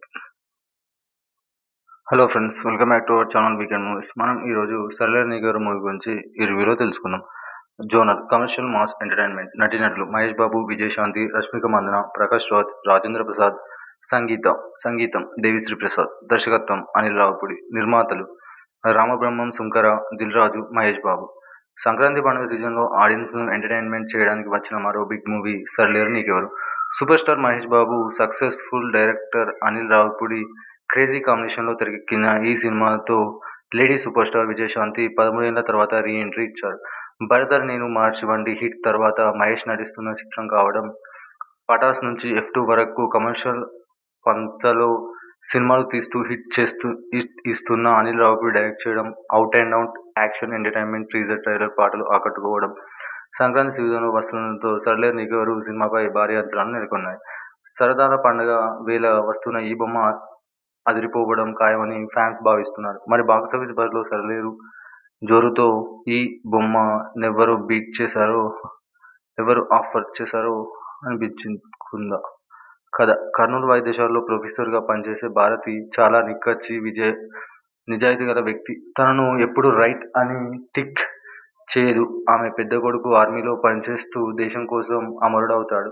S1: Hello friends welcome back to our channel weekend movies మనం ఈరోజు సర్లేరు నీగారు మూవీ గురించి ఈ రివ్యూలో తెలుసుకుందాం. జోనర్ కమర్షియల్ మాస్ ఎంటర్టైన్మెంట్ నటీనటులు మహేష్ బాబు, విజయశాంతి, రష్మిక మందన, ప్రకాష్ రాజ్, రాజేంద్ర ప్రసాద్ సంగీతం సంగీతం దేవిశ్రీ ప్రసాద్ దర్శకత్వం అనిల్ రావిపూడి నిర్మాతలు రామబ్రహ్మం సుంకర దిల్ రాజు మహేష్ బాబు సంక్రాంతి పండుగ సీజన్లో ఆడియన్స్ను ఎంటర్టైన్మెంట్ చేయడానికి వచ్చిన మరో big movie Sarileru Neekevvaru super star Mahesh Babu successful director Anil Ravipudi crazy కాంబినేషన్లో తెరకెక్కిన ఈ సినిమాతో లేడీ సూపర్ స్టార్ విజయశాంతి పదమూడేళ్ల తర్వాత రీ ఎంట్రీ ఇచ్చారు భరతర్ నేను మార్చి వంటి హిట్ తర్వాత మహేష్ నటిస్తున్న చిత్రం కావడం పటాస్ నుంచి ఎఫ్ టూ వరకు కమర్షియల్ పంతలో సినిమాలు తీస్తూ హిట్ చేస్తూ హిట్ ఇస్తున్న అనిల్ రావిపూడి డైరెక్ట్ చేయడం out and out action entertainment teaser trailer పాటలు ఆకట్టుకోవడం సంక్రాంతి సీజన్లో వస్తుండడంతో సర్లేరు నీకెవరు సినిమాపై భారీ అంచనాలు నెలకొన్నాయి సరదాల పండుగ వేళ వస్తున్న ఈ బొమ్మ అదిరిపోవడం ఖాయమని ఫ్యాన్స్ భావిస్తున్నారు మరి బాక్సాఫీస్ బరిలో సరిలేరు జోరుతో ఈ బొమ్మ నెవ్వరు బీట్ చేశారో ఎవరు ఆఫర్ చేశారో అనిపించుకుందా కథ కర్నూలు వైద్యశాలలో ప్రొఫెసర్గా పనిచేసే భారతి చాలా నిక్కచ్చి విజయ్ నిజాయితీ గల వ్యక్తి తనను ఎప్పుడు రైట్ అని టిక్ చేయదు ఆమె పెద్ద కొడుకు ఆర్మీలో పనిచేస్తూ దేశం కోసం అమరుడవుతాడు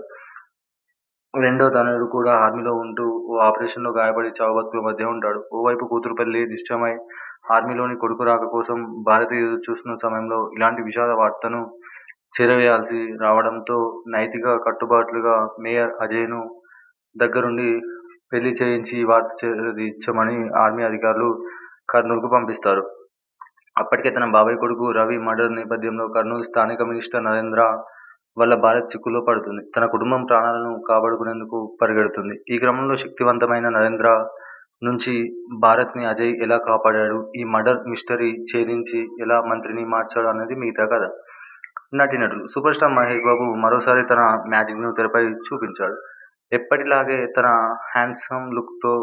S1: రెండో తనయుడు కూడా ఆర్మీలో ఉంటూ ఓ ఆపరేషన్లో గాయపడి చావుబతుకుల మధ్య ఉంటాడు ఓవైపు కూతురు పెళ్లి నిశ్చయమై ఆర్మీలోని కొడుకు రాక కోసం భారతి ఎదురు చూస్తున్న సమయంలో ఇలాంటి విషాద వార్తను చేరవేయాల్సి రావడంతో నైతిక కట్టుబాట్లుగా మేయర్ అజయ్ను దగ్గరుండి పెళ్లి చేయించి ఈ వార్త చేరదీర్చమని ఆర్మీ అధికారులు కర్నూలుకు పంపిస్తారు అప్పటికే తన బాబాయ్ కొడుకు రవి మర్డర్ నేపథ్యంలో కర్నూలు స్థానిక మినిస్టర్ నరేంద్ర వల్ల భారత్ చిక్కులో పడుతుంది తన కుటుంబం ప్రాణాలను కాపాడుకునేందుకు పరిగెడుతుంది ఈ క్రమంలో శక్తివంతమైన నరేంద్ర నుంచి భారత్ని అజయ్ ఎలా కాపాడాడు ఈ మర్డర్ మిస్టరీ ఛేదించి ఎలా మంత్రిని మార్చాడు అనేది మిగతా కథ నటీనటులు సూపర్ స్టార్ మహేష్ బాబు మరోసారి తన మ్యాజిక్ను తెరపై చూపించాడు ఎప్పటిలాగే తన హ్యాండ్సమ్ లుక్తో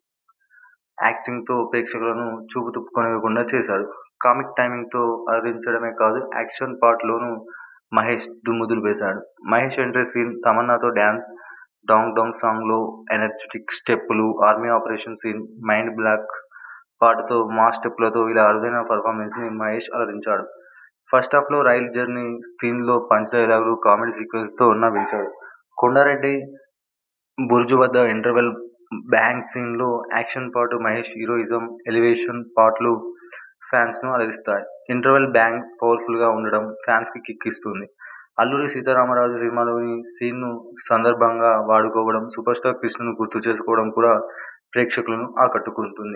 S1: యాక్టింగ్తో ప్రేక్షకులను చూపు తిప్పుకొనివ్వకుండా చేశాడు కామిక్ టైమింగ్తో అలరించడమే కాదు యాక్షన్ పార్ట్లోనూ మహేష్ దుమ్ము దులిపేశాడు మహేష్ ఎంట్రీ సీన్, తమన్నాతో డాన్స్, డాంగ్ డాంగ్ సాంగ్లో ఎనర్జిటిక్ స్టెప్పులు, army operation scene, mind block పాటతో మాస్ స్టెప్పులతో ఇలా అరుదైన పర్ఫార్మెన్స్ని మహేష్ అలరించాడు. ఫస్టాఫ్లో రైలు జర్నీ సీన్లో పంచ్ డైలాగులు, కామెడీ సీక్వెన్స్లతో నవ్వించాడు. కొండారెడ్డి బురుజు వద్ద ఇంటర్వెల్ బ్యాంగ్ సీన్లో action part, Mahesh heroism, elevation పార్ట్లు ఫ్యాన్స్ను అలరిస్తాయి. ఇంటర్వెల్ బ్యాంగ్ పవర్ఫుల్గా ఉండడం ఫ్యాన్స్కి కిక్ ఇస్తుంది. అల్లూరి సీతారామరాజు సినిమాలోని సీన్ను సందర్భంగా వాడుకోవడం, సూపర్ స్టార్ కృష్ణను గుర్తు చేసుకోవడం కూడా ప్రేక్షకులను ఆకట్టుకుంటుంది.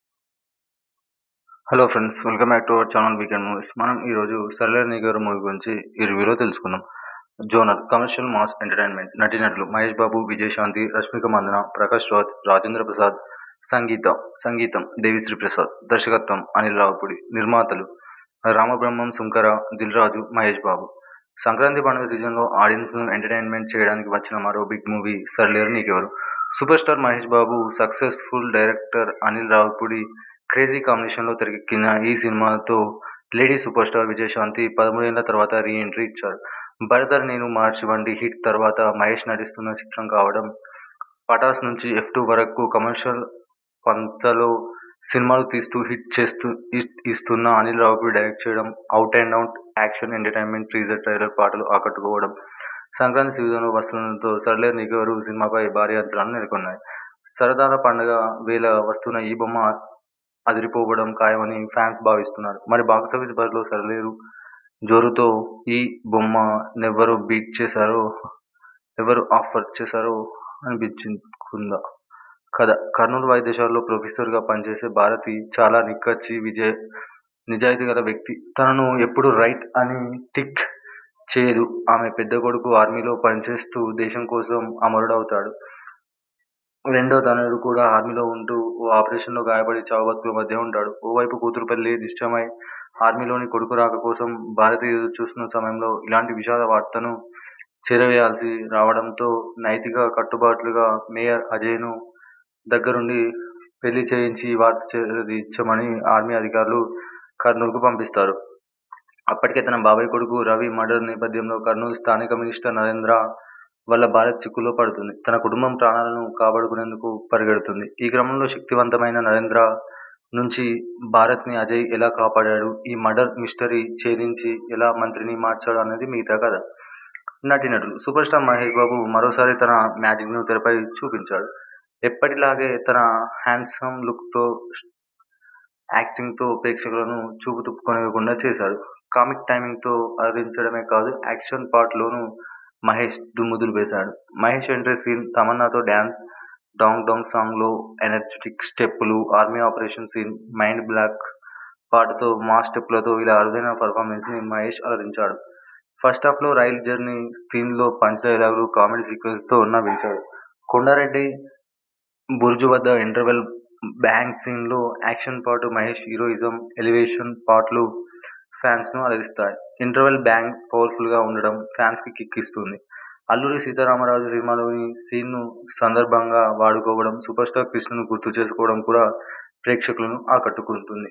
S1: Hello friends welcome back to our channel weekend movies మనం ఈరోజు సర్లేరు నీగారు మూవీ గురించి ఈ రివ్యూలో తెలుసుకుందాం. జోనర్ కమర్షియల్ మాస్ ఎంటర్టైన్మెంట్ నటీనటులు మహేష్ బాబు, విజయశాంతి, రష్మిక మందన, ప్రకాష్ రాజ్, రాజేంద్ర ప్రసాద్ సంగీతం సంగీతం దేవిశ్రీ ప్రసాద్ దర్శకత్వం అనిల్ రావిపూడి నిర్మాతలు రామబ్రహ్మం సుంకర దిల్ రాజు మహేష్ బాబు సంక్రాంతి పండుగ సీజన్లో ఆడియన్స్ను ఎంటర్టైన్మెంట్ చేయడానికి వచ్చిన మరో big movie Sarileru Neekevvaru super star Mahesh Babu successful director Anil Ravipudi crazy కాంబినేషన్లో తెరకెక్కిన ఈ సినిమాతో లేడీ సూపర్ స్టార్ విజయశాంతి పదమూడేళ్ల తర్వాత రీ ఎంట్రీ ఇచ్చారు భరతర్ నేను మార్చి వంటి హిట్ తర్వాత మహేష్ నటిస్తున్న చిత్రం కావడం పటాస్ నుంచి ఎఫ్ టూ వరకు కమర్షియల్ పంతలో సినిమాలు తీస్తూ హిట్ చేస్తూ హిట్ ఇస్తున్న అనిల్ రావిపూడి డైరెక్ట్ చేయడం out and out action entertainment teaser trailer పాటలు ఆకట్టుకోవడం సంక్రాంతి సీజన్లో వస్తుండడంతో సర్లేరు నీకెవరు సినిమాపై భారీ అంచనాలు నెలకొన్నాయి సరదాల పండుగ వేళ వస్తున్న ఈ బొమ్మ అదిరిపోవడం ఖాయమని ఫ్యాన్స్ భావిస్తున్నారు మరి బాక్సాఫీస్ బరిలో సరిలేరు జోరుతో ఈ బొమ్మ నెవ్వరు బీట్ చేశారో ఎవరు ఆఫర్ చేశారో అనిపించుకుందా కథ కర్నూలు వైద్యశాలలో ప్రొఫెసర్గా పనిచేసే భారతి చాలా నిక్కచ్చి విజయ నిజాయితీ గల వ్యక్తి తనను ఎప్పుడు రైట్ అని టిక్ చేయదు ఆమె పెద్ద కొడుకు ఆర్మీలో పనిచేస్తూ దేశం కోసం అమరుడవుతాడు రెండో తనయుడు కూడా ఆర్మీలో ఉంటూ ఓ ఆపరేషన్లో గాయపడి చావు బతుకుల మధ్య ఉంటాడు ఓవైపు కూతురు పెళ్లి నిశ్చయమై ఆర్మీలోని కొడుకు రాక కోసం భారతి ఎదురు చూస్తున్న సమయంలో ఇలాంటి విషాద వార్తను చేరవేయాల్సి రావడంతో నైతిక కట్టుబాట్లుగా మేయర్ అజయ్ను దగ్గరుండి పెళ్లి చేయించి ఈ వార్త చేరదీర్చమని ఆర్మీ అధికారులు కర్నూలుకు పంపిస్తారు అప్పటికే తన బాబాయ్ కొడుకు రవి మర్డర్ నేపథ్యంలో కర్నూలు స్థానిక మినిస్టర్ నరేంద్ర వల్ల భారత్ చిక్కులో పడుతుంది తన కుటుంబం ప్రాణాలను కాపాడుకునేందుకు పరిగెడుతుంది ఈ క్రమంలో శక్తివంతమైన నరేంద్ర నుంచి భారత్ని అజయ్ ఎలా కాపాడాడు ఈ మర్డర్ మిస్టరీ ఛేదించి ఎలా మంత్రిని మార్చాడు అనేది మిగతా కథ నటీనటులు సూపర్ స్టార్ మహేష్ బాబు మరోసారి తన మ్యాజిక్ను తెరపై చూపించాడు ఎప్పటిలాగే తన హ్యాండ్సమ్ లుక్తో యాక్టింగ్తో ప్రేక్షకులను చూపు తిప్పుకొనివ్వకుండా చేశాడు కామిక్ టైమింగ్తో అలరించడమే కాదు యాక్షన్ పార్ట్లోనూ మహేష్ దుమ్ముదులు వేశాడు మహేష్ ఎంట్రీ సీన్ తమన్నాతో డ్యాన్స్ డాంగ్ డాంగ్ సాంగ్లో ఎనర్జెటిక్ స్టెప్పులు army operation scene mind block పాటతో మా స్టెప్లతో ఇలా అరుదైన పర్ఫార్మెన్స్ని మహేష్ అలరించాడు ఫస్ట్ హాఫ్లో రైల్ జర్నీ సీన్లో పంచ్ డైలాగులు కామెడీ సీక్వెన్స్తో నవ్వించాడు కొండారెడ్డి బుర్జు వద్ద ఇంటర్వెల్ బ్యాంగ్ సీన్లో యాక్షన్ పాటు మహేష్ హీరోయిజం ఎలివేషన్ పాటలు ఫ్యాన్స్ను అలరిస్తాయి ఇంటర్వెల్ బ్యాంగ్ పవర్ఫుల్గా ఉండడం ఫ్యాన్స్కి కిక్ ఇస్తుంది అల్లూరి సీతారామరాజు సినిమాలోని సీన్ను సందర్భంగా వాడుకోవడం సూపర్ స్టార్ కృష్ణను గుర్తు చేసుకోవడం కూడా ప్రేక్షకులను ఆకట్టుకుంటుంది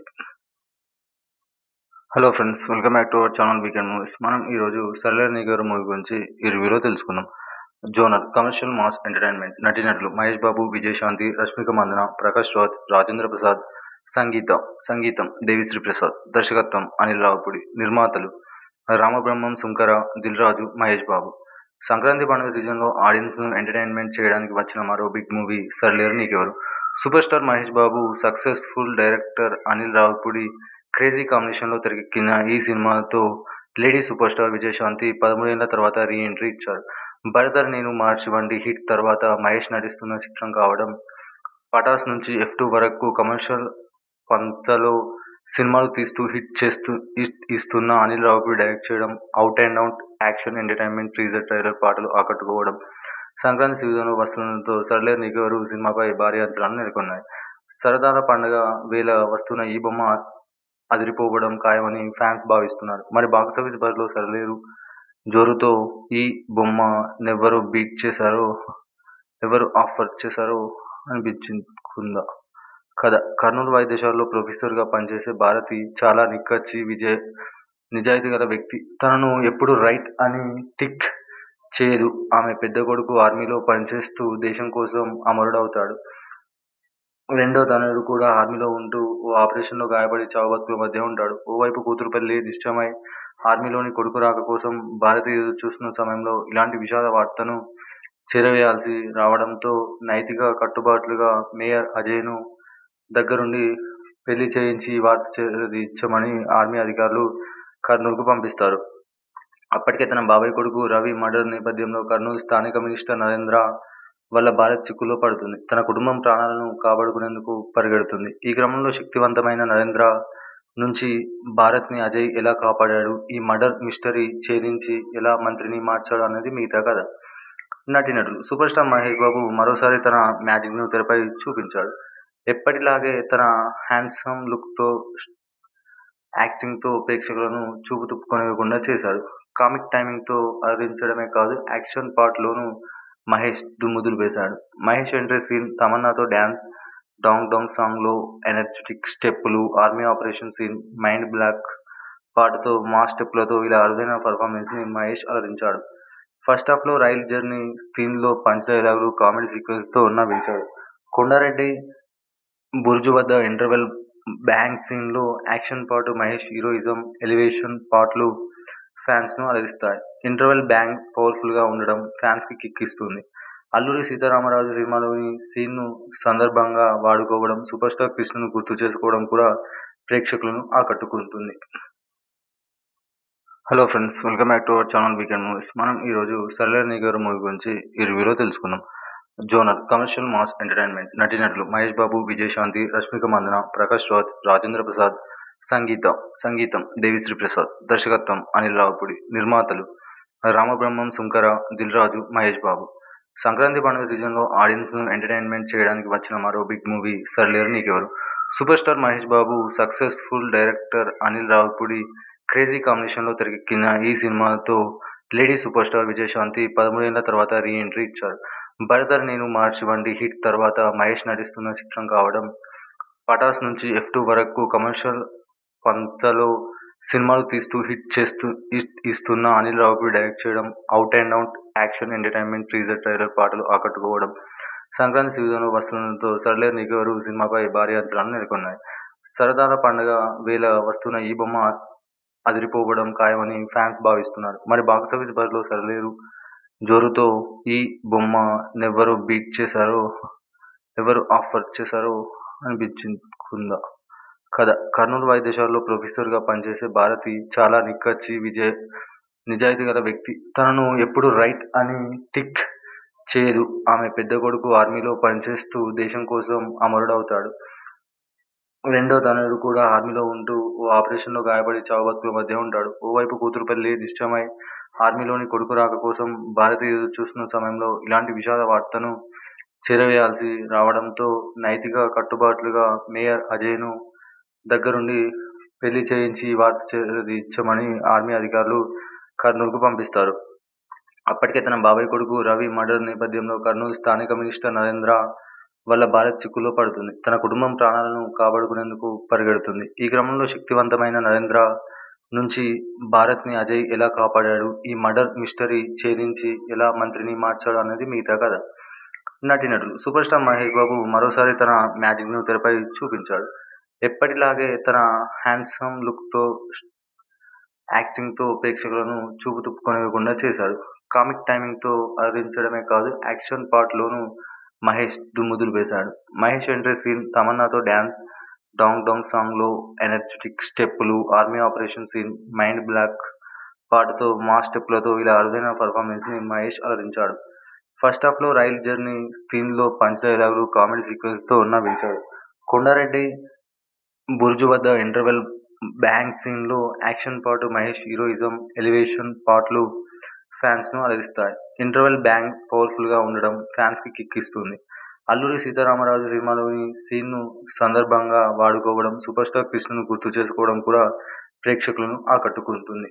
S1: hello friends welcome back to our channel weekend movies మనం ఈరోజు సరళ నిగర్ మూవీ గురించి ఈ రివ్యూలో తెలుసుకుందాం జోనర్ కమర్షియల్ మాస్ ఎంటర్టైన్మెంట్ నటీనటులు మహేష్ బాబు విజయశాంతి రష్మిక మందన ప్రకాష్ రాజ్ రాజేంద్ర ప్రసాద్ సంగీతం సంగీతం దేవిశ్రీ ప్రసాద్ దర్శకత్వం అనిల్ రావుపూడి నిర్మాతలు రామబ్రహ్మం సుంకర దిల్ రాజు మహేష్ బాబు సంక్రాంతి పండుగ సీజన్లో ఆడియన్స్ను ఎంటర్టైన్మెంట్ చేయడానికి వచ్చిన మరో big movie Sarileru Neekevvaru super star Mahesh Babu successful director Anil Ravipudi crazy కాంబినేషన్లో తెరకెక్కిన ఈ సినిమాతో లేడీ సూపర్ స్టార్ విజయశాంతి పదమూడేళ్ల తర్వాత రీ ఎంట్రీ ఇచ్చారు భరతర్ నేను మార్చి వంటి హిట్ తర్వాత మహేష్ నటిస్తున్న చిత్రం కావడం పటాస్ నుంచి ఎఫ్ టూ వరకు కమర్షియల్ పంతలో సినిమాలు తీస్తూ హిట్ చేస్తూ ఇస్తున్న అనిల్ రావుపూడి డైరెక్ట్ చేయడం out and out action entertainment teaser trailer పాటలు ఆకట్టుకోవడం సంక్రాంతి సీజన్లో వస్తుండడంతో సర్లే నీకెవరు సినిమాపై భారీ అంచనాలు నెలకొన్నాయి సరదాల పండుగ వేళ వస్తున్న ఈ బొమ్మ అదిరిపోవడం ఖాయమని ఫ్యాన్స్ భావిస్తున్నారు మరి బాక్సాఫీస్ బరిలో సరలేరు జోరుతో ఈ బొమ్మ నెవ్వరు బీట్ చేశారో ఎవరు ఆఫర్ చేశారో అనిపించుకుందా కథ కర్నూలు వైద్యశాలలో ప్రొఫెసర్గా పనిచేసే భారతి చాలా నిక్కచ్చి విజయ నిజాయితీ గల వ్యక్తి తనను ఎప్పుడు రైట్ అని టిక్ చేయదు ఆమె పెద్ద కొడుకు ఆర్మీలో పనిచేస్తూ దేశం కోసం అమరుడవుతాడు రెండో తనయుడు కూడా ఆర్మీలో ఉంటూ ఓ ఆపరేషన్లో గాయపడి చావు బతుకుల మధ్య ఉంటాడు ఓవైపు కూతురు పెళ్లి నిశ్చయమై ఆర్మీలోని కొడుకు రాక కోసం భారతి ఎదురు చూస్తున్న సమయంలో ఇలాంటి విషాద వార్తను చేరవేయాల్సి రావడంతో నైతిక కట్టుబాట్లుగా మేయర్ అజయ్ను దగ్గరుండి పెళ్లి చేయించి ఈ వార్త చేరదీర్చమని ఆర్మీ అధికారులు కర్నూలుకు పంపిస్తారు అప్పటికే తన బాబాయ్ కొడుకు రవి మర్డర్ నేపథ్యంలో కర్నూలు స్థానిక మినిస్టర్ నరేంద్ర వల్ల భారత్ చిక్కులో పడుతుంది తన కుటుంబం ప్రాణాలను కాపాడుకునేందుకు పరిగెడుతుంది ఈ క్రమంలో శక్తివంతమైన నరేంద్ర నుంచి భారత్ని అజయ్ ఎలా కాపాడాడు ఈ మర్డర్ మిస్టరీ ఛేదించి ఎలా మంత్రిని మార్చాడు అనేది మిగతా కథ నటీనటులు సూపర్ స్టార్ మహేష్ బాబు మరోసారి తన మ్యాజిక్ను తెరపై చూపించాడు ఎప్పటిలాగే తన హ్యాండ్సమ్ లుక్తో యాక్టింగ్తో ప్రేక్షకులను చూపు తిప్పుకొనివ్వకుండా చేశాడు కామిక్ టైమింగ్తో అలరించడమే కాదు యాక్షన్ పార్ట్లోనూ మహేష్ దుమ్ముదులు వేశాడు మహేష్ ఎంట్రీ సీన్ తమన్నాతో డ్యాన్స్ డాంగ్ డాంగ్ సాంగ్లో ఎనర్జెటిక్ స్టెప్పులు army operation scene mind block పాటతో మా స్టెప్లతో ఇలా అరుదైన పర్ఫార్మెన్స్ని మహేష్ అలరించాడు ఫస్ట్ హాఫ్లో రైల్ జర్నీ సీన్లో పంచ్ డైలాగులు కామెడీ సీక్వెన్స్తో నవ్వించాడు కొండారెడ్డి బుర్జు వద్ద ఇంటర్వెల్ బ్యాంగ్ సీన్లో యాక్షన్ పాటు మహేష్ హీరోయిజం ఎలివేషన్ పాటలు ఫ్యాన్స్ను అలరిస్తాయి ఇంటర్వెల్ బ్యాంగ్ పవర్ఫుల్గా ఉండడం ఫ్యాన్స్కి కిక్ ఇస్తుంది అల్లూరి సీతారామరాజు సినిమాలోని సీన్ను సందర్భంగా వాడుకోవడం సూపర్ స్టార్ కృష్ణను గుర్తు చేసుకోవడం కూడా ప్రేక్షకులను ఆకట్టుకుంటుంది hello friends welcome back to our channel weekend movies మనం ఈరోజు సరళ నిగర్ మూవీ గురించి ఈ రివ్యూలో తెలుసుకుందాం జోనర్ కమర్షియల్ మాస్ ఎంటర్టైన్మెంట్ నటీనటులు మహేష్ బాబు విజయశాంతి రష్మిక మందన ప్రకాష్ రాజ్ రాజేంద్ర ప్రసాద్ సంగీత సంగీతం దేవిశ్రీ ప్రసాద్ దర్శకత్వం అనిల్ రావుపూడి నిర్మాతలు రామబ్రహ్మం సుంకర దిల్ రాజు మహేష్ బాబు సంక్రాంతి పండుగ సీజన్లో ఆడియన్స్ను ఎంటర్టైన్మెంట్ చేయడానికి వచ్చిన మరో big movie Sarileru Neekevvaru super star Mahesh Babu successful director Anil Ravipudi crazy కాంబినేషన్లో తెరకెక్కిన ఈ సినిమాతో లేడీ సూపర్ స్టార్ విజయశాంతి పదమూడేళ్ల తర్వాత రీ ఎంట్రీ ఇచ్చారు భరతర్ నేను మార్చి వంటి హిట్ తర్వాత మహేష్ నటిస్తున్న చిత్రం కావడం పటాస్ నుంచి ఎఫ్ టూ వరకు కమర్షియల్ పంతలో సినిమాలు తీస్తూ హిట్ చేస్తూ ఇస్తున్న అనిల్ రావుపూడి డైరెక్ట్ చేయడం out and out action entertainment teaser trailer పాటలు ఆకట్టుకోవడం సంక్రాంతి సీజన్లో వస్తుండడంతో సర్లే నీకెవరు సినిమాపై భారీ అంచనాలు నెలకొన్నాయి సరదాల పండుగ వేళ వస్తున్న ఈ బొమ్మ అదిరిపోవడం ఖాయమని ఫ్యాన్స్ భావిస్తున్నారు మరి బాక్స్ ఆఫీస్ బరిలో సరలేరు జోరుతో ఈ బొమ్మ నెవ్వరు బీట్ చేశారో ఎవరు ఆఫర్ చేశారో అనిపించుకుందా కథ కర్నూలు వైద్యశాలలో ప్రొఫెసర్గా పనిచేసే భారతి చాలా నిక్కచ్చి విజయ్ నిజాయితీ గల వ్యక్తి తనను ఎప్పుడు రైట్ అని టిక్ చేయదు ఆమె పెద్ద కొడుకు ఆర్మీలో పనిచేస్తూ దేశం కోసం అమరుడవుతాడు రెండో తనయుడు కూడా ఆర్మీలో ఉంటూ ఓ ఆపరేషన్లో గాయపడి చావు మధ్య ఉంటాడు ఓవైపు కూతురు పెళ్లి నిశ్చయమై ఆర్మీలోని కొడుకు రాక కోసం భారతి ఎదురు చూస్తున్న సమయంలో ఇలాంటి విషాద వార్తను చేరవేయాల్సి రావడంతో నైతిక కట్టుబాట్లుగా మేయర్ అజయ్ను దగ్గరుండి పెళ్లి చేయించి వార్త ఇచ్చమని ఆర్మీ అధికారులు కర్నూలుకు పంపిస్తారు అప్పటికే తన బాబాయ్ కొడుకు రవి మర్డర్ నేపథ్యంలో కర్నూలు స్థానిక మినిస్టర్ నరేంద్ర వల్ల భారత్ చిక్కులో పడుతుంది తన కుటుంబం ప్రాణాలను కాపాడుకునేందుకు పరిగెడుతుంది ఈ క్రమంలో శక్తివంతమైన నరేంద్ర నుంచి భారత్ని అజయ్ ఎలా కాపాడాడు ఈ మర్డర్ మిస్టరీ ఛేదించి ఎలా మంత్రిని మార్చాడు అనేది మిగతా కథ నటీనటులు సూపర్ స్టార్ మహేష్ బాబు మరోసారి తన మ్యాజిక్ను తెరపై చూపించాడు ఎప్పటిలాగే తన హ్యాండ్సమ్ లుక్తో యాక్టింగ్తో ప్రేక్షకులను చూపు తిప్పుకొనివ్వకుండా చేశాడు కామిక్ టైమింగ్తో అలరించడమే కాదు యాక్షన్ పార్ట్లోనూ మహేష్ దుమ్ముదులు వేశాడు మహేష్ ఎంట్రీ సీన్ తమన్నాతో డ్యాన్స్ డాంగ్ డాంగ్ సాంగ్లో ఎనర్జెటిక్ స్టెప్పులు army operation scene mind block పాటతో మా స్టెప్లతో ఇలా అరుదైన పర్ఫార్మెన్స్ని మహేష్ అలరించాడు ఫస్ట్ హాఫ్లో రైల్ జర్నీ సీన్లో పంచ్ డైలాగులు కామెడీ సీక్వెన్స్తో నవ్వించాడు కొండారెడ్డి బుర్జు వద్ద ఇంటర్వెల్ బ్యాంగ్ సీన్లో యాక్షన్ పాటు మహేష్ హీరోయిజం ఎలివేషన్ పాటలు ఫ్యాన్స్ను అలరిస్తాయి ఇంటర్వెల్ బ్యాంగ్ పవర్ఫుల్గా ఉండడం ఫ్యాన్స్కి కిక్ ఇస్తుంది అల్లూరి సీతారామరాజు సినిమాలోని సీన్ను సందర్భంగా వాడుకోవడం సూపర్ స్టార్ కృష్ణను గుర్తు చేసుకోవడం కూడా ప్రేక్షకులను ఆకట్టుకుంటుంది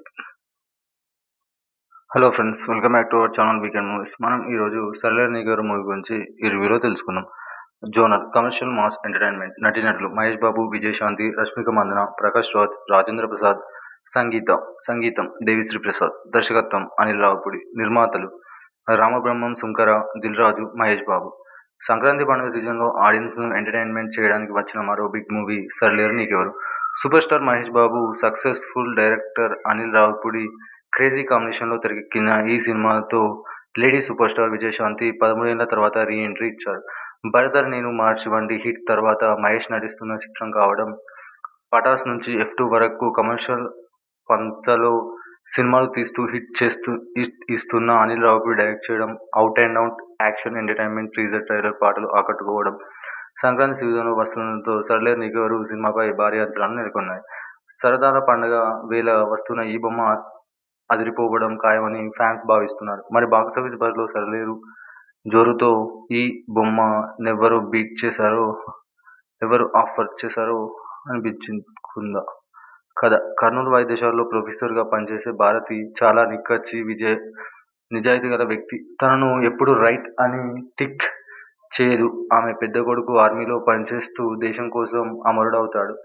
S1: hello friends welcome back to our channel weekend movies మనం ఈరోజు సరళ నిగర్ మూవీ గురించి ఈ రివ్యూలో తెలుసుకుందాం జోనర్ కమర్షియల్ మాస్ ఎంటర్టైన్మెంట్ నటీనటులు మహేష్ బాబు విజయశాంతి రష్మిక మందన ప్రకాష్ రాజ్ రాజేంద్ర ప్రసాద్ సంగీత సంగీతం దేవిశ్రీ ప్రసాద్ దర్శకత్వం అనిల్ రావుపూడి నిర్మాతలు రామబ్రహ్మం సుంకర దిల్ రాజు మహేష్ బాబు సంక్రాంతి పండుగ సీజన్లో ఆడియన్స్ను ఎంటర్టైన్మెంట్ చేయడానికి వచ్చిన మరో big movie Sarileru Neekevvaru super star Mahesh Babu successful director Anil Ravipudi crazy కాంబినేషన్లో తెరకెక్కిన ఈ సినిమాతో లేడీ సూపర్ స్టార్ విజయశాంతి పదమూడేళ్ల తర్వాత రీ ఎంట్రీ ఇచ్చారు భరతర్ నేను మార్చి వంటి హిట్ తర్వాత మహేష్ నటిస్తున్న చిత్రం కావడం పటాస్ నుంచి ఎఫ్ టూ వరకు కమర్షియల్ పంతలో సినిమాలు తీస్తూ హిట్ చేస్తూ ఇస్తున్న అనిల్ రావుపూడి డైరెక్ట్ చేయడం out and out action entertainment teaser trailer పాటలు ఆకట్టుకోవడం సంక్రాంతి సీజన్లో వస్తుండడంతో సర్లే నీకెవరు సినిమాపై భారీ అంచనాలు నెలకొన్నాయి సరదాల పండుగ వేళ వస్తున్న ఈ బొమ్మ అదిరిపోవడం ఖాయమని ఫ్యాన్స్ భావిస్తున్నారు మరి బాక్స్ ఆఫీస్ బరిలో సరలేరు జోరుతో ఈ బొమ్మ నెవ్వరు బీట్ చేశారో ఎవరు ఆఫర్ చేశారో అనిపించుకుందా కథ కర్నూలు వైద్యశాలలో ప్రొఫెసర్గా పనిచేసే భారతి చాలా నిక్కచ్చి విజయ్ నిజాయితీ గల వ్యక్తి తనను ఎప్పుడు రైట్ అని టిక్ చేయదు ఆమె పెద్ద కొడుకు ఆర్మీలో పనిచేస్తూ దేశం కోసం అమరుడవుతాడు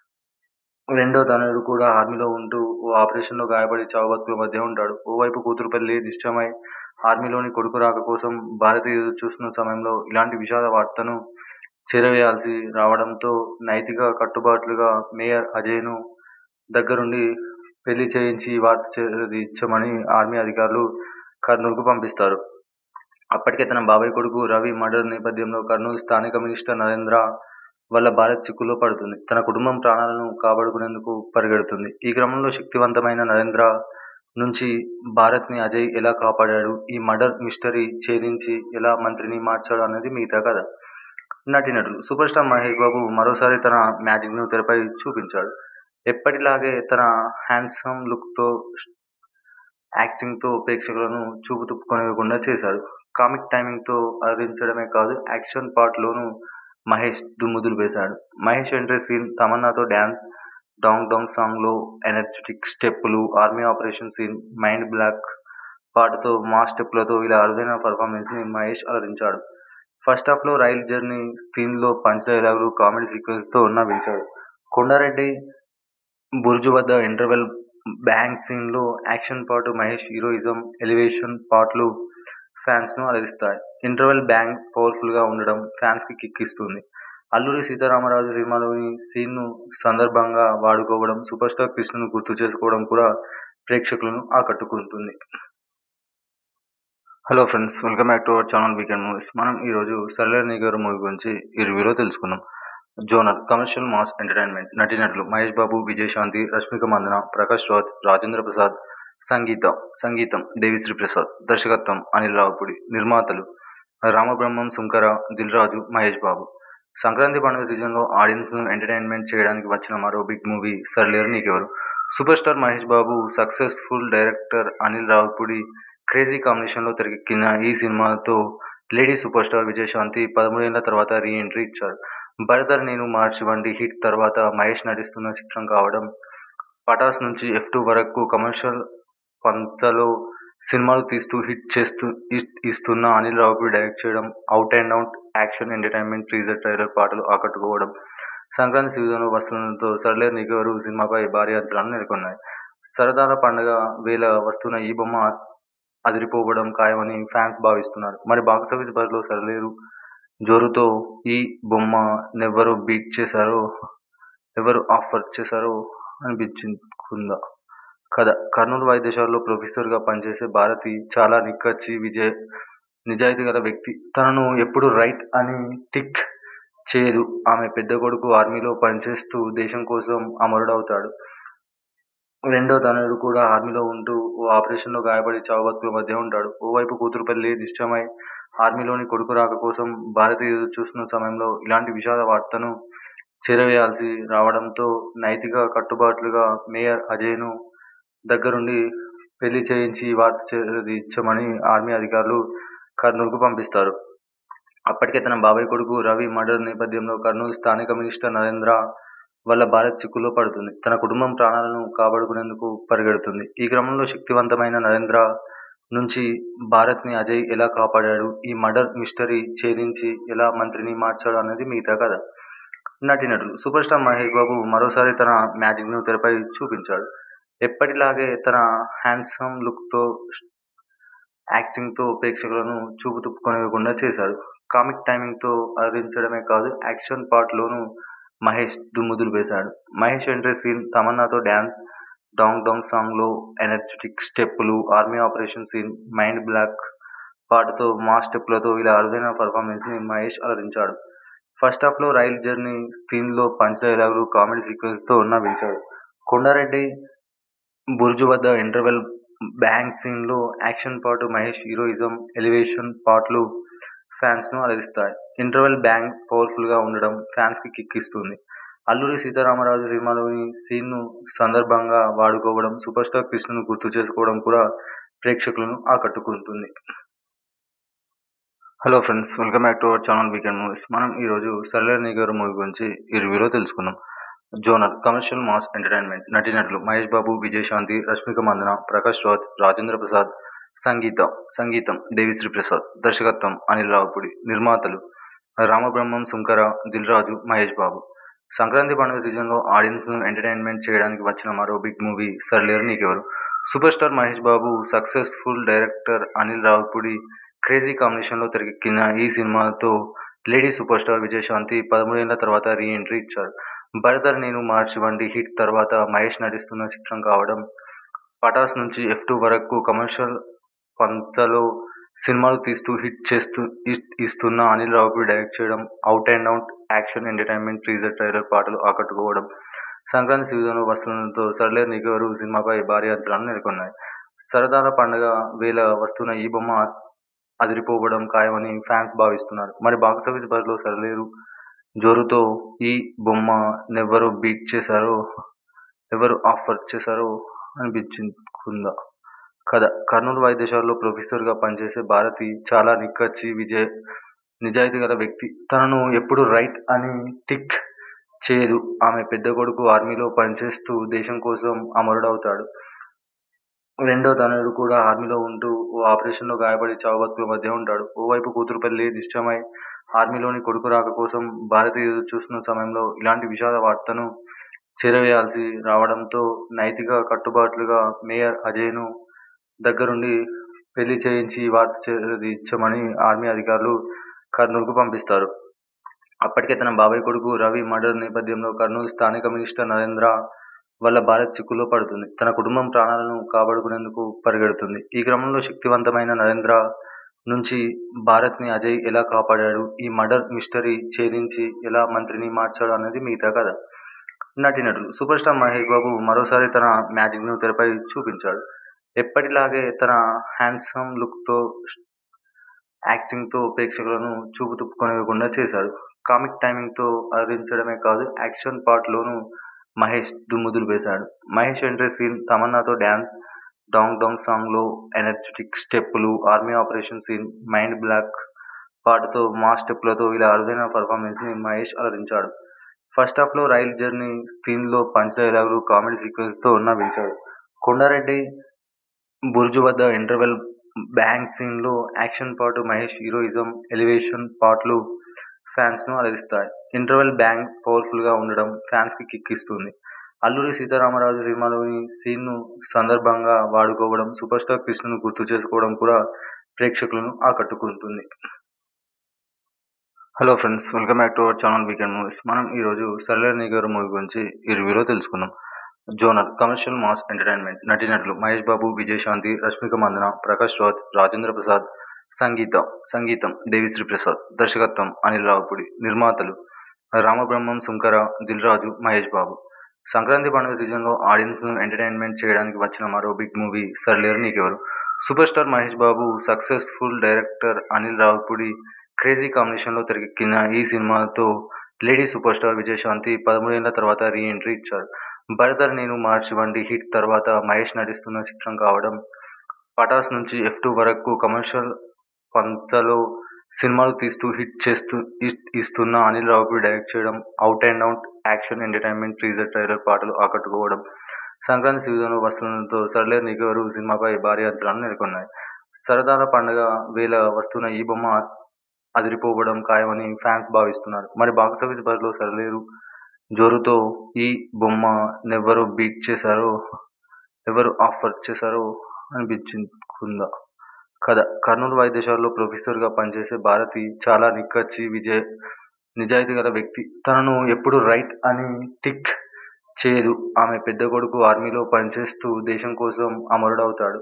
S1: రెండో తనయుడు కూడా ఆర్మీలో ఉంటూ ఓ ఆపరేషన్లో గాయపడి చావు మధ్య ఉంటాడు ఓవైపు కూతురు పెళ్లి నిశ్చయమై ఆర్మీలోని కొడుకు రాక కోసం భారతి ఎదురు చూస్తున్న సమయంలో ఇలాంటి విషాద వార్తను చేరవేయాల్సి రావడంతో నైతిక కట్టుబాట్లుగా మేయర్ అజయ్ను దగ్గరుండి పెళ్లి చేయించి వార్త ఇచ్చమని ఆర్మీ అధికారులు కర్నూలుకు పంపిస్తారు అప్పటికే తన బాబాయ్ కొడుకు రవి మర్డర్ నేపథ్యంలో కర్నూలు స్థానిక మినిస్టర్ నరేంద్ర వల్ల భారత్ చిక్కులో పడుతుంది తన కుటుంబం ప్రాణాలను కాపాడుకునేందుకు పరిగెడుతుంది ఈ క్రమంలో శక్తివంతమైన నరేంద్ర నుంచి భారత్ని అజయ్ ఎలా కాపాడాడు ఈ మర్డర్ మిస్టరీ ఛేదించి ఎలా మంత్రిని మార్చాడు అన్నది మిగతా కథ నటీనటులు సూపర్ స్టార్ మహేష్ బాబు మరోసారి తన మ్యాజిక్ను తెరపై చూపించాడు ఎప్పటిలాగే తన హ్యాండ్సమ్ లుక్తో యాక్టింగ్తో ప్రేక్షకులను చూపు తిప్పుకొనివ్వకుండా చేశాడు కామిక్ టైమింగ్తో అలరించడమే కాదు యాక్షన్ పార్ట్లోనూ మహేష్ దుమ్ము దులిపేశాడు మహేష్ ఎంట్రీ సీన్ తమన్నాతో డ్యాన్స్ డాంగ్ డాంగ్ సాంగ్లో ఎనర్జెటిక్ స్టెప్పులు army operation scene mind block పాటతో మాస్ స్టెప్పులతో ఇలా అరుదైన పర్ఫార్మెన్స్ని మహేష్ అలరించాడు ఫస్ట్ హాఫ్లో రైల్ జర్నీ సీన్లో పంచ్ డైలాగులు కామెడీ సీక్వెన్స్తో నవ్వించాడు కొండారెడ్డి బుర్జు వద్ద ఇంటర్వెల్ బ్యాంగ్ సీన్లో యాక్షన్ పాటు మహేష్ హీరోయిజం ఎలివేషన్ పాటలు ఫ్యాన్స్ను అలరిస్తాయి ఇంటర్వెల్ బ్యాంగ్ పవర్ఫుల్గా ఉండడం ఫ్యాన్స్కి కిక్ ఇస్తుంది అల్లూరి సీతారామరాజు సినిమాలోని సీన్ను సందర్భంగా వాడుకోవడం సూపర్ స్టార్ కృష్ణను గుర్తు చేసుకోవడం కూడా ప్రేక్షకులను ఆకట్టుకుంటుంది hello friends welcome back to our channel weekend movies మనం ఈరోజు సరళని గారు మూవీ గురించి ఈ రివ్యూలో తెలుసుకుందాం జోనర్ కమర్షియల్ మాస్ ఎంటర్టైన్మెంట్ నటీనటులు మహేష్ బాబు విజయశాంతి రష్మిక మందన ప్రకాష్ రాజ్ రాజేంద్ర ప్రసాద్ సంగీత సంగీతం దేవిశ్రీ ప్రసాద్ దర్శకత్వం అనిల్ రావుపూడి నిర్మాతలు రామబ్రహ్మం సుంకర దిల్ రాజు మహేష్ బాబు సంక్రాంతి పండుగ సీజన్లో ఆడియన్స్ను ఎంటర్టైన్మెంట్ చేయడానికి వచ్చిన మరో big movie Sarileru Neekevvaru super star Mahesh Babu successful director Anil Ravipudi crazy కాంబినేషన్లో తెరకెక్కిన ఈ సినిమాతో లేడీ సూపర్ స్టార్ విజయశాంతి పదమూడేళ్ల తర్వాత రీ ఎంట్రీ ఇచ్చారు భరతర్ నేను మార్చి వంటి హిట్ తర్వాత మహేష్ నటిస్తున్న చిత్రం కావడం పటాస్ నుంచి ఎఫ్ టూ వరకు కమర్షియల్ పంతలో సినిమాలు తీస్తూ హిట్ చేస్తూ ఇస్తున్న అనిల్ రావుపూడి డైరెక్ట్ చేయడం out and out action entertainment teaser trailer పాటలు ఆకట్టుకోవడం సంక్రాంతి సీజన్లో వస్తుండడంతో సర్లే నీకెవరు సినిమాపై భారీ అంచనాలు నెలకొన్నాయి సరదాల పండుగ వేళ వస్తున్న ఈ బొమ్మ అదిరిపోవడం ఖాయమని ఫ్యాన్స్ భావిస్తున్నారు మరి బాక్స్ ఆఫీస్ బరిలో సరలేరు జోరుతో ఈ బొమ్మ నెవ్వరు బీట్ చేశారో ఎవరు ఆఫర్ చేశారో అనిపించుకుందా కథ కర్నూలు వైద్యశాలలో ప్రొఫెసర్గా పనిచేసే భారతి చాలా నిక్కచ్చి విజయ్ నిజాయితీ గల వ్యక్తి తనను ఎప్పుడు రైట్ అని టిక్ చేయదు ఆమె పెద్ద కొడుకు ఆర్మీలో పనిచేస్తూ దేశం కోసం అమరుడవుతాడు రెండో తనయుడు కూడా ఆర్మీలో ఉంటూ ఓ ఆపరేషన్లో గాయపడి చావు మధ్య ఉంటాడు ఓవైపు కూతురు పెళ్లి నిశ్చయమై ఆర్మీలోని కొడుకు రాక కోసం భారతి ఎదురు చూస్తున్న సమయంలో ఇలాంటి విషాద వార్తను చేరవేయాల్సి రావడంతో నైతిక కట్టుబాట్లుగా మేయర్ అజయ్ను దగ్గరుండి పెళ్లి చేయించి వార్త ఇచ్చమని ఆర్మీ అధికారులు కర్నూలుకు పంపిస్తారు అప్పటికే తన బాబాయ్ కొడుకు రవి మర్డర్ నేపథ్యంలో కర్నూలు స్థానిక మినిస్టర్ నరేంద్ర వల్ల భారత్ చిక్కులో పడుతుంది తన కుటుంబం ప్రాణాలను కాపాడుకునేందుకు పరిగెడుతుంది ఈ క్రమంలో శక్తివంతమైన నరేంద్ర నుంచి భారత్ని అజయ్ ఎలా కాపాడాడు ఈ మర్డర్ మిస్టరీ ఛేదించి ఎలా మంత్రిని మార్చాడు అనేది మిగతా కథ నటీనటులు సూపర్ స్టార్ మహేష్ బాబు మరోసారి తన మ్యాజిక్ను తెరపై చూపించాడు ఎప్పటిలాగే తన హ్యాండ్సమ్ లుక్తో యాక్టింగ్తో ప్రేక్షకులను చూపు తిప్పుకొనివ్వకుండా చేశాడు కామిక్ టైమింగ్తో అలరించడమే కాదు యాక్షన్ పార్ట్లోనూ మహేష్ దుమ్ము దులిపేశాడు మహేష్ ఎంట్రీ సీన్ తమన్నాతో డ్యాన్స్ డాంగ్ డాంగ్ సాంగ్లో ఎనర్జెటిక్ స్టెప్పులు army operation scene mind block పాటతో మాస్ స్టెప్పులతో ఇలా అరుదైన పర్ఫార్మెన్స్ని మహేష్ అలరించాడు ఫస్ట్ హాఫ్లో రైల్ జర్నీ సీన్లో పంచ్ డైలాగులు కామెడీ సీక్వెన్స్తో నవ్వించాడు కొండారెడ్డి బుర్జు వద్ద ఇంటర్వెల్ బ్యాంగ్ సీన్లో యాక్షన్ పాటు మహేష్ హీరోయిజం ఎలివేషన్ పాటలు ఫ్యాన్స్ను అలరిస్తాయి ఇంటర్వెల్ బ్యాంగ్ పవర్ఫుల్గా ఉండడం ఫ్యాన్స్కి కిక్ ఇస్తుంది అల్లూరి సీతారామరాజు సినిమాలోని సీన్ను సందర్భంగా వాడుకోవడం సూపర్ స్టార్ కృష్ణను గుర్తు చేసుకోవడం కూడా ప్రేక్షకులను ఆకట్టుకుంటుంది hello friends welcome back to our channel weekend movies మనం ఈరోజు సరళని గారు మూవీ గురించి ఈ రివ్యూలో తెలుసుకుందాం జోనర్ కమర్షియల్ మాస్ ఎంటర్టైన్మెంట్ నటీనటులు మహేష్ బాబు విజయశాంతి రష్మిక మందన ప్రకాష్ రాజ్ రాజేంద్ర ప్రసాద్ సంగీత సంగీతం దేవిశ్రీ ప్రసాద్ దర్శకత్వం అనిల్ రావుపూడి నిర్మాతలు రామబ్రహ్మం సుంకర దిల్ రాజు మహేష్ బాబు సంక్రాంతి పండుగ సీజన్లో ఆడియన్స్ను ఎంటర్టైన్మెంట్ చేయడానికి వచ్చిన మరో big movie Sarileru Neekevvaru super star Mahesh Babu successful director Anil Ravipudi crazy కాంబినేషన్లో తెరకెక్కిన ఈ సినిమాతో లేడీ సూపర్ స్టార్ విజయశాంతి పదమూడేళ్ల తర్వాత రీ ఎంట్రీ ఇచ్చారు భరతర్ నేను మార్చి వంటి హిట్ తర్వాత మహేష్ నటిస్తున్న చిత్రం కావడం పటాస్ నుంచి ఎఫ్ టూ వరకు కమర్షియల్ పంతలో సినిమాలు తీస్తూ హిట్ చేస్తూ ఇస్తున్న అనిల్ రావుపూడి డైరెక్ట్ చేయడం out and out action entertainment teaser trailer పాటలు ఆకట్టుకోవడం సంక్రాంతి సీజన్లో వస్తుండడంతో సర్లే నీకెవరు సినిమాపై భారీ అంచనాలు నెలకొన్నాయి సరదాల పండగ వేళ వస్తున్న ఈ బొమ్మ అదిరిపోవడం ఖాయమని ఫ్యాన్స్ భావిస్తున్నారు మరి బాక్సాఫీస్ బరిలో సరిలేరు జోరుతో ఈ బొమ్మనెవరు బీట్ చేశారో ఎవరు ఆఫర్ చేశారో అనిపించుకుందా కథ కర్నూలు వైద్యశాలలో ప్రొఫెసర్గా పనిచేసే భారతి చాలా నిక్కచ్చి విజయ్ నిజాయితీ గల వ్యక్తి తనను ఎప్పుడు రైట్ అని టిక్ చేయదు ఆమె పెద్ద కొడుకు ఆర్మీలో పనిచేస్తూ దేశం కోసం అమరుడవుతాడు రెండో తనయుడు కూడా ఆర్మీలో ఉంటూ ఓ ఆపరేషన్లో గాయపడి చావుబతుకుల మధ్య ఉంటాడు ఓవైపు కూతురు పెళ్లి నిశ్చయమై ఆర్మీలోని కొడుకు రాక కోసం భారతి ఎదురు చూస్తున్న సమయంలో ఇలాంటి విషాద వార్తను చేరవేయాల్సి రావడంతో నైతిక కట్టుబాట్లుగా మేయర్ అజయ్ను దగ్గరుండి పెళ్లి చేయించి ఈ వార్త చేరదీర్చమని ఆర్మీ అధికారులు కర్నూలుకు పంపిస్తారు అప్పటికే తన బాబాయ్ కొడుకు రవి మర్డర్ నేపథ్యంలో కర్నూలు స్థానిక మినిస్టర్ నరేంద్ర వల్ల భారత్ చిక్కుల్లో పడుతుంది తన కుటుంబం ప్రాణాలను కాపాడుకునేందుకు పరిగెడుతుంది ఈ క్రమంలో శక్తివంతమైన నరేంద్ర నుంచి భారత్ని అజయ్ ఎలా కాపాడాడు ఈ మర్డర్ మిస్టరీ ఛేదించి ఎలా మంత్రిని మార్చాడు అనేది మిగతా కథ నటీనటులు సూపర్ స్టార్ మహేష్ బాబు మరోసారి తన మ్యాజిక్ను తెరపై చూపించాడు ఎప్పటిలాగే తన హ్యాండ్సమ్ లుక్తో యాక్టింగ్తో ప్రేక్షకులను చూపు తిప్పుకొనివ్వకుండా చేశాడు కామిక్ టైమింగ్తో అలరించడమే కాదు యాక్షన్ పార్ట్లోనూ మహేష్ దుమ్ము దులిపేశాడు మహేష్ ఎంట్రీ సీన్ తమన్నాతో డ్యాన్స్ డాంగ్ డాంగ్ సాంగ్లో ఎనర్జెటిక్ స్టెప్పులు army operation scene mind block పాటతో మా స్టెప్పులతో ఇలా అరుదైన పర్ఫార్మెన్స్ని మహేష్ అలరించాడు ఫస్ట్ హాఫ్లో రైల్ జర్నీ సీన్లో పంచ్ డైలాగులు కామెడీ సీక్వెన్స్తో నవ్వించాడు కొండారెడ్డి బుర్జు వద్ద ఇంటర్వెల్ బ్యాంగ్ సీన్లో యాక్షన్ పాటు మహేష్ హీరోయిజం ఎలివేషన్ పాటలు ఫ్యాన్స్ను అలరిస్తాయి ఇంటర్వెల్ బ్యాంగ్ పవర్ఫుల్గా ఉండడం ఫ్యాన్స్కి కిక్ ఇస్తుంది అల్లూరి సీతారామరాజు సినిమాలోని సీన్ను సందర్భంగా వాడుకోవడం సూపర్ స్టార్ కృష్ణను గుర్తు చేసుకోవడం కూడా ప్రేక్షకులను ఆకట్టుకుంటుంది hello friends welcome back to our channel weekend movies మనం ఈరోజు సర్లేర్ నిగర్ మూవీ గురించి ఈ రివ్యూలో తెలుసుకుందాం జోనర్ కమర్షియల్ మాస్ ఎంటర్టైన్మెంట్ నటీనటులు మహేష్ బాబు విజయశాంతి రష్మిక మందన ప్రకాష్ రాజ్ రాజేంద్ర ప్రసాద్ సంగీత సంగీతం దేవిశ్రీ ప్రసాద్ దర్శకత్వం అనిల్ రావుపూడి నిర్మాతలు రామబ్రహ్మం సుంకర దిల్ రాజు మహేష్ బాబు సంక్రాంతి పండుగ సీజన్లో ఆడియన్స్ను ఎంటర్టైన్మెంట్ చేయడానికి వచ్చిన మరో big movie Sarileru Neekevvaru super star Mahesh Babu successful director Anil Ravipudi crazy కాంబినేషన్లో తెరకెక్కిన ఈ సినిమాతో లేడీ సూపర్ స్టార్ విజయశాంతి పదమూడేళ్ల తర్వాత రీ ఎంట్రీ ఇచ్చారు భరతర్ నేను మార్చి వంటి హిట్ తర్వాత మహేష్ నటిస్తున్న చిత్రం కావడం పటాస్ నుంచి ఎఫ్ టూ వరకు కమర్షియల్ పంతలో సినిమాలు తీస్తూ హిట్ చేస్తూ ఇస్తున్న అనిల్ రావుపూడి డైరెక్ట్ చేయడం out and out action entertainment teaser trailer పాటలు ఆకట్టుకోవడం సంక్రాంతి సీజన్లో వస్తుండడంతో సర్లేర్ నిగరు సినిమాపై భారీ అంచనాలు నెలకొన్నాయి సరదాల పండగ వేళ వస్తున్న ఈ బొమ్మ అదిరిపోవడం ఖాయమని ఫ్యాన్స్ భావిస్తున్నారు మరి బాక్సాఫీస్ బరిలో సరిలేరు జోరుతో ఈ బొమ్మనెవరు బీట్ చేశారో ఎవరు ఆఫర్ చేశారో అనిపించుకుందా కథ కర్నూలు వైద్యశాలలో ప్రొఫెసర్గా పనిచేసే భారతి చాలా నిక్కచ్చి విజయ్ నిజాయితీ గల వ్యక్తి తనను ఎప్పుడు రైట్ అని టిక్ చేయదు ఆమె పెద్ద కొడుకు ఆర్మీలో పనిచేస్తూ దేశం కోసం అమరుడవుతాడు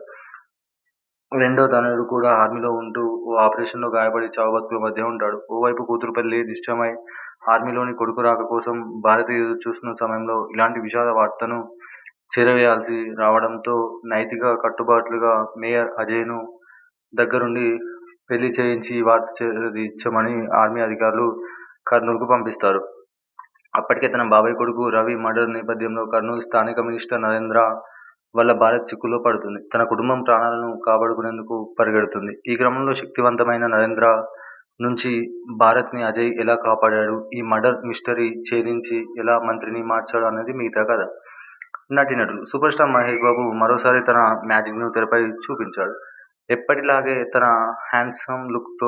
S1: రెండో తనయుడు కూడా ఆర్మీలో ఉంటూ ఓ ఆపరేషన్లో గాయపడి చావుబతుకుల మధ్య ఉంటాడు ఓవైపు కూతురు పెళ్లి నిశ్చయమై ఆర్మీలోని కొడుకు రాక కోసం భారతి ఎదురు చూస్తున్న సమయంలో ఇలాంటి విషాద వార్తను చేరవేయాల్సి రావడంతో నైతిక కట్టుబాట్లుగా మేయర్ అజయ్ను దగ్గరుండి పెళ్లి చేయించి ఈ వార్త చేరదీర్చమని ఆర్మీ అధికారులు కర్నూలుకు పంపిస్తారు అప్పటికే తన బాబాయ్ కొడుకు రవి మర్డర్ నేపథ్యంలో కర్నూలు స్థానిక మినిస్టర్ నరేంద్ర వల్ల భారత్ చిక్కుల్లో పడుతుంది తన కుటుంబం ప్రాణాలను కాపాడుకునేందుకు పరిగెడుతుంది ఈ క్రమంలో శక్తివంతమైన నరేంద్ర నుంచి భారత్ని అజయ్ ఎలా కాపాడాడు ఈ మర్డర్ మిస్టరీ ఛేదించి ఎలా మంత్రిని మార్చాడు అనేది మిగతా కథ నటీనటులు సూపర్ స్టార్ మహేష్ బాబు మరోసారి తన మ్యాజిక్ను తెరపై చూపించాడు ఎప్పటిలాగే తన హ్యాండ్సమ్ లుక్తో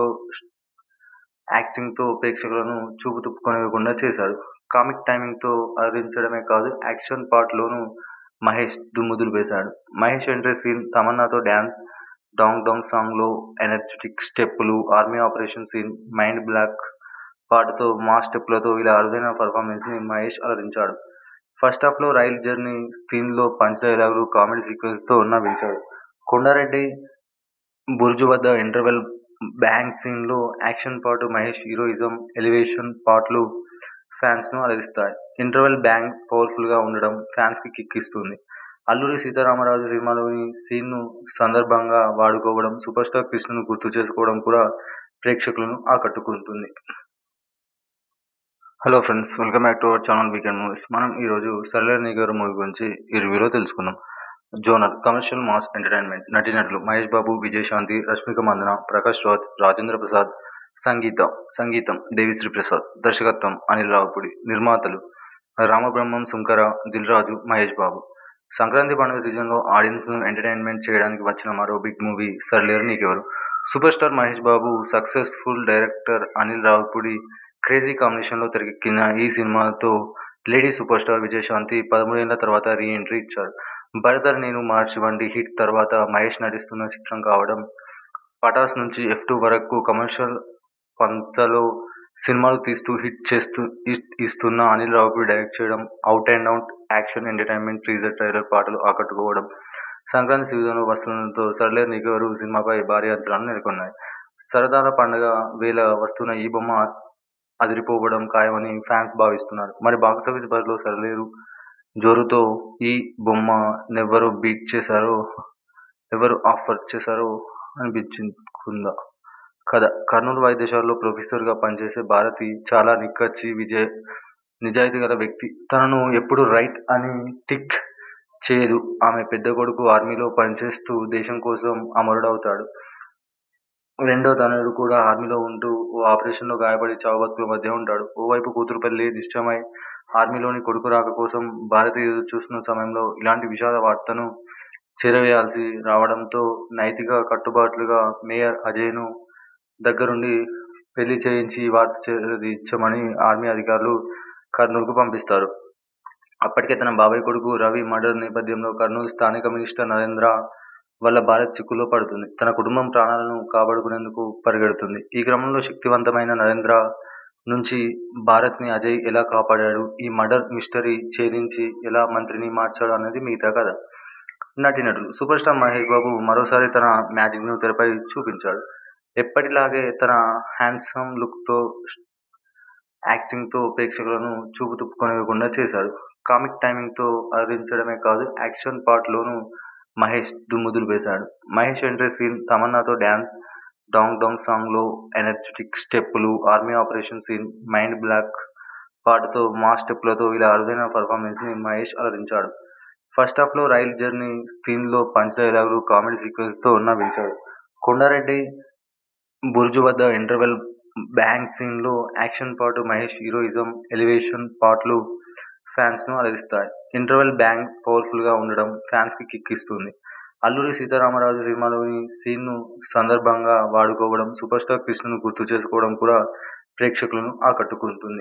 S1: యాక్టింగ్తో ప్రేక్షకులను చూపు తిప్పుకొనివ్వకుండా చేశాడు కామిక్ టైమింగ్తో అలరించడమే కాదు యాక్షన్ పార్ట్లోనూ మహేష్ దుమ్ము దులిపేశాడు మహేష్ ఎంట్రీ సీన్ తమన్నాతో డ్యాన్స్ డాంగ్ డాంగ్ సాంగ్లో ఎనర్జెటిక్ స్టెప్పులు army operation scene mind block పాటతో మా స్టెప్పులతో ఇలా అరుదైన పర్ఫార్మెన్స్ని మహేష్ అలరించాడు ఫస్ట్ హాఫ్లో రైల్ జర్నీ సీన్లో పంచ్ డైలాగులు కామెడీ సీక్వెన్స్తో నవ్వించాడు కొండారెడ్డి బుర్జు వద్ద ఇంటర్వెల్ బ్యాంగ్ సీన్లో యాక్షన్ పాటు మహేష్ హీరోయిజం ఎలివేషన్ పాటలు ఫ్యాన్స్ను అలరిస్తాయి ఇంటర్వెల్ బ్యాంగ్ పవర్ఫుల్గా ఉండడం ఫ్యాన్స్కి కిక్ ఇస్తుంది అల్లూరి సీతారామరాజు సినిమాలోని సీన్ను సందర్భంగా వాడుకోవడం సూపర్ స్టార్ కృష్ణను గుర్తు చేసుకోవడం కూడా ప్రేక్షకులను ఆకట్టుకుంటుంది hello friends welcome back to our channel weekend movies మనం ఈరోజు సరళని గారు మూవీ గురించి ఈ రివ్యూలో తెలుసుకుందాం జోనర్ కమర్షియల్ మాస్ ఎంటర్టైన్మెంట్ నటీనటులు మహేష్ బాబు విజయశాంతి రష్మిక మందన ప్రకాష్ రాజ్ రాజేంద్ర ప్రసాద్ సంగీతం సంగీతం దేవిశ్రీ ప్రసాద్ దర్శకత్వం అనిల్ రావుపూడి నిర్మాతలు రామబ్రహ్మం సుంకర దిల్ రాజు మహేష్ బాబు సంక్రాంతి పండుగ సీజన్లో ఆడియన్స్ను ఎంటర్టైన్మెంట్ చేయడానికి వచ్చిన మరో big movie Sarileru Neekevvaru super star Mahesh Babu successful director Anil Ravipudi crazy కాంబినేషన్లో తెరకెక్కిన ఈ సినిమాతో లేడీ సూపర్ స్టార్ విజయశాంతి పదమూడేళ్ల తర్వాత రీ ఎంట్రీ ఇచ్చారు భరతర్ నేను మార్చి వంటి హిట్ తర్వాత మహేష్ నటిస్తున్న చిత్రం కావడం పటాస్ నుంచి ఎఫ్ టూ వరకు కమర్షియల్ పంతలో సినిమాలు తీస్తూ హిట్ చేస్తూ ఇస్తున్న అనిల్ రావుపూడి డైరెక్ట్ చేయడం out and out action entertainment teaser trailer పాటలు ఆకట్టుకోవడం సంక్రాంతి సీజన్లో వస్తుండడంతో సర్లే నీకెవరు సినిమాపై భారీ అంచనాలు నెలకొన్నాయి సరదాల పండుగ వేళ వస్తున్న ఈ బొమ్మ అదిరిపోవడం ఖాయమని ఫ్యాన్స్ భావిస్తున్నారు మరి బాక్సాఫీస్ బరిలో సరలేరు జోరుతో ఈ బొమ్మ నెవ్వరు బీట్ చేశారో ఎవరు ఆఫర్ చేశారో అనిపించుకుందా కథ కర్నూలు వైద్యశాలలో ప్రొఫెసర్గా పనిచేసే భారతి చాలా నిక్కచ్చి విజయ్ నిజాయితీ గల వ్యక్తి తనను ఎప్పుడు రైట్ అని టిక్ చేయదు ఆమె పెద్ద కొడుకు ఆర్మీలో పనిచేస్తూ దేశం కోసం అమరుడవుతాడు రెండో తనయుడు కూడా ఆర్మీలో ఉంటూ ఓ ఆపరేషన్లో గాయపడి చావుబతుకుల మధ్య ఉంటాడు ఓవైపు కూతురు పెళ్లి నిశ్చయమై ఆర్మీలోని కొడుకు రాక కోసం భారతి ఎదురు చూస్తున్న సమయంలో ఇలాంటి విషాద వార్తను చేరవేయాల్సి రావడంతో నైతిక కట్టుబాట్లుగా మేయర్ అజయ్ను దగ్గరుండి పెళ్లి చేయించి ఈ వార్త చేరదీర్చమని ఆర్మీ అధికారులు కర్నూలుకు పంపిస్తారు అప్పటికే తన బాబాయ్ కొడుకు రవి మర్డర్ నేపథ్యంలో కర్నూలు స్థానిక మినిస్టర్ నరేంద్ర వల్ల భారత్ చిక్కులో పడుతుంది తన కుటుంబం ప్రాణాలను కాపాడుకునేందుకు పరిగెడుతుంది ఈ క్రమంలో శక్తివంతమైన నరేంద్ర నుంచి భారత్ని అజయ్ ఎలా కాపాడాడు ఈ మర్డర్ మిస్టరీ ఛేదించి ఎలా మంత్రిని మార్చాడు అనేది మిగతా కథ నటీనటులు సూపర్ స్టార్ మహేష్ బాబు మరోసారి తన మ్యాజిక్ను తెరపై చూపించాడు ఎప్పటిలాగే తన హ్యాండ్సమ్ లుక్తో యాక్టింగ్తో ప్రేక్షకులను చూపు తుప్పుకొనివ్వకుండా చేశాడు కామిక్ టైమింగ్తో అలరించడమే కాదు యాక్షన్ పార్ట్లోనూ మహేష్ దుమ్ము వేశాడు మహేష్ ఎంట్రీ సీన్ తమన్నాతో డ్యాన్స్ డాంగ్ డాంగ్ సాంగ్లో ఎనర్జెటిక్ స్టెప్పులు army operation scene mind block పాటతో మా స్టెప్పులతో ఇలా అరుదైన పర్ఫార్మెన్స్ని మహేష్ అలరించాడు ఫస్ట్ హాఫ్లో రైల్ జర్నీ సీన్లో పంచ్ డైలాగులు కామెడీ సీక్వెన్స్తో నవ్వించాడు కొండారెడ్డి బుర్జు వద్ద ఇంటర్వెల్ బ్యాంగ్ సీన్లో యాక్షన్ పాటు మహేష్ హీరోయిజం ఎలివేషన్ పాటలు ఫ్యాన్స్ను అలరిస్తాయి ఇంటర్వెల్ బ్యాంగ్ పవర్ఫుల్గా ఉండడం ఫ్యాన్స్కి కిక్ ఇస్తుంది అల్లూరి సీతారామరాజు సినిమాలోని సీన్ను సందర్భంగా వాడుకోవడం సూపర్ స్టార్ కృష్ణను గుర్తు చేసుకోవడం కూడా ప్రేక్షకులను ఆకట్టుకుంటుంది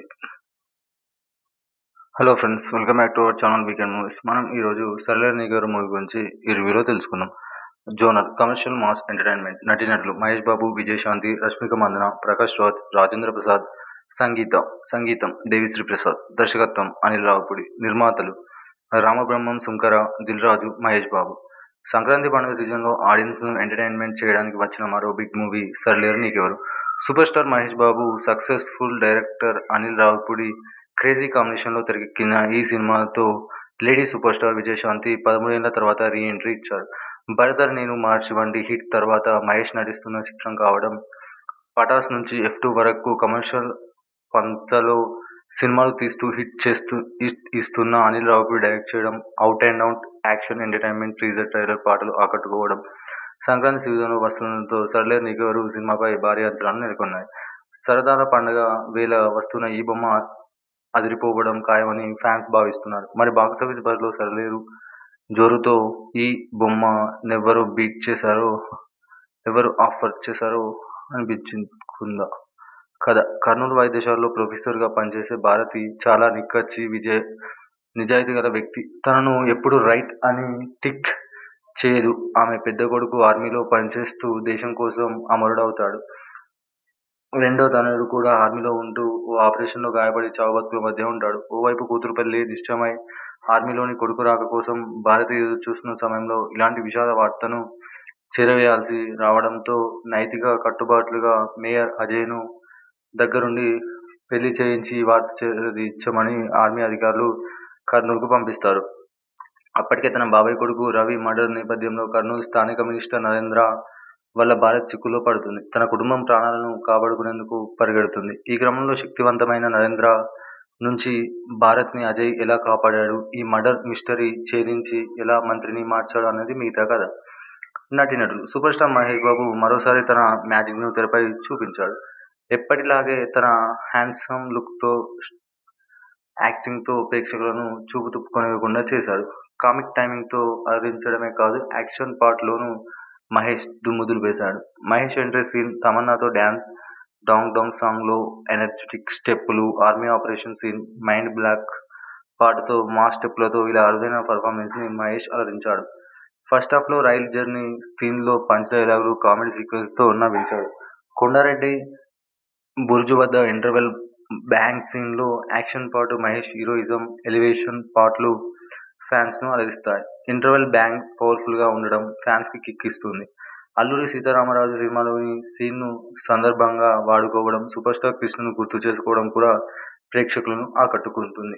S1: hello friends welcome back to our channel weekend movies మనం ఈరోజు సరళని గారు మూవీ గురించి ఈ రివ్యూలో తెలుసుకుందాం జోనర్ కమర్షియల్ మాస్ ఎంటర్టైన్మెంట్ నటీనటులు మహేష్ బాబు విజయశాంతి రష్మిక మందన ప్రకాష్ రాజ్ రాజేంద్ర ప్రసాద్ సంగీతం సంగీతం దేవిశ్రీ ప్రసాద్ దర్శకత్వం అనిల్ రావుపూడి నిర్మాతలు రామబ్రహ్మం సుంకర దిల్ రాజు మహేష్ బాబు సంక్రాంతి పండుగ సీజన్లో ఆడియన్స్ను ఎంటర్టైన్మెంట్ చేయడానికి వచ్చిన మరో big movie Sarileru Neekevvaru super star Mahesh Babu successful director Anil Ravipudi crazy కాంబినేషన్లో తెరకెక్కిన ఈ సినిమాతో లేడీ సూపర్ స్టార్ విజయశాంతి పదమూడేళ్ల తర్వాత రీ ఎంట్రీ ఇచ్చారు భరతర్ నేను మార్చి వంటి హిట్ తర్వాత మహేష్ నటిస్తున్న చిత్రం కావడం పటాస్ నుంచి ఎఫ్ టూ వరకు కమర్షియల్ పంతలో సినిమాలు తీస్తూ హిట్ చేస్తూ ఇస్తున్న అనిల్ రావుపూడి డైరెక్ట్ చేయడం out and out action entertainment teaser trailer పాటలు ఆకట్టుకోవడం సంక్రాంతి సీజన్లో వస్తుండడంతో సర్లే నీకెవరు సినిమాపై భారీ అంచనాలు నెలకొన్నాయి సరదాల పండుగ వేళ వస్తున్న ఈ బొమ్మ అదిరిపోవడం ఖాయమని ఫ్యాన్స్ భావిస్తున్నారు మరి బాక్సాఫీస్ బరిలో సరలేరు జోరుతో ఈ బొమ్మ నెవ్వరు బీట్ చేశారో ఎవరు ఆఫర్ చేశారో అనిపించుకుందా కథ కర్నూలు వైద్యశాలలో ప్రొఫెసర్గా పనిచేసే భారతి చాలా నిక్కచ్చి విజయ్ నిజాయితీ గల వ్యక్తి తనను ఎప్పుడు రైట్ అని టిక్ చేయదు ఆమె పెద్ద కొడుకు ఆర్మీలో పనిచేస్తూ దేశం కోసం అమరుడవుతాడు రెండో తనయుడు కూడా ఆర్మీలో ఉంటూ ఓ ఆపరేషన్లో గాయపడి చావుబతుకుల మధ్య ఉంటాడు ఓవైపు కూతురు పెళ్లి నిశ్చయమై ఆర్మీలోని కొడుకు రాక కోసం భారతి ఎదురు చూస్తున్న సమయంలో ఇలాంటి విషాద వార్తను చేరవేయాల్సి రావడంతో నైతిక కట్టుబాట్లుగా మేయర్ అజయ్ను దగ్గరుండి పెళ్లి చేయించి ఈ వార్త చేరదీర్చమని ఆర్మీ అధికారులు కర్నూలుకు పంపిస్తారు అప్పటికే తన బాబాయ్ కొడుకు రవి మర్డర్ నేపథ్యంలో కర్నూలు స్థానిక మినిస్టర్ నరేంద్ర వల్ల భారత్ చిక్కుల్లో పడుతుంది తన కుటుంబం ప్రాణాలను కాపాడుకునేందుకు పరిగెడుతుంది ఈ క్రమంలో శక్తివంతమైన నరేంద్ర నుంచి భారత్ని అజయ్ ఎలా కాపాడాడు ఈ మర్డర్ మిస్టరీ ఛేదించి ఎలా మంత్రిని మార్చాడు అనేది మిగతా కథ నటీనటులు సూపర్ స్టార్ మహేష్ బాబు మరోసారి తన మ్యాజిక్ను తెరపై చూపించాడు ఎప్పటిలాగే తన హ్యాండ్సమ్ లుక్తో యాక్టింగ్తో ప్రేక్షకులను చూపు తిప్పుకొనివ్వకుండా చేశాడు కామిక్ టైమింగ్తో అలరించడమే కాదు యాక్షన్ పార్ట్లోనూ మహేష్ దుమ్ముదులు వేశాడు మహేష్ ఎంట్రీ సీన్ తమన్నాతో డ్యాన్స్ డాంగ్ డాంగ్ సాంగ్లో ఎనర్జెటిక్ స్టెప్పులు army operation scene mind block పాటతో మా స్టెప్లతో ఇలా అరుదైన పర్ఫార్మెన్స్ని మహేష్ అలరించాడు ఫస్ట్ హాఫ్లో రైల్ జర్నీ సీన్లో పంచ్ డైలాగులు కామెడీ సీక్వెన్స్తో నవ్వించాడు కొండారెడ్డి బుర్జు వద్ద ఇంటర్వెల్ బ్యాంగ్ సీన్లో యాక్షన్ పాటు మహేష్ హీరోయిజం ఎలివేషన్ పాటలు ఫ్యాన్స్ను అలరిస్తాయి ఇంటర్వెల్ బ్యాంగ్ పవర్ఫుల్గా ఉండడం ఫ్యాన్స్కి కిక్ ఇస్తుంది అల్లూరి సీతారామరాజు సినిమాలోని సీన్ను సందర్భంగా వాడుకోవడం సూపర్ స్టార్ కృష్ణను గుర్తు చేసుకోవడం కూడా ప్రేక్షకులను ఆకట్టుకుంటుంది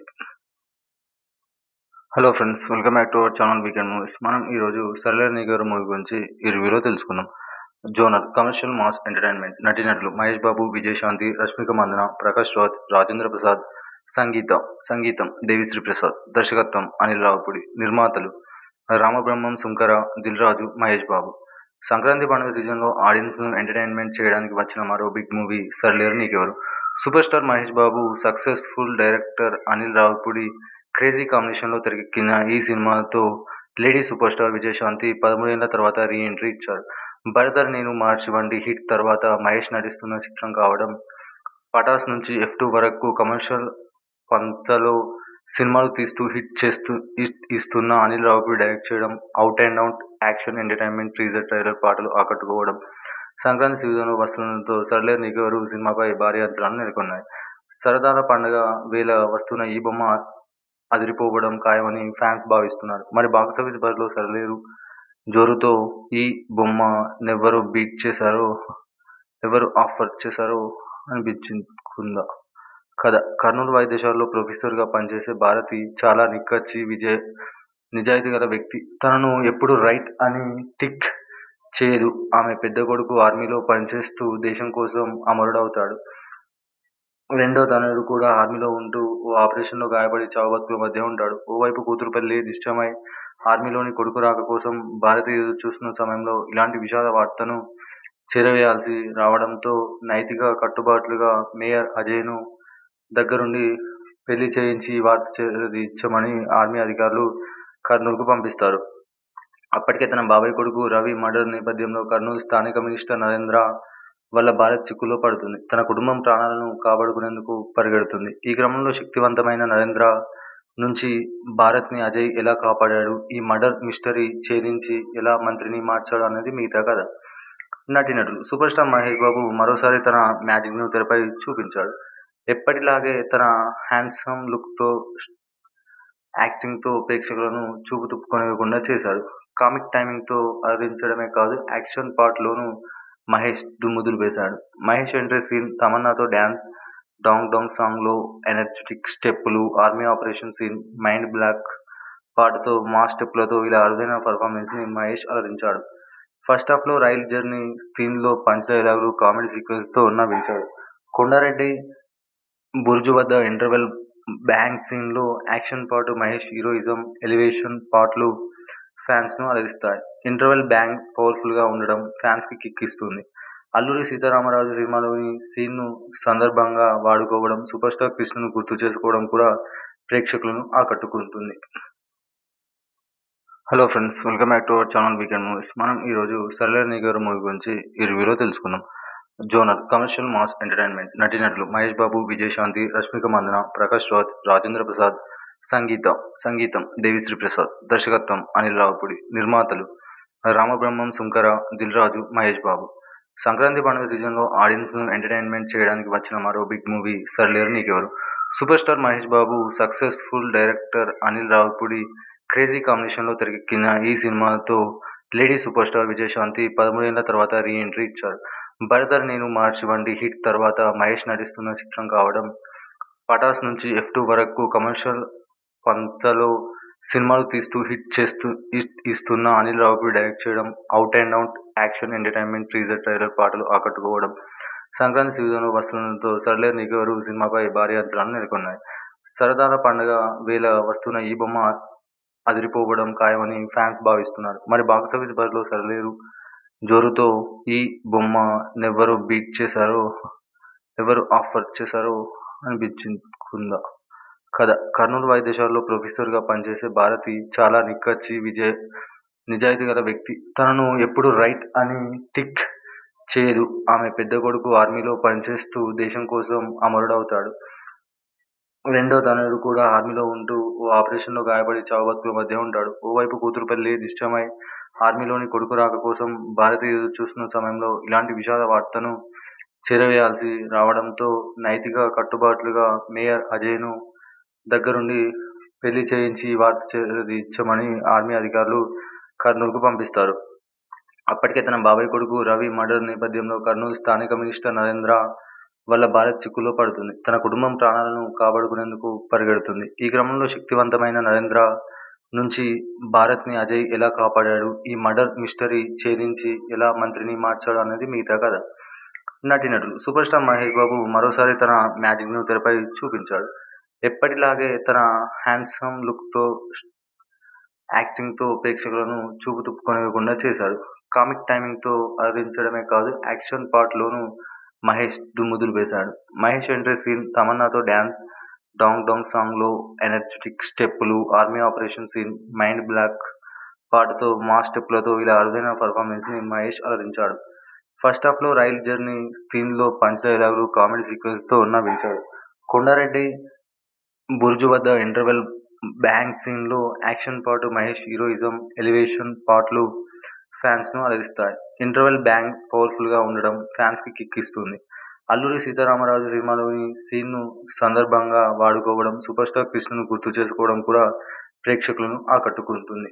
S1: hello friends welcome back to our channel weekend movies మనం ఈరోజు సరళ నిగర్ మూవీ గురించి ఈ రివ్యూలో తెలుసుకుందాం జోనర్ కమర్షియల్ మాస్ ఎంటర్టైన్మెంట్ నటీనటులు మహేష్ బాబు విజయశాంతి రష్మిక మందన ప్రకాష్ రాజ్ రాజేంద్ర ప్రసాద్ సంగీతం సంగీతం దేవిశ్రీ ప్రసాద్ దర్శకత్వం అనిల్ రావుపూడి నిర్మాతలు రామబ్రహ్మం సుంకర దిల్ రాజు మహేష్ బాబు సంక్రాంతి పండుగ సీజన్లో ఆడియన్స్ను ఎంటర్టైన్మెంట్ చేయడానికి వచ్చిన మరో big movie Sarileru Neekevvaru super star Mahesh Babu successful director Anil Ravipudi crazy కాంబినేషన్లో తెరకెక్కిన ఈ సినిమాతో లేడీ సూపర్ స్టార్ విజయశాంతి పదమూడేళ్ల తర్వాత రీ ఎంట్రీ ఇచ్చారు భరతర్ నేను మార్చి వంటి హిట్ తర్వాత మహేష్ నటిస్తున్న చిత్రం కావడం పటాస్ నుంచి ఎఫ్ టూ వరకు కమర్షియల్ పంతలో సినిమాలు తీస్తూ హిట్ చేస్తూ ఇస్తున్న అనిల్ రావుపూడి డైరెక్ట్ చేయడం out and out action entertainment teaser trailer పాటలు ఆకట్టుకోవడం సంక్రాంతి సీజన్లో వస్తుండడంతో సర్లే నీకెవరు సినిమాపై భారీ అంచనాలు నెలకొన్నాయి సరదాల పండుగ వేళ వస్తున్న ఈ బొమ్మ అదిరిపోవడం ఖాయమని ఫ్యాన్స్ భావిస్తున్నారు మరి బాక్సాఫీస్ బరిలో సరలేరు జోరుతో ఈ బొమ్మ నెవ్వరు బీట్ చేశారో ఎవరు ఆఫర్ చేశారో అనిపించుకుందా కథ కర్నూలు వైద్యశాలలో ప్రొఫెసర్గా పనిచేసే భారతి చాలా నిక్కచ్చి విజయ్ నిజాయితీ గల వ్యక్తి తనను ఎప్పుడు రైట్ అని టిక్ చేయదు ఆమె పెద్ద కొడుకు ఆర్మీలో పనిచేస్తూ దేశం కోసం అమరుడవుతాడు రెండో తనయుడు కూడా ఆర్మీలో ఉంటూ ఓ ఆపరేషన్లో గాయపడి చావుబతుకుల మధ్య ఉంటాడు ఓవైపు కూతురు పెళ్లి నిశ్చయమై ఆర్మీలోని కొడుకు రాక కోసం భారతి ఎదురు చూస్తున్న సమయంలో ఇలాంటి విషాద వార్తను చేరవేయాల్సి రావడంతో నైతిక కట్టుబాట్లుగా మేయర్ అజయ్ను దగ్గరుండి పెళ్లి చేయించి ఈ వార్త చేరదీర్చమని ఆర్మీ అధికారులు కర్నూలుకు పంపిస్తారు అప్పటికే తన బాబాయ్ కొడుకు రవి మర్డర్ నేపథ్యంలో కర్నూలు స్థానిక మినిస్టర్ నరేంద్ర వల్ల భారత్ చిక్కుల్లో పడుతుంది తన కుటుంబం ప్రాణాలను కాపాడుకునేందుకు పరిగెడుతుంది ఈ క్రమంలో శక్తివంతమైన నరేంద్ర నుంచి భారత్ని అజయ్ ఎలా కాపాడాడు ఈ మర్డర్ మిస్టరీ ఛేదించి ఎలా మంత్రిని మార్చాడు అనేది మిగతా కథ నటీనటులు సూపర్ స్టార్ మహేష్ బాబు మరోసారి తన మ్యాజిక్ను తెరపై చూపించాడు ఎప్పటిలాగే తన హ్యాండ్సమ్ లుక్తో యాక్టింగ్తో ప్రేక్షకులను చూపు తిప్పుకొనివ్వకుండా చేశాడు కామిక్ టైమింగ్తో అలరించడమే కాదు యాక్షన్ పార్ట్లోనూ మహేష్ దుమ్ముదులు వేశాడు మహేష్ ఎంట్రీ సీన్ తమన్నాతో డ్యాన్స్ డాంగ్ డాంగ్ సాంగ్లో ఎనర్జెటిక్ స్టెప్పులు army operation scene mind block పాటతో మా స్టెప్లతో ఇలా అరుదైన పర్ఫార్మెన్స్ని మహేష్ అలరించాడు ఫస్ట్ హాఫ్లో రైల్ జర్నీ సీన్లో పంచ్ డైలాగులు కామెడీ సీక్వెన్స్తో నవ్వించాడు కొండారెడ్డి బుర్జు వద్ద ఇంటర్వెల్ బ్యాంగ్ సీన్లో యాక్షన్ పాటు మహేష్ హీరోయిజం ఎలివేషన్ పాటలు ఫ్యాన్స్ను అలరిస్తాయి ఇంటర్వెల్ బ్యాంగ్ పవర్ఫుల్గా ఉండడం ఫ్యాన్స్కి కిక్ ఇస్తుంది అల్లూరి సీతారామరాజు సినిమాలోని సీన్ను సందర్భంగా వాడుకోవడం సూపర్ స్టార్ కృష్ణను గుర్తు చేసుకోవడం కూడా ప్రేక్షకులను ఆకట్టుకుంటుంది hello friends welcome back to our channel weekend movies మనం ఈరోజు సరళ నిగర్ మూవీ గురించి ఈ రివ్యూలో తెలుసుకుందాం జోనర్ కమర్షియల్ మాస్ ఎంటర్టైన్మెంట్ నటీనటులు మహేష్ బాబు విజయశాంతి రష్మిక మందన ప్రకాష్ రాజ్ రాజేంద్ర ప్రసాద్ సంగీతం సంగీతం దేవిశ్రీ ప్రసాద్ దర్శకత్వం అనిల్ రావుపూడి నిర్మాతలు రామబ్రహ్మం సుంకర దిల్ రాజు మహేష్ బాబు సంక్రాంతి పండుగ సీజన్లో ఆడియన్స్ను ఎంటర్టైన్మెంట్ చేయడానికి వచ్చిన మరో big movie Sarileru Neekevvaru super star Mahesh Babu successful director Anil Ravipudi crazy కాంబినేషన్లో తెరకెక్కిన ఈ సినిమాతో లేడీ సూపర్ స్టార్ విజయశాంతి పదమూడేళ్ల తర్వాత రీ ఎంట్రీ ఇచ్చారు భరతర్ నేను మార్చి వంటి హిట్ తర్వాత మహేష్ నటిస్తున్న చిత్రం కావడం పటాస్ నుంచి ఎఫ్ టూ వరకు కమర్షియల్ పంతలో సినిమాలు తీస్తూ హిట్ చేస్తూ హిట్ ఇస్తున్న అనిల్ రావిపూడి డైరెక్ట్ చేయడం out and out action entertainment teaser trailer పాటలు ఆకట్టుకోవడం సంక్రాంతి సీజన్లో వస్తుండడంతో సర్లేరు నీకెవరు సినిమాపై భారీ అంచనాలు నెలకొన్నాయి సరదాల పండుగ వేళ వస్తున్న ఈ బొమ్మ అదిరిపోవడం ఖాయమని ఫ్యాన్స్ భావిస్తున్నారు మరి బాక్సాఫీస్ బరిలో సరిలేరు జోరుతో ఈ బొమ్మ నెవ్వరు బీట్ చేశారో ఎవరు ఆఫర్ చేశారో అనిపించుకుందా కథ కర్నూలు వైద్యశాలలో ప్రొఫెసర్గా పనిచేసే భారతి చాలా నిక్కచ్చి విజయ్ నిజాయితీ గల వ్యక్తి తనను ఎప్పుడు రైట్ అని టిక్ చేయదు ఆమె పెద్ద కొడుకు ఆర్మీలో పనిచేస్తూ దేశం కోసం అమరుడవుతాడు రెండో తనయుడు కూడా ఆర్మీలో ఉంటూ ఓ ఆపరేషన్లో గాయపడి చావు బతుకుల మధ్య ఉంటాడు ఓవైపు కూతురు పెళ్లి నిశ్చయమై ఆర్మీలోని కొడుకు రాక కోసం భారతి ఎదురు చూస్తున్న సమయంలో ఇలాంటి విషాద వార్తను చేరవేయాల్సి రావడంతో నైతిక కట్టుబాట్లుగా మేయర్ అజయ్ను దగ్గరుండి పెళ్లి చేయించి వార్త ఇచ్చమని ఆర్మీ అధికారులు కర్నూలుకు పంపిస్తారు అప్పటికే తన బాబాయ్ కొడుకు రవి మర్డర్ నేపథ్యంలో కర్నూలు స్థానిక మినిస్టర్ నరేంద్ర వల్ల భారత్ చిక్కులో పడుతుంది తన కుటుంబం ప్రాణాలను కాపాడుకునేందుకు పరిగెడుతుంది ఈ క్రమంలో శక్తివంతమైన నరేంద్ర నుంచి భారత్ని అజయ్ ఎలా కాపాడాడు ఈ మర్డర్ మిస్టరీ ఛేదించి ఎలా మంత్రిని మార్చాడు అనేది మిగతా కథ నటీనటులు సూపర్ స్టార్ మహేష్ బాబు మరోసారి తన మ్యాజిక్ను తెరపై చూపించాడు ఎప్పటిలాగే తన హ్యాండ్సమ్ లుక్తో యాక్టింగ్తో ప్రేక్షకులను చూపు తిప్పుకొనివ్వకుండా చేశాడు కామిక్ టైమింగ్తో అలరించడమే కాదు యాక్షన్ పార్ట్లోనూ మహేష్ దుమ్ముదులు వేశాడు మహేష్ ఎంట్రీ సీన్ తమన్నాతో డ్యాన్స్ డాంగ్ డాంగ్ సాంగ్లో ఎనర్జెటిక్ స్టెప్పులు army operation scene mind block పాటతో మా స్టెప్లతో ఇలా అరుదైన పర్ఫార్మెన్స్ని మహేష్ అలరించాడు ఫస్ట్ హాఫ్లో రైల్ జర్నీ సీన్లో పంచ్ డైలాగులు కామెడీ సీక్వెన్స్తో నవ్వించాడు కొండారెడ్డి బుర్జు వద్ద ఇంటర్వెల్ బ్యాంగ్ సీన్లో యాక్షన్ పాటు మహేష్ హీరోయిజం ఎలివేషన్ పాటలు ఫ్యాన్స్ను అలరిస్తాయి ఇంటర్వెల్ బ్యాంగ్ పవర్ఫుల్గా ఉండడం ఫ్యాన్స్కి కిక్ ఇస్తుంది అల్లూరి సీతారామరాజు సినిమాలోని సీన్ను సందర్భంగా వాడుకోవడం సూపర్ స్టార్ కృష్ణను గుర్తు చేసుకోవడం కూడా ప్రేక్షకులను ఆకట్టుకుంటుంది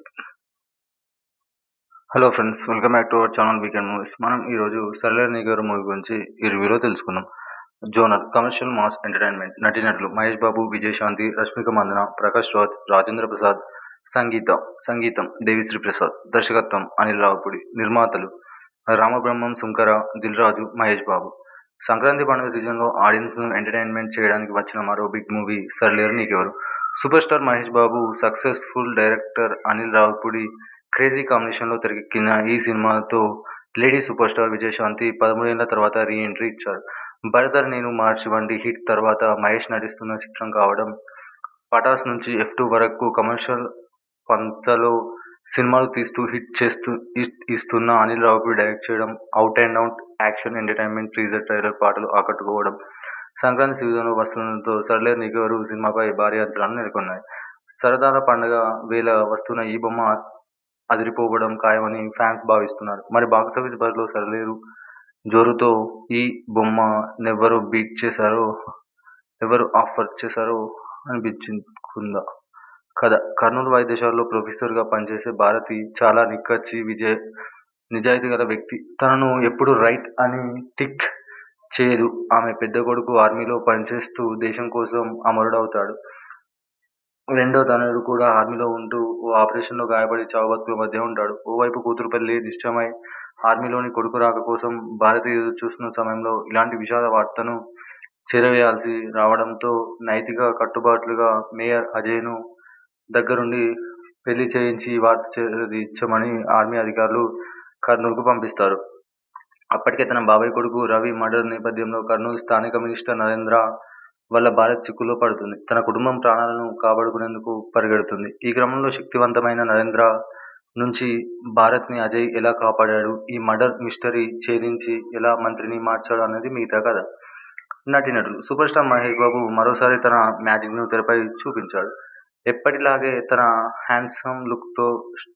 S1: hello friends welcome back to our channel weekend movies మనం ఈరోజు సరళ నిగర్ మూవీ గురించి ఈ రివ్యూలో తెలుసుకుందాం జోనర్ కమర్షియల్ మాస్ ఎంటర్టైన్మెంట్ నటీనటులు మహేష్ బాబు విజయశాంతి రష్మిక మందన ప్రకాష్ రాజ్ రాజేంద్ర ప్రసాద్ సంగీతం సంగీతం దేవిశ్రీ ప్రసాద్ దర్శకత్వం అనిల్ రావుపూడి నిర్మాతలు రామబ్రహ్మం సుంకర దిల్ రాజు మహేష్ బాబు సంక్రాంతి పండుగ సీజన్లో ఆడియన్స్ను ఎంటర్టైన్మెంట్ చేయడానికి వచ్చిన మరో big movie Sarileru Neekevvaru super star Mahesh Babu successful director Anil Ravipudi crazy కాంబినేషన్లో తెరకెక్కిన ఈ సినిమాతో లేడీ సూపర్ స్టార్ విజయశాంతి పదమూడేళ్ల తర్వాత రీ ఎంట్రీ ఇచ్చారు భరతర్ నేను మార్చి వంటి హిట్ తర్వాత మహేష్ నటిస్తున్న చిత్రం కావడం పటాస్ నుంచి ఎఫ్ టూ వరకు కమర్షియల్ పంతలో సినిమాలు తీస్తూ హిట్ చేస్తూ హిట్ ఇస్తున్న అనిల్ రావుపూడి డైరెక్ట్ చేయడం out and out action entertainment teaser trailer పాటలు ఆకట్టుకోవడం సంక్రాంతి సీజన్లో వస్తుండడంతో సర్లేరు నీకెవరు సినిమాపై భారీ అంచనాలు నెలకొన్నాయి సరదాల పండుగ వేళ వస్తున్న ఈ బొమ్మ అదిరిపోవడం ఖాయమని ఫ్యాన్స్ భావిస్తున్నారు మరి బాక్సాఫీస్ బరిలో సరిలేరు జోరుతో ఈ బొమ్మ నెవ్వరు బీట్ చేశారో ఎవరు ఆఫర్ చేశారో అనిపించుకుందా కథ కర్నూలు వైద్యశాలలో ప్రొఫెసర్గా పనిచేసే భారతి చాలా నిక్కచ్చి విజయ్ నిజాయితీ గల వ్యక్తి తనను ఎప్పుడు రైట్ అని టిక్ చేయదు ఆమె పెద్ద కొడుకు ఆర్మీలో పనిచేస్తూ దేశం కోసం అమరుడవుతాడు రెండో తనయుడు కూడా ఆర్మీలో ఉంటూ ఓ ఆపరేషన్లో గాయపడి చావు బతుకుల మధ్య ఉంటాడు ఓవైపు కూతురు పెళ్లి నిశ్చయమై ఆర్మీలోని కొడుకు రాక కోసం భారతి ఎదురు చూస్తున్న సమయంలో ఇలాంటి విషాద వార్తను చేరవేయాల్సి రావడంతో నైతిక కట్టుబాట్లుగా మేయర్ అజయ్ను దగ్గరుండి పెళ్లి చేయించి వార్త ఇచ్చమని ఆర్మీ అధికారులు కర్నూలుకు పంపిస్తారు అప్పటికే తన బాబాయ్ కొడుకు రవి మర్డర్ నేపథ్యంలో కర్నూలు స్థానిక మినిస్టర్ నరేంద్ర వల్ల భారత్ చిక్కులో పడుతుంది తన కుటుంబం ప్రాణాలను కాపాడుకునేందుకు పరిగెడుతుంది ఈ క్రమంలో శక్తివంతమైన నరేంద్ర నుంచి భారత్ని అజయ్ ఎలా కాపాడాడు ఈ మర్డర్ మిస్టరీ ఛేదించి ఎలా మంత్రిని మార్చాడు అనేది మిగతా కథ నటీనటులు సూపర్ స్టార్ మహేష్ బాబు మరోసారి తన మ్యాజిక్ను తెరపై చూపించాడు ఎప్పటిలాగే తన హ్యాండ్సమ్ లుక్తో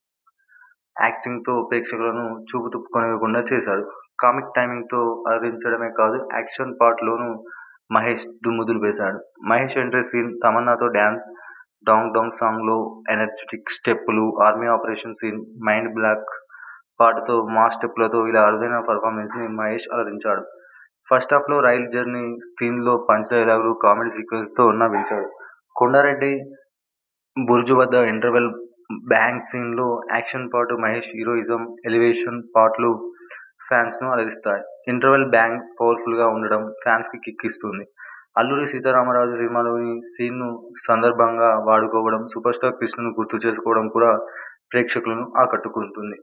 S1: యాక్టింగ్తో ప్రేక్షకులను చూపు తిప్పుకొనివ్వకుండా చేశాడు కామిక్ టైమింగ్తో అలరించడమే కాదు యాక్షన్ పార్ట్లోనూ మహేష్ దుమ్ముదులు వేశాడు మహేష్ ఎంట్రీ సీన్ తమన్నాతో డ్యాన్స్ డాంగ్ డాంగ్ సాంగ్లో ఎనర్జెటిక్ స్టెప్పులు army operation scene mind block పాటతో మా స్టెప్లతో ఇలా అరుదైన పర్ఫార్మెన్స్ని మహేష్ అలరించాడు ఫస్ట్ హాఫ్లో రైల్ జర్నీ సీన్లో పంచ్ డైలాగులు కామెడీ సీక్వెన్స్తో నవ్వించాడు కొండారెడ్డి బురుజు వద్ద ఇంటర్వెల్ బ్యాంగ్ సీన్లో యాక్షన్ పాటు మహేష్ హీరోయిజం ఎలివేషన్ పాటలు ఫ్యాన్స్ను అలరిస్తాయి ఇంటర్వెల్ బ్యాంగ్ పవర్ఫుల్గా ఉండడం ఫ్యాన్స్కి కిక్ ఇస్తుంది అల్లూరి సీతారామరాజు సినిమాలోని సీన్ను సందర్భంగా వాడుకోవడం సూపర్ స్టార్ కృష్ణను గుర్తు చేసుకోవడం కూడా ప్రేక్షకులను ఆకట్టుకుంటుంది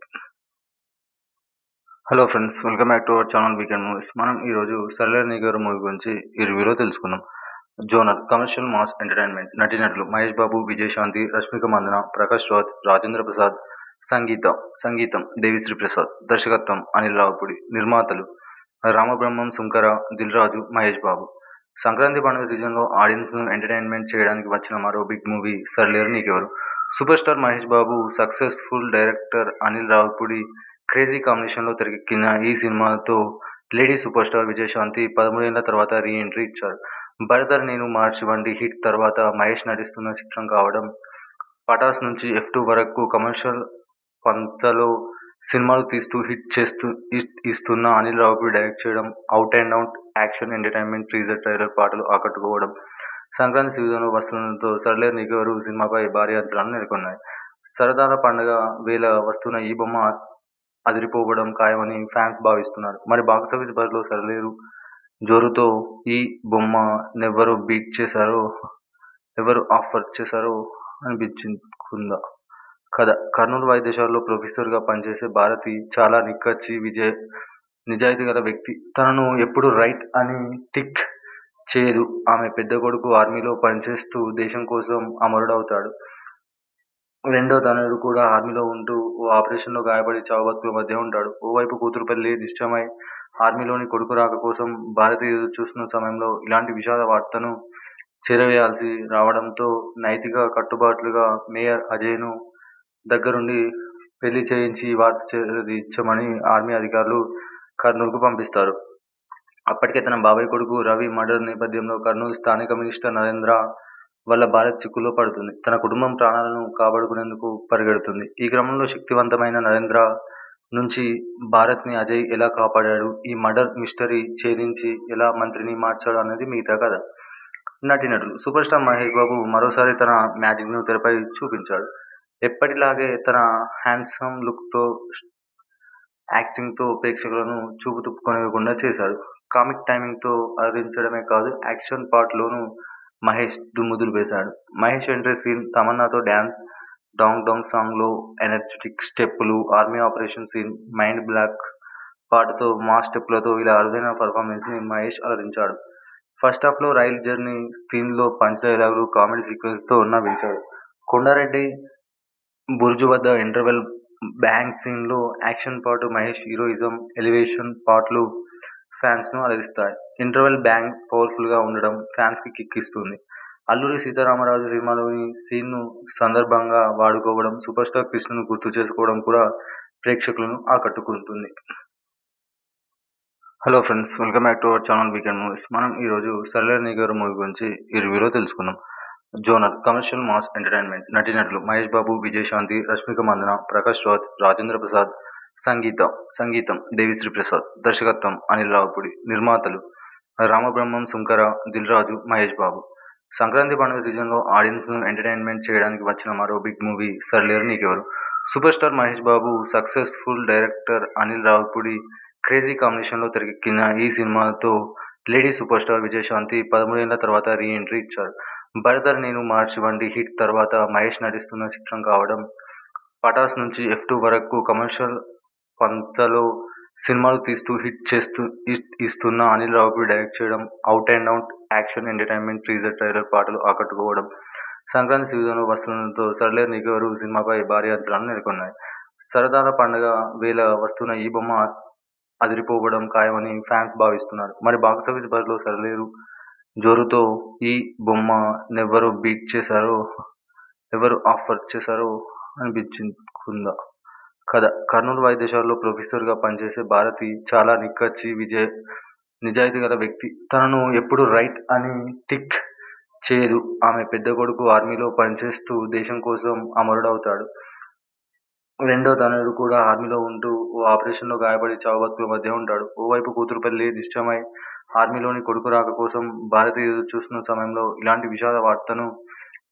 S1: hello friends welcome back to our channel weekend movies మనం ఈరోజు సర్లేర్ నిగర్ మూవీ గురించి ఈ రివ్యూలో తెలుసుకుందాం జోనర్ కమర్షియల్ మాస్ ఎంటర్టైన్మెంట్ నటీనటులు మహేష్ బాబు విజయశాంతి రష్మిక మందన ప్రకాష్ రాజ్ రాజేంద్ర ప్రసాద్ సంగీతం సంగీతం దేవిశ్రీ ప్రసాద్ దర్శకత్వం అనిల్ రావుపూడి నిర్మాతలు రామబ్రహ్మం సుంకర దిల్ రాజు మహేష్ బాబు సంక్రాంతి పండుగ సీజన్లో ఆడియన్స్ను ఎంటర్టైన్మెంట్ చేయడానికి వచ్చిన మరో big movie Sarileru Neekevvaru super star Mahesh Babu successful director Anil Ravipudi crazy కాంబినేషన్లో తెరకెక్కిన ఈ సినిమాతో లేడీ సూపర్ స్టార్ విజయశాంతి పదమూడేళ్ల తర్వాత రీ ఎంట్రీ ఇచ్చారు భరతర్ నేను మార్చి వంటి హిట్ తర్వాత మహేష్ నటిస్తున్న చిత్రం కావడం పటాస్ నుంచి ఎఫ్ టూ వరకు కమర్షియల్ పంతలో సినిమాలు తీస్తూ హిట్ చేస్తూ ఇస్తున్న అనిల్ రావుపూడి డైరెక్ట్ చేయడం out and out action entertainment teaser trailer పాటలు ఆకట్టుకోవడం సంక్రాంతి సీజన్లో వస్తుండడంతో సర్లేర్ నిగవరు సినిమాపై భారీ అంచనాలు నెలకొన్నాయి సరదాల పండుగ వేళ వస్తున్న ఈ బొమ్మ అదిరిపోవడం ఖాయమని ఫ్యాన్స్ భావిస్తున్నారు మరి బాక్సాఫీస్ బరిలో సరలేరు జోరుతో ఈ బొమ్మ నెవ్వరు బీట్ చేశారో ఎవరు ఆఫర్ చేశారో అనిపించుకుందా కథ కర్నూలు వైద్యశాలలో ప్రొఫెసర్గా పనిచేసే భారతి చాలా నిక్కచ్చి విజయ్ నిజాయితీ గల వ్యక్తి తనను ఎప్పుడు రైట్ అని టిక్ చేయదు ఆమె పెద్ద కొడుకు ఆర్మీలో పనిచేస్తూ దేశం కోసం అమరుడవుతాడు రెండో తనయుడు కూడా ఆర్మీలో ఉంటూ ఓ ఆపరేషన్లో గాయపడి చావు మధ్య ఉంటాడు ఓవైపు కూతురు పెళ్లి నిశ్చయమై ఆర్మీలోని కొడుకు రాక కోసం భారతి ఎదురు చూస్తున్న సమయంలో ఇలాంటి విషాద వార్తను చేరవేయాల్సి రావడంతో నైతిక కట్టుబాట్లుగా మేయర్ అజయ్ను దగ్గరుండి పెళ్లి చేయించి వార్త ఇచ్చమని ఆర్మీ అధికారులు కర్నూలుకు పంపిస్తారు అప్పటికే తన బాబాయ్ కొడుకు రవి మర్డర్ నేపథ్యంలో కర్నూలు స్థానిక మినిస్టర్ నరేంద్ర వల్ల భారత్ చిక్కులో పడుతుంది తన కుటుంబం ప్రాణాలను కాపాడుకునేందుకు పరిగెడుతుంది ఈ క్రమంలో శక్తివంతమైన నరేంద్ర నుంచి భారత్ని అజయ్ ఎలా కాపాడాడు ఈ మర్డర్ మిస్టరీ ఛేదించి ఎలా మంత్రిని మార్చాడు అనేది మిగతా కథ నటీనటులు సూపర్ స్టార్ మహేష్ బాబు మరోసారి తన మ్యాజిక్ను తెరపై చూపించాడు ఎప్పటిలాగే తన హ్యాండ్సమ్ లుక్తో యాక్టింగ్తో ప్రేక్షకులను చూపు తుప్పుకొనివ్వకుండా చేశాడు కామిక్ టైమింగ్తో అలరించడమే కాదు యాక్షన్ పార్ట్లోనూ మహేష్ దుమ్ముదులు వేశాడు మహేష్ ఎంట్రీ సీన్ తమన్నాతో డ్యాన్స్ డాంగ్ డాంగ్ సాంగ్లో ఎనర్జెటిక్ స్టెప్పులు army operation scene mind block పాటతో మా స్టెప్లతో ఇలా అరుదైన పర్ఫార్మెన్స్ని మహేష్ అలరించాడు ఫస్ట్ హాఫ్లో రైల్ జర్నీ సీన్లో పంచ్ డైలాగులు కామెడీ సీక్వెన్స్తో నవ్వించాడు కొండారెడ్డి బుర్జు వద్ద ఇంటర్వెల్ బ్యాంగ్ సీన్లో యాక్షన్ పాటు మహేష్ హీరోయిజం ఎలివేషన్ పాటలు ఫ్యాన్స్ను అలరిస్తాయి ఇంటర్వెల్ బ్యాంగ్ పవర్ఫుల్గా ఉండడం ఫ్యాన్స్కి కిక్ ఇస్తుంది అల్లూరి సీతారామరాజు సినిమాలోని సీన్ను సందర్భంగా వాడుకోవడం సూపర్ స్టార్ కృష్ణను గుర్తు చేసుకోవడం కూడా ప్రేక్షకులను ఆకట్టుకుంటుంది hello friends welcome back to our channel weekend movies మనం ఈరోజు సర్లేర్ నిగర్ మూవీ గురించి ఈ రివ్యూలో తెలుసుకుందాం జోనర్ కమర్షియల్ మాస్ ఎంటర్టైన్మెంట్ నటీనటులు మహేష్ బాబు విజయశాంతి రష్మిక మందన ప్రకాష్ రాజ్ రాజేంద్ర ప్రసాద్ సంగీతం సంగీతం దేవిశ్రీ ప్రసాద్ దర్శకత్వం అనిల్ రావుపూడి నిర్మాతలు రామబ్రహ్మం సుంకర దిల్ రాజు మహేష్ బాబు సంక్రాంతి పండుగ సీజన్లో ఆడియన్స్ను ఎంటర్టైన్మెంట్ చేయడానికి వచ్చిన మరో big movie Sarileru Neekevvaru super star Mahesh Babu successful director Anil Ravipudi crazy కాంబినేషన్లో తెరకెక్కిన ఈ సినిమాతో లేడీ సూపర్ స్టార్ విజయశాంతి పదమూడేళ్ల తర్వాత రీ ఎంట్రీ ఇచ్చారు భరతర్ నేను మార్చి వంటి హిట్ తర్వాత మహేష్ నటిస్తున్న చిత్రం కావడం పటాస్ నుంచి ఎఫ్ టూ వరకు కమర్షియల్ పంతలో సినిమాలు తీస్తూ హిట్ చేస్తూ ఇస్తున్న అనిల్ రావుపూడి డైరెక్ట్ చేయడం out and out action entertainment teaser trailer పాటలు ఆకట్టుకోవడం సంక్రాంతి సీజన్లో వస్తుండడంతో సర్లేర్ నిగవరు సినిమాపై భారీ అంచనాలు నెలకొన్నాయి సరదాల పండుగ వేళ వస్తున్న ఈ బొమ్మ అదిరిపోవడం ఖాయమని ఫ్యాన్స్ భావిస్తున్నారు మరి బాక్సాఫీస్ బరిలో సరలేరు జోరుతో ఈ బొమ్మ నెవ్వరు బీట్ చేశారో ఎవరు ఆఫర్ చేశారో అనిపించుకుందా కథ కర్నూలు వైద్యశాలలో ప్రొఫెసర్గా పనిచేసే భారతి చాలా నిక్కచ్చి విజయ్ నిజాయితీ గల వ్యక్తి తనను ఎప్పుడు రైట్ అని టిక్ చేయదు ఆమె పెద్ద కొడుకు ఆర్మీలో పనిచేస్తూ దేశం కోసం అమరుడవుతాడు రెండో తనయుడు కూడా ఆర్మీలో ఉంటూ ఓ ఆపరేషన్లో గాయపడి చావు మధ్య ఉంటాడు ఓవైపు కూతురు పెళ్లి నిశ్చయమై ఆర్మీలోని కొడుకు రాక కోసం భారతి ఎదురు చూస్తున్న సమయంలో ఇలాంటి విషాద వార్తను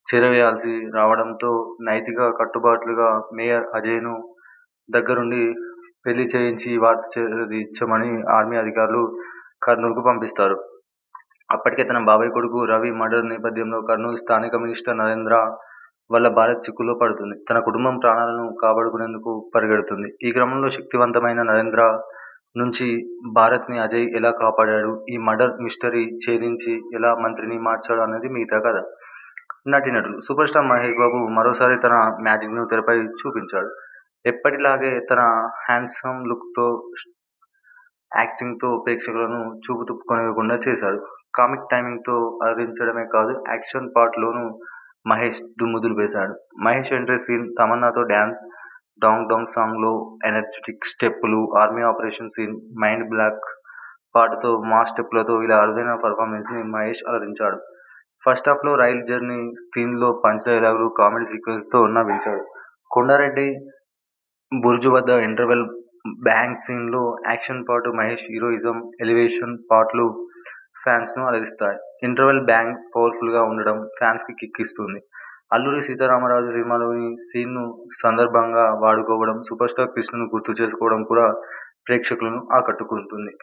S1: చేరవేయాల్సి రావడంతో నైతిక కట్టుబాట్లుగా మేయర్ అజయ్ను దగ్గరుండి పెళ్లి చేయించి ఈ వార్త చేరదీర్చమని ఆర్మీ అధికారులు కర్నూలుకు పంపిస్తారు. అప్పటికే తన బాబాయ్ కొడుకు రవి మర్డర్ నేపథ్యంలో కర్నూలు స్థానిక మినిస్టర్ నరేంద్ర వల్ల భారత్ చిక్కుల్లో పడుతుంది. తన కుటుంబం ప్రాణాలను కాపాడుకునేందుకు పరుగెడుతుంది. ఈ క్రమంలో శక్తివంతమైన నరేంద్ర నుంచి భారత్ని అజయ్ ఎలా కాపాడాడు? ఈ మర్డర్ మిస్టరీ ఛేదించి ఎలా మంత్రిని మార్చాడు అన్నది మిగతా కథ. నటీనటులు సూపర్ స్టార్ మహేష్ బాబు మరోసారి తన మ్యాజిక్ను తెరపై చూపించాడు. ఎప్పటిలాగే తన హ్యాండ్సమ్ లుక్తో, యాక్టింగ్తో ప్రేక్షకులను చూపు తిప్పుకొనేకుండా చేశాడు. కామిక్ టైమింగ్తో అలరించడమే కాదు యాక్షన్ పార్ట్లోనూ మహేష్ దుమ్ము దులిపేశాడు. మహేష్ ఎంట్రీ సీన్, తమన్నాతో డాన్స్, డాంగ్ డాంగ్ సాంగ్లో ఎనర్జిటిక్ స్టెప్పులు, army operation scene, mind block పాటతో మాస్ స్టెప్పులతో ఇలా అరుదైన పర్ఫార్మెన్స్ని మహేష్ అలరించాడు. ఫస్టాఫ్లో రైలు జర్నీ సీన్లో పంచ్ డైలాగులు, కామెడీ సీక్వెన్స్లతో నవ్వించాడు. కొండారెడ్డి బురుజు వద్ద ఇంటర్వెల్ బ్యాంగ్ సీన్లో action part, Mahesh heroism, elevation పార్ట్లు ఫ్యాన్స్ను అలరిస్తాయి. ఇంటర్వెల్ బ్యాంగ్ పవర్ఫుల్గా ఉండడం ఫ్యాన్స్కి కిక్ ఇస్తుంది. అల్లూరి సీతారామరాజు సినిమాలోని సీన్ను సందర్భంగా వాడుకోవడం, సూపర్ స్టార్ కృష్ణను గుర్తు చేసుకోవడం కూడా ప్రేక్షకులను ఆకట్టుకుంటుంది.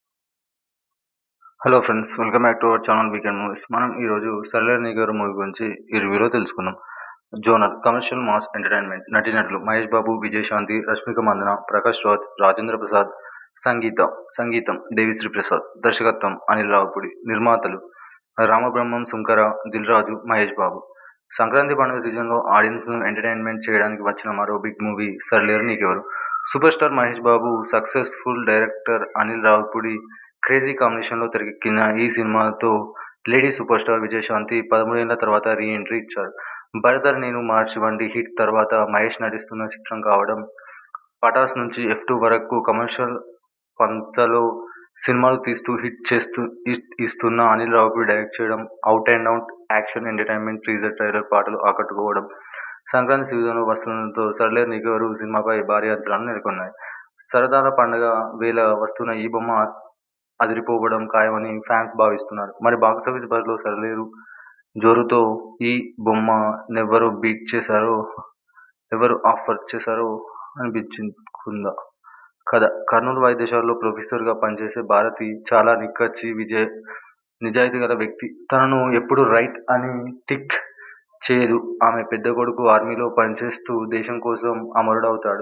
S1: Hello friends welcome back to our channel weekend movies మనం ఈరోజు సర్లేరు నీగారు మూవీ గురించి ఈ రివ్యూలో తెలుసుకుందాం. జోనర్ కమర్షియల్ మాస్ ఎంటర్టైన్మెంట్ నటీనటులు మహేష్ బాబు, విజయశాంతి, రష్మిక మందన, ప్రకాష్ రాజ్, రాజేంద్ర ప్రసాద్ సంగీత సంగీతం దేవిశ్రీ ప్రసాద్ దర్శకత్వం అనిల్ రావిపూడి నిర్మాతలు రామబ్రహ్మం సుంకర దిల్ రాజు మహేష్ బాబు సంక్రాంతి పండుగ సీజన్లో ఆడియన్స్ను ఎంటర్టైన్మెంట్ చేయడానికి వచ్చిన మరో big movie Sarileru Neekevvaru super star Mahesh Babu successful director Anil Ravipudi crazy కాంబినేషన్లో తెరకెక్కిన ఈ సినిమాతో లేడీ సూపర్ స్టార్ విజయశాంతి పదమూడేళ్ల తర్వాత రీ ఎంట్రీ ఇచ్చారు. భరతర్ నేను మార్చి వంటి హిట్ తర్వాత మహేష్ నటిస్తున్న చిత్రం కావడం పటాస్ నుంచి ఎఫ్ టూ వరకు కమర్షియల్ పంథాలో సినిమాలు తీస్తూ హిట్ చేస్తూ ఇస్తున్న అనిల్ రావిపూడి డైరెక్ట్ చేయడం, out and out action entertainment teaser trailer పాటలు ఆకట్టుకోవడం సంక్రాంతి సీజన్లో వస్తుండటంతో సర్లేరు నీకెవరు సినిమాపై భారీ అంచనాలు నెలకొన్నాయి. సరదాల పండగ వేళ వస్తున్న ఈ బొమ్మ అదిరిపోవడం ఖాయమని ఫ్యాన్స్ భావిస్తున్నారు. మరి బాక్సాఫీస్ బరిలో సర్లేరు జోరుతో ఈ బొమ్మ నెవ్వరు బీట్ చేశారో, ఎవరు ఆఫర్ చేశారో అనిపించుకుందా కథ కర్నూలు వైద్యశాలలో ప్రొఫెసర్గా పనిచేసే భారతి చాలా నిక్కచ్చి, నిజాయితీ గల వ్యక్తి. తనను ఎప్పుడూ రైట్ అని టిక్ చేయదు. ఆమె పెద్ద కొడుకు ఆర్మీలో పనిచేస్తూ దేశం కోసం అమరుడవుతాడు.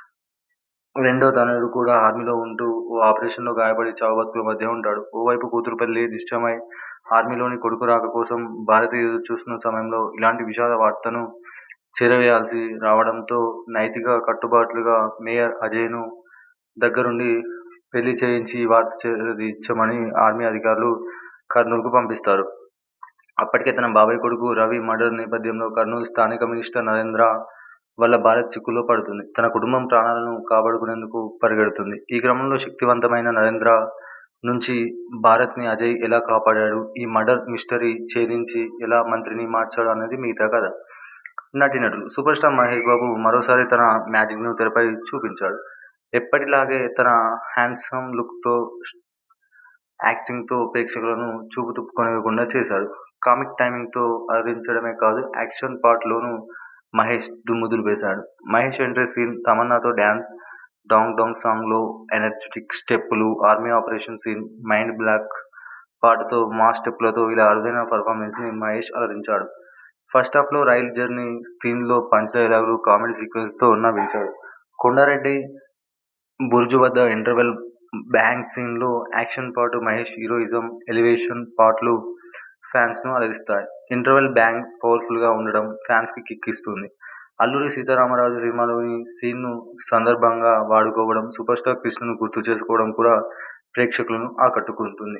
S1: రెండో తనయుడు కూడా ఆర్మీలో ఉంటూ ఓ ఆపరేషన్లో గాయపడి చావుబతుకుల మధ్య ఉంటాడు. ఓవైపు కూతురు పెళ్లి నిశ్చయమై ఆర్మీలోని కొడుకు రాక కోసం భారతి ఎదురు చూస్తున్న సమయంలో ఇలాంటి విషాద వార్తను చేరవేయాల్సి రావడంతో నైతిక కట్టుబాట్లుగా మేయర్ అజయ్ను దగ్గరుండి పెళ్లి చేయించి ఈ వార్త చేరదీర్చమని ఆర్మీ అధికారులు కర్నూలుకు పంపిస్తారు. అప్పటికే తన బాబాయ్ కొడుకు రవి మర్డర్ నేపథ్యంలో కర్నూలు స్థానిక మినిస్టర్ నరేంద్ర వల్ల భారత్ చిక్కుల్లో పడుతుంది. తన కుటుంబం ప్రాణాలను కాపాడుకునేందుకు పరుగెడుతుంది. ఈ క్రమంలో శక్తివంతమైన నరేంద్ర నుంచి భారత్ని అజయ్ ఎలా కాపాడాడు? ఈ మర్డర్ మిస్టరీ ఛేదించి ఎలా మంత్రిని మార్చాడు అన్నది మిగతా కథ. నటీనటులు సూపర్ స్టార్ మహేష్ బాబు మరోసారి తన మ్యాజిక్ను తెరపై చూపించాడు. ఎప్పటిలాగే తన హ్యాండ్సమ్ లుక్తో, యాక్టింగ్తో ప్రేక్షకులను చూపు తిప్పుకొనేకుండా చేశాడు. కామిక్ టైమింగ్తో అలరించడమే కాదు యాక్షన్ పార్ట్లోనూ మహేష్ దుమ్ము దులిపేశాడు. మహేష్ ఎంట్రీ సీన్, తమన్నాతో డాన్స్, డాంగ్ డాంగ్ సాంగ్లో ఎనర్జిటిక్ స్టెప్పులు, army operation scene, mind block పాటతో మాస్ స్టెప్పులతో ఇలా అరుదైన పర్ఫార్మెన్స్ని మహేష్ అలరించాడు. ఫస్టాఫ్లో రైలు జర్నీ సీన్లో పంచ్ డైలాగులు, కామెడీ సీక్వెన్స్లతో నవ్వించాడు. కొండారెడ్డి బురుజు వద్ద ఇంటర్వెల్ బ్యాంగ్ సీన్లో action part, Mahesh heroism, elevation పార్ట్లు ఫ్యాన్స్ను అలరిస్తాయి. ఇంటర్వెల్ బ్యాంగ్ పవర్ఫుల్గా ఉండడం ఫ్యాన్స్కి కిక్ ఇస్తుంది. అల్లూరి సీతారామరాజు సినిమాలోని సీన్ను సందర్భంగా వాడుకోవడం, సూపర్ స్టార్ కృష్ణను గుర్తు చేసుకోవడం కూడా ప్రేక్షకులను ఆకట్టుకుంటుంది.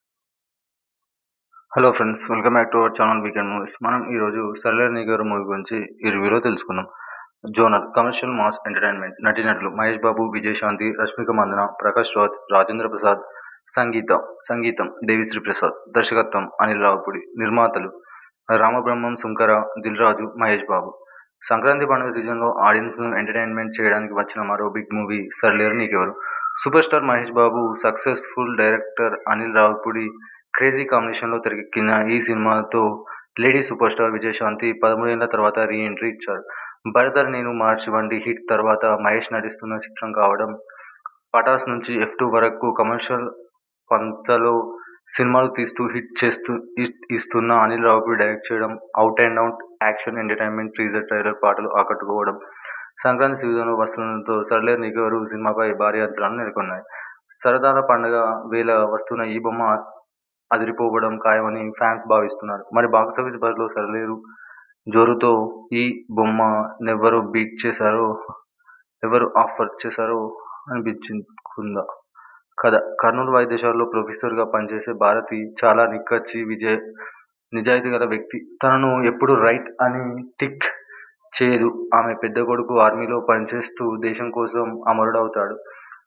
S1: Hello friends welcome back to our channel weekend movies మనం ఈరోజు సర్లేరు నీగారు మూవీ గురించి ఈ రివ్యూలో తెలుసుకుందాం. జోనర్ కమర్షియల్ మాస్ ఎంటర్టైన్మెంట్ నటీనటులు మహేష్ బాబు, విజయశాంతి, రష్మిక మందన, ప్రకాష్ రాజ్, రాజేంద్ర ప్రసాద్ సంగీత సంగీతం దేవిశ్రీ ప్రసాద్ దర్శకత్వం అనిల్ రావిపూడి నిర్మాతలు రామబ్రహ్మం సుంకర దిల్ రాజు మహేష్ బాబు సంక్రాంతి పండుగ సీజన్లో ఆడియన్స్ను ఎంటర్టైన్మెంట్ చేయడానికి వచ్చిన మరో big movie Sarileru Neekevvaru super star Mahesh Babu successful director Anil Ravipudi crazy కాంబినేషన్లో తెరకెక్కిన ఈ సినిమాతో లేడీ సూపర్ స్టార్ విజయశాంతి పదమూడేళ్ల తర్వాత రీ ఎంట్రీ ఇచ్చారు. 'భరతర్ నేను మార్చి' వంటి హిట్ తర్వాత మహేష్ నటిస్తున్న చిత్రం కావడం, 'పటాస్' నుంచి 'ఎఫ్-టూ' వరకు కమర్షియల్ పంథాలో సినిమాలు తీస్తూ హిట్ ఇస్తున్న అనిల్ రావిపూడి డైరెక్ట్ చేయడం, out and out action entertainer teaser trailer పాటలు ఆకట్టుకోవడం, సంక్రాంతి సీజన్లో వస్తుండడంతో 'సరిలేరు నీకెవ్వరు' సినిమాపై భారీ అంచనాలు నెలకొన్నాయి. సరదాల పండగ వేళ వస్తున్న ఈ బొమ్మ అదిరిపోవడం ఖాయమని ఫ్యాన్స్ భావిస్తున్నారు. మరి బాక్సాఫీస్ బరిలో 'సరిలేరు' జోరుతో ఈ బొమ్మ నెవరు బీట్ చేస్తారో, ఎవరు ఆఫర్ చేస్తారో అనిపించుకుందా కథ కర్నూలు వైద్యశాలలో ప్రొఫెసర్గా పనిచేసే భారతి చాలా నిక్కచ్చి, నిజాయితీగల వ్యక్తి. తనను ఎప్పుడూ రైట్ అని టిక్ చేయదు. ఆమె పెద్ద కొడుకు ఆర్మీలో పనిచేస్తూ దేశం కోసం అమరుడవుతాడు.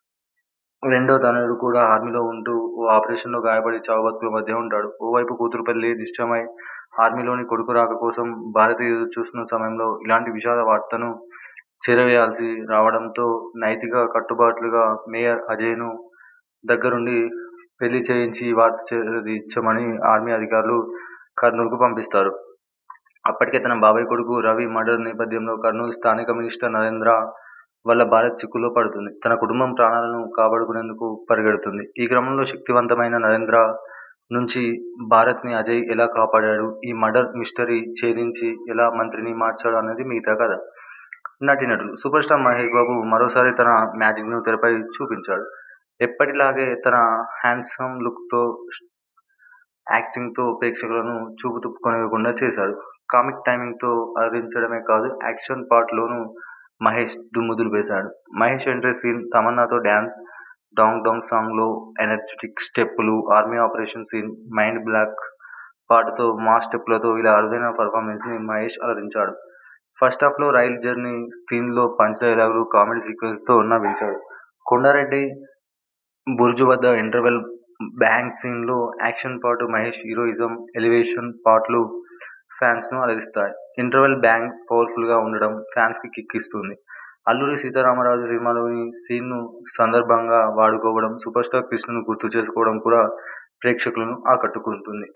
S1: రెండో తనయుడు కూడా ఆర్మీలో ఉంటూ ఓ ఆపరేషన్లో గాయపడి చావుబతుకుల మధ్య ఉంటాడు. ఓవైపు కూతురు పెళ్లి నిశ్చయమై ఆర్మీలోని కొడుకు రాక కోసం భారతి ఎదురుచూస్తున్న సమయంలో ఇలాంటి విషాద వార్తను చేరవేయాల్సి రావడంతో నైతిక కట్టుబాట్లుగా మేయర్ అజయ్ను దగ్గరుండి పెళ్లి చేయించి ఈ వార్త చేరదీర్చమని ఆర్మీ అధికారులు కర్నూలుకు పంపిస్తారు. అప్పటికే తన బాబాయ్ కొడుకు రవి మర్డర్ నేపథ్యంలో కర్నూలు స్థానిక మినిస్టర్ నరేంద్ర వల్ల భారతి చిక్కుల్లో పడుతుంది. తన కుటుంబం ప్రాణాలను కాపాడుకునేందుకు పరుగెడుతుంది. ఈ క్రమంలో శక్తిమంతుడైన నరేంద్ర నుంచి భారతిని అజయ్ ఎలా కాపాడాడు, ఈ మర్డర్ మిస్టరీ ఛేదించి ఎలా మంత్రిని మార్చాడు అన్నది మిగతా కథ. నటీనటులు సూపర్ స్టార్ మహేష్ బాబు మరోసారి తన మ్యాజిక్ను తెరపై చూపించాడు. ఎప్పటిలాగే తన హ్యాండ్సమ్ లుక్తో, యాక్టింగ్తో ప్రేక్షకులను చూపు తిప్పుకొనేకుండా చేశాడు. కామిక్ టైమింగ్తో అలరించడమే కాదు యాక్షన్ పార్ట్లోనూ మహేష్ దుమ్ము దులిపేశాడు. మహేష్ ఎంట్రీ సీన్, తమన్నాతో డాన్స్, 'డాంగ్ డాంగ్' సాంగ్లో ఎనర్జిటిక్ స్టెప్పులు, army operation scene, 'mind blank' పాటతో మాస్ స్టెప్పులతో ఇలా అరుదైన పర్ఫార్మెన్స్తో మహేష్ అలరించాడు. ఫస్టాఫ్లో రైలు జర్నీ సీన్లో పంచ్ డైలాగులు, కామెడీ సీక్వెన్స్లతో నవ్వించాడు. కొండారెడ్డి బురుజు వద్ద ఇంటర్వెల్ బ్యాంగ్ సీన్లో యాక్షన్తో పాటు మహేష్ హీరోయిజం, ఎలివేషన్ పాటలు ఫ్యాన్స్ను అలరిస్తాయి. ఇంటర్వెల్ బ్యాంగ్ పవర్ఫుల్గా ఉండడం ఫ్యాన్స్కి కిక్ ఇస్తుంది. అల్లూరి సీతారామరాజు సినిమాలోని సీన్ను సందర్భంగా వాడుకోవడం, సూపర్ స్టార్ కృష్ణను గుర్తు చేసుకోవడం కూడా ప్రేక్షకులను ఆకట్టుకుంటుంది.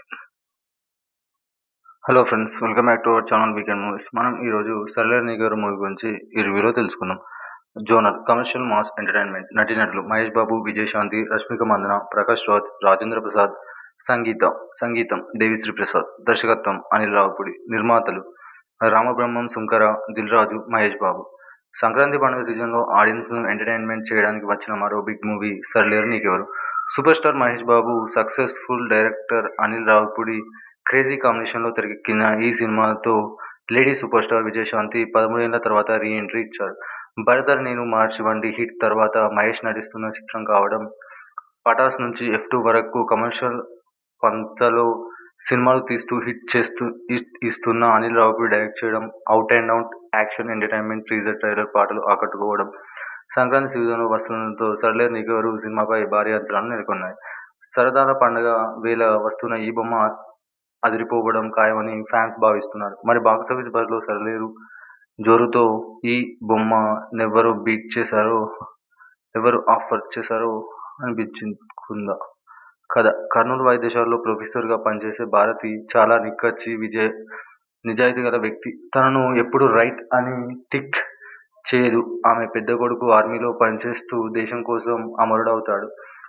S1: Hello friends welcome back to our channel weekend movies మనం ఈరోజు 'సరిలేరు నీకెవ్వరు' మూవీ గురించి ఈ రివ్యూలో తెలుసుకుందాం. జోనర్ కమర్షియల్ మాస్ ఎంటర్టైనర్ నటీనటులు మహేష్ బాబు విజయశాంతి రష్మిక మందన ప్రకాష్ రాజ్ రాజేంద్ర ప్రసాద్ సంగీతం సంగీతం దేవిశ్రీ ప్రసాద్ దర్శకత్వం అనిల్ రావిపూడి నిర్మాతలు రామబ్రహ్మం సుంకర దిల్ రాజు మహేష్ బాబు సంక్రాంతి పండుగ సీజన్లో ఆడియన్స్ను ఎంటర్టైన్మెంట్ చేయడానికి వచ్చిన మరో big movie 'Sarileru Neekevvaru' super star Mahesh Babu successful director Anil Ravipudi crazy కాంబినేషన్లో తెరకెక్కిన ఈ సినిమాతో లేడీ సూపర్ స్టార్ విజయశాంతి పదమూడేళ్ల తర్వాత రీ ఎంట్రీ ఇచ్చారు. 'భరతర్ నేను మార్చి' వంటి హిట్ తర్వాత మహేష్ నటిస్తున్న చిత్రం కావడం, 'పటాస్' నుంచి 'ఎఫ్-టూ' వరకు కమర్షియల్ పంథాలో సినిమాలు తీస్తూ హిట్ ఇస్తున్న అనిల్ రావిపూడి డైరెక్ట్ చేయడం, out and out action entertainer teaser trailer పాటలు ఆకట్టుకోవడం, సంక్రాంతి సీజన్లో వస్తుండడంతో 'సరిలేరు నీకెవ్వరు' సినిమాపై భారీ అంచనాలు నెలకొన్నాయి. సరదాల పండగ వేళ వస్తున్న ఈ బొమ్మ అదిరిపోవడం ఖాయమని ఫ్యాన్స్ భావిస్తున్నారు. మరి బాక్సాఫీస్ బరిలో 'సరిలేరు' జోరుతో ఈ బొమ్మ నెవరు బీట్ చేస్తారో, ఎవరు ఆఫర్ చేస్తారో అనిపించుకుందా కథ కర్నూలు వైద్యశాలలో ప్రొఫెసర్గా పనిచేసే భారతి చాలా నిక్కచ్చి, నిజాయితీగల వ్యక్తి. తనను ఎప్పుడూ రైట్ అని టిక్ చేయదు. ఆమె పెద్ద కొడుకు ఆర్మీలో పనిచేస్తూ దేశం కోసం అమరుడవుతాడు.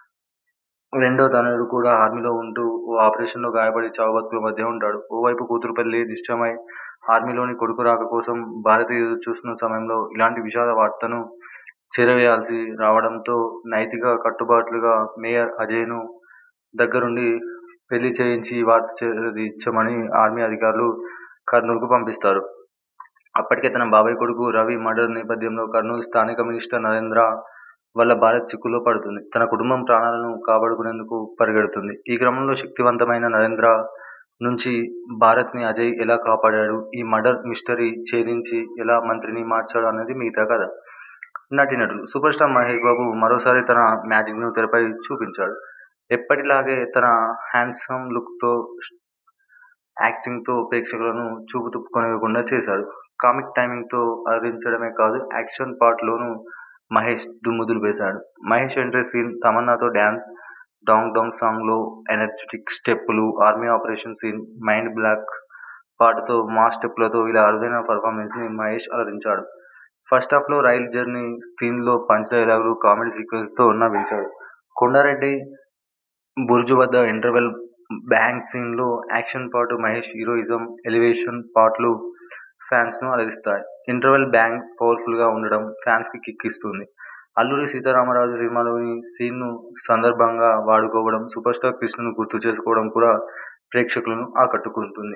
S1: రెండో తనయుడు కూడా ఆర్మీలో ఉంటూ ఓ ఆపరేషన్లో గాయపడి చావుబతుకుల మధ్య ఉంటాడు. ఓవైపు కూతురు పెళ్లి నిశ్చయమై ఆర్మీలోని కొడుకు రాక కోసం భారతి ఎదురుచూస్తున్న సమయంలో ఇలాంటి విషాద వార్తను చేరవేయాల్సి రావడంతో నైతిక కట్టుబాట్లుగా మేయర్ అజయ్ను దగ్గరుండి పెళ్లి చేయించి ఈ వార్త చేరదీర్చమని ఆర్మీ అధికారులు కర్నూలుకు పంపిస్తారు. అప్పటికే తన బాబాయ్ కొడుకు రవి మర్డర్ నేపథ్యంలో కర్నూలు స్థానిక మినిస్టర్ నరేంద్ర వల్ల భారతి చిక్కుల్లో పడుతుంది. తన కుటుంబం ప్రాణాలను కాపాడుకునేందుకు పరుగెడుతుంది. ఈ క్రమంలో శక్తిమంతుడైన నరేంద్ర నుంచి భారతిని అజయ్ ఎలా కాపాడాడు, ఈ మర్డర్ మిస్టరీ ఛేదించి ఎలా మంత్రిని మార్చాడు అన్నది మిగతా కథ. నటీనటులు సూపర్ స్టార్ మహేష్ బాబు మరోసారి తన మ్యాజిక్ను తెరపై చూపించాడు. ఎప్పటిలాగే తన హ్యాండ్సమ్ లుక్తో, యాక్టింగ్తో ప్రేక్షకులను చూపు తిప్పుకొనేకుండా చేశాడు. కామిక్ టైమింగ్తో అలరించడమే కాదు యాక్షన్ పార్ట్లోనూ మహేష్ దుమ్ము దులిపేశాడు. మహేష్ ఎంట్రీ సీన్, తమన్నాతో డాన్స్, 'డాంగ్ డాంగ్' సాంగ్లో ఎనర్జిటిక్ స్టెప్పులు, army operation scene, 'mind blank' పాటతో మాస్ స్టెప్పులతో ఇలా అరుదైన పర్ఫార్మెన్స్ని మహేష్ అలరించాడు ఫస్ట్ హాఫ్లో రైల్ జర్నీ సీన్లో పంచ్ డైలాగులు కామెడీ సీక్వెన్స్తో నవ్వించాడు కొండారెడ్డి బుర్జు వద్ద ఇంటర్వెల్ బ్యాంగ్ సీన్లో యాక్షన్ పాటు మహేష్ హీరోయిజం ఎలివేషన్ పాటలు ఫ్యాన్స్ను అలరిస్తాయి ఇంటర్వెల్ బ్యాంగ్ పవర్ఫుల్గా ఉండడం ఫ్యాన్స్కి కిక్ ఇస్తుంది అల్లూరి సీతారామరాజు సినిమాలోని సీన్ను సందర్భంగా వాడుకోవడం సూపర్ స్టార్ కృష్ణను గుర్తు చేసుకోవడం కూడా ప్రేక్షకులను ఆకట్టుకుంటుంది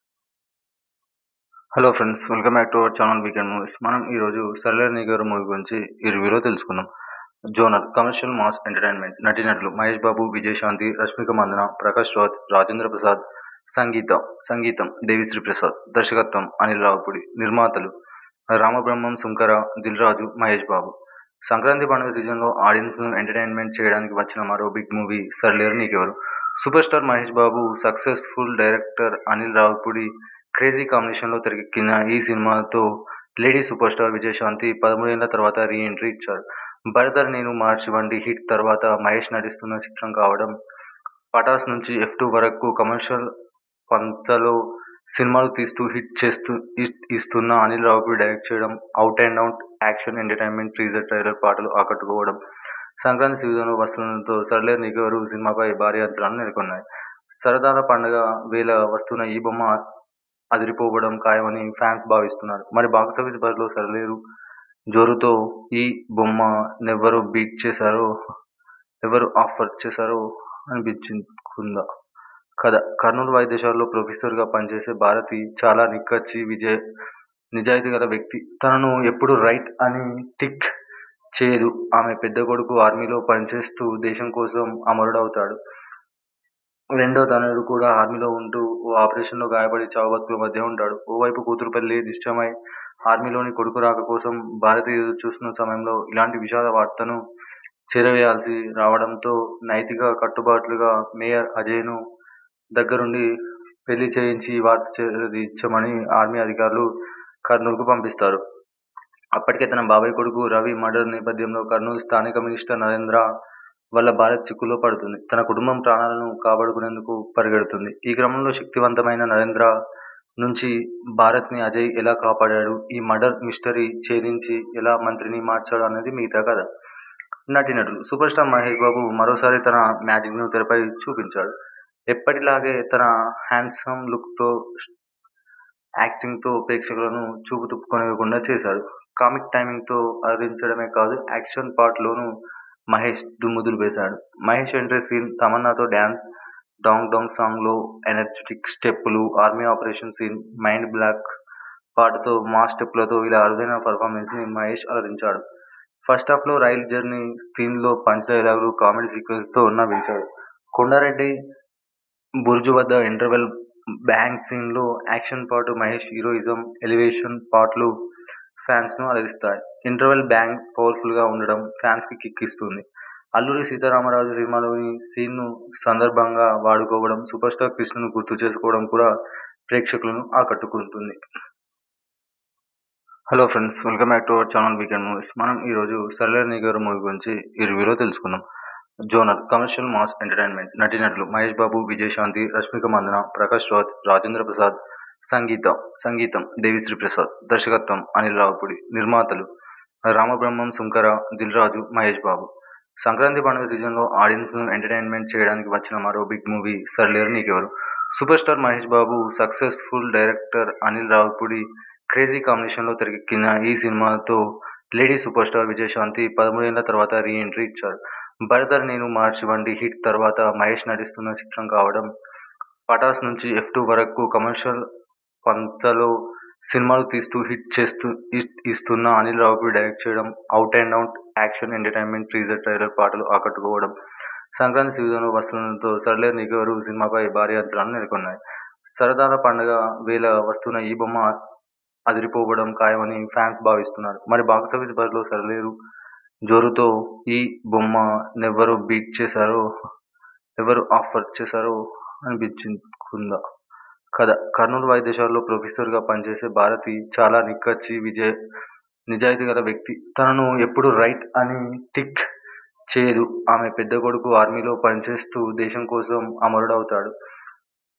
S1: hello friends welcome back to our channel weekend movies మనం ఈరోజు సర్లేర్ నిగర్ మూవీ గురించి ఈ రివ్యూలో తెలుసుకుందాం జోనర్ కమర్షియల్ మాస్ ఎంటర్టైన్మెంట్ నటినట్లు మహేష్ బాబు విజయశాంతి రష్మిక మందన ప్రకాష్ రాజ్ రాజేంద్ర ప్రసాద్ సంగీతం సంగీతం దేవిశ్రీ ప్రసాద్ దర్శకత్వం అనిల్ రావుపూడి నిర్మాతలు రామబ్రహ్మం సుంకర దిల్ రాజు మహేష్ బాబు సంక్రాంతి పండుగ సీజన్లో ఆడియన్స్ను ఎంటర్టైన్మెంట్ చేయడానికి వచ్చిన మరో big movie Sarileru Neekevvaru super star Mahesh Babu successful director Anil Ravipudi crazy కాంబినేషన్లో తెరకెక్కిన ఈ సినిమాతో లేడీ సూపర్ స్టార్ విజయశాంతి పదమూడేళ్ల తర్వాత రీ ఎంట్రీ ఇచ్చారు భరతర్ నేను మార్చి వంటి హిట్ తర్వాత మహేష్ నటిస్తున్న చిత్రం కావడం పటాస్ నుంచి ఎఫ్ టూ వరకు కమర్షియల్ పంతలో సినిమాలు తీస్తూ హిట్ చేస్తూ ఇస్తున్న అనిల్ రావుపూడి డైరెక్ట్ చేయడం out and out action entertainment teaser trailer పాటలు ఆకట్టుకోవడం సంక్రాంతి సీజన్లో వస్తుండడంతో సర్లే నీకెవరు సినిమాపై భారీ అంచనాలు నెలకొన్నాయి సరదాల పండుగ వేళ వస్తున్న ఈ బొమ్మ అదిరిపోవడం ఖాయమని ఫ్యాన్స్ భావిస్తున్నారు మరి బాక్స్ ఆఫీస్ బరిలో సరలేరు జోరుతో ఈ బొమ్మ నెవ్వరు బీట్ చేశారో ఎవరు ఆఫర్ చేశారో అనిపించుకుందా కథ కర్నూలు వైద్యశాలలో ప్రొఫెసర్గా పనిచేసే భారతి చాలా నిక్కచ్చి విజయ్ నిజాయితీ గల వ్యక్తి తనను ఎప్పుడు రైట్ అని టిక్ చేయదు ఆమె పెద్ద కొడుకు ఆర్మీలో పనిచేస్తూ దేశం కోసం అమరుడవుతాడు రెండో తనయుడు కూడా ఆర్మీలో ఉంటూ ఓ ఆపరేషన్లో గాయపడి చావుబతుకుల మధ్య ఉంటాడు ఓవైపు కూతురు పెళ్లి నిశ్చయమై ఆర్మీలోని కొడుకు రాక కోసం భారతి ఎదురు చూస్తున్న సమయంలో ఇలాంటి విషాద వార్తను చేరవేయాల్సి రావడంతో నైతిక కట్టుబాట్లుగా మేయర్ అజయ్ను దగ్గరుండి పెళ్లి చేయించి ఈ వార్త చేరదీర్చమని ఆర్మీ అధికారులు కర్నూలుకు పంపిస్తారు అప్పటికే తన బాబాయ్ కొడుకు రవి మర్డర్ నేపథ్యంలో కర్నూలు స్థానిక మినిస్టర్ నరేంద్ర వల్ల భారత్ చిక్కులో పడుతుంది తన కుటుంబం ప్రాణాలను కాపాడుకునేందుకు పరిగెడుతుంది ఈ క్రమంలో శక్తివంతమైన నరేంద్ర నుంచి భారత్ని అజయ్ ఎలా కాపాడాడు ఈ మర్డర్ మిస్టరీ ఛేదించి ఎలా మంత్రిని మార్చాడు అనేది మిగతా కథ నటినటులు సూపర్ స్టార్ మహేష్ బాబు మరోసారి తన మ్యాజిక్ను తెరపై చూపించాడు ఎప్పటిలాగే తన హ్యాండ్సమ్ లుక్తో యాక్టింగ్తో ప్రేక్షకులను చూపు తుప్పుకొనివ్వకుండా చేశాడు కామిక్ టైమింగ్తో అలరించడమే కాదు యాక్షన్ పార్ట్లోనూ మహేష్ దుమ్ముదులు వేశాడు మహేష్ ఎంట్రీ సీన్ తమన్నాతో డ్యాన్స్ డాంగ్ డాంగ్ సాంగ్లో ఎనర్జెటిక్ స్టెప్పులు army operation scene mind block పాటతో మాస్ స్టెప్పులతో ఇలా అరుదైన పర్ఫార్మెన్స్ని మహేష్ అలరించాడు ఫస్ట్ హాఫ్లో రైల్ జర్నీ సీన్లో పంచ్ డైలాగులు కామెడీ సీక్వెన్స్తో నవ్వించాడు కొండారెడ్డి బుర్జు వద్ద ఇంటర్వెల్ బ్యాంగ్ సీన్లో యాక్షన్ పాటు మహేష్ హీరోయిజం ఎలివేషన్ పాటలు ఫ్యాన్స్ను అలరిస్తాయి ఇంటర్వెల్ బ్యాంగ్ పవర్ఫుల్గా ఉండడం ఫ్యాన్స్కి కిక్ ఇస్తుంది అల్లూరి సీతారామరాజు సినిమాలోని సీన్ను సందర్భంగా వాడుకోవడం సూపర్ స్టార్ కృష్ణను గుర్తు చేసుకోవడం కూడా ప్రేక్షకులను ఆకట్టుకుంటుంది hello friends welcome back to our channel weekend movies మనం ఈరోజు సర్లేర్ నిగర్ మూవీ గురించి ఈ రివ్యూలో తెలుసుకుందాం జోనర్ కమర్షియల్ మాస్ ఎంటర్టైన్మెంట్ నటినట్లు మహేష్ బాబు విజయశాంతి రష్మిక మందన ప్రకాష్ రాజ్ రాజేంద్ర ప్రసాద్ సంగీతం సంగీతం దేవిశ్రీ ప్రసాద్ దర్శకత్వం అనిల్ రావుపూడి నిర్మాతలు రామబ్రహ్మం సుంకర దిల్ రాజు మహేష్ బాబు సంక్రాంతి పండుగ సీజన్లో ఆడియన్స్ను ఎంటర్టైన్మెంట్ చేయడానికి వచ్చిన మరో big movie Sarileru Neekevvaru super star Mahesh Babu successful director Anil Ravipudi crazy కాంబినేషన్లో తెరకెక్కిన ఈ సినిమాతో లేడీ సూపర్ స్టార్ విజయశాంతి పదమూడేళ్ల తర్వాత రీ ఎంట్రీ ఇచ్చారు భరతర్ నేను మార్చి వంటి హిట్ తర్వాత మహేష్ నటిస్తున్న చిత్రం కావడం పటాస్ నుంచి ఎఫ్ టూ వరకు కమర్షియల్ పంతలో సినిమాలు తీస్తూ హిట్ చేస్తూ ఇస్తున్న అనిల్ రావుపూడి డైరెక్ట్ చేయడం out and out action entertainment teaser trailer పాటలు ఆకట్టుకోవడం సంక్రాంతి సీజన్లో వస్తుండడంతో సర్లే నీకెవరు సినిమాపై భారీ అంచనాలు నెలకొన్నాయి సరదాల పండుగ వేళ వస్తున్న ఈ బొమ్మ అదిరిపోవడం ఖాయమని ఫ్యాన్స్ భావిస్తున్నారు మరి బాక్స్ ఆఫీస్ బరిలో సరలేరు జోరుతో ఈ బొమ్మ నెవ్వరు బీట్ చేశారో ఎవరు ఆఫర్ చేశారో అనిపించుకుందా కథ కర్నూలు వైద్యశాలలో ప్రొఫెసర్గా పనిచేసే భారతి చాలా నిక్కచ్చి విజయ్ నిజాయితీ గల వ్యక్తి తనను ఎప్పుడు రైట్ అని టిక్ చేయదు ఆమె పెద్ద కొడుకు ఆర్మీలో పనిచేస్తూ దేశం కోసం అమరుడవుతాడు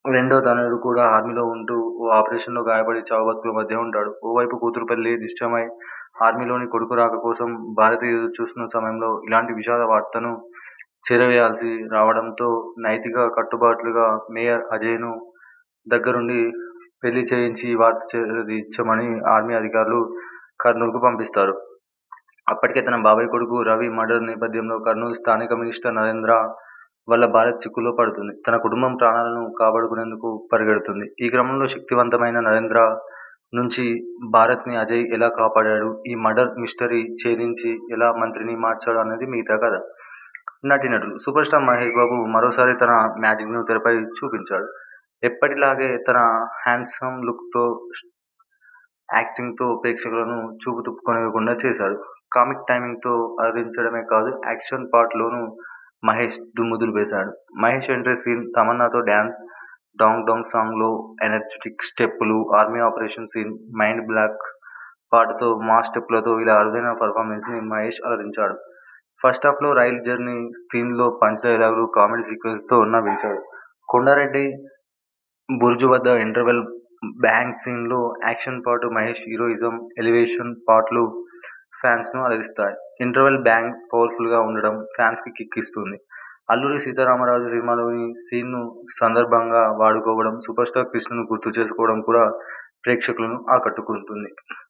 S1: రెండో తనయుడు కూడా ఆర్మీలో ఉంటూ ఓ ఆపరేషన్లో గాయపడి చావుబతుకుల మధ్య ఉంటాడు. ఓవైపు కూతురు పెళ్లి నిశ్చయమై ఆర్మీలోని కొడుకు రాక కోసం భారతి ఎదురు చూస్తున్న సమయంలో ఇలాంటి విషాద వార్తను చేరవేయాల్సి రావడంతో నైతిక కట్టుబాట్లుగా మేయర్ అజయ్ను దగ్గరుండి పెళ్లి చేయించి ఈ వార్త చేరదీర్చమని ఆర్మీ అధికారులు కర్నూలుకు పంపిస్తారు. అప్పటికే తన బాబాయ్ కొడుకు రవి మర్డర్ నేపథ్యంలో కర్నూలు స్థానిక మినిస్టర్ నరేంద్ర వల్ల భారత్ చిక్కుల్లో పడుతుంది. తన కుటుంబం ప్రాణాలను కాపాడుకునేందుకు పరుగెడుతుంది. ఈ క్రమంలో శక్తివంతమైన నరేంద్ర నుంచి భారత్ని అజయ్ ఎలా కాపాడాడు? ఈ మర్డర్ మిస్టరీ ఛేదించి ఎలా మంత్రిని మార్చాడు అనేది మిగతా కథ. నటీనటులు సూపర్ స్టార్ మహేష్ బాబు మరోసారి తన మ్యాజిక్ను తెరపై చూపించాడు. ఎప్పటిలాగే తన హ్యాండ్సమ్ లుక్తో, యాక్టింగ్తో ప్రేక్షకులను చూపు తిప్పుకోనివ్వకుండా చేశాడు. కామిక్ టైమింగ్తో అలరించడమే కాదు యాక్షన్ పార్ట్లోనూ మహేష్ దుమ్ము దులిపేశాడు. మహేష్ ఎంట్రీ సీన్, తమన్నాతో డాన్స్, డాంగ్ డాంగ్ సాంగ్లో ఎనర్జిటిక్ స్టెప్పులు, army operation scene, mind block పాటతో మాస్ స్టెప్పులతో ఇలా అరుదైన పర్ఫార్మెన్స్ని మహేష్ అలరించాడు. ఫస్టాఫ్లో రైలు జర్నీ సీన్లో పంచ్ డైలాగులు, కామెడీ సీక్వెన్స్లతో నవ్వించాడు. కొండారెడ్డి బురుజు వద్ద ఇంటర్వెల్ బ్యాంగ్ సీన్లో యాక్షన్ పాటు మహేష్ హీరోయిజం, ఎలివేషన్ పాట్లు ఫ్యాన్స్ను అలరిస్తాయి. ఇంటర్వెల్ బ్యాంగ్ పవర్ఫుల్గా ఉండడం ఫ్యాన్స్కి కిక్ ఇస్తుంది. అల్లూరి సీతారామరాజు సినిమాలోని సీన్ను సందర్భంగా వాడుకోవడం, సూపర్ స్టార్ కృష్ణను గుర్తు చేసుకోవడం కూడా ప్రేక్షకులను ఆకట్టుకుంటుంది.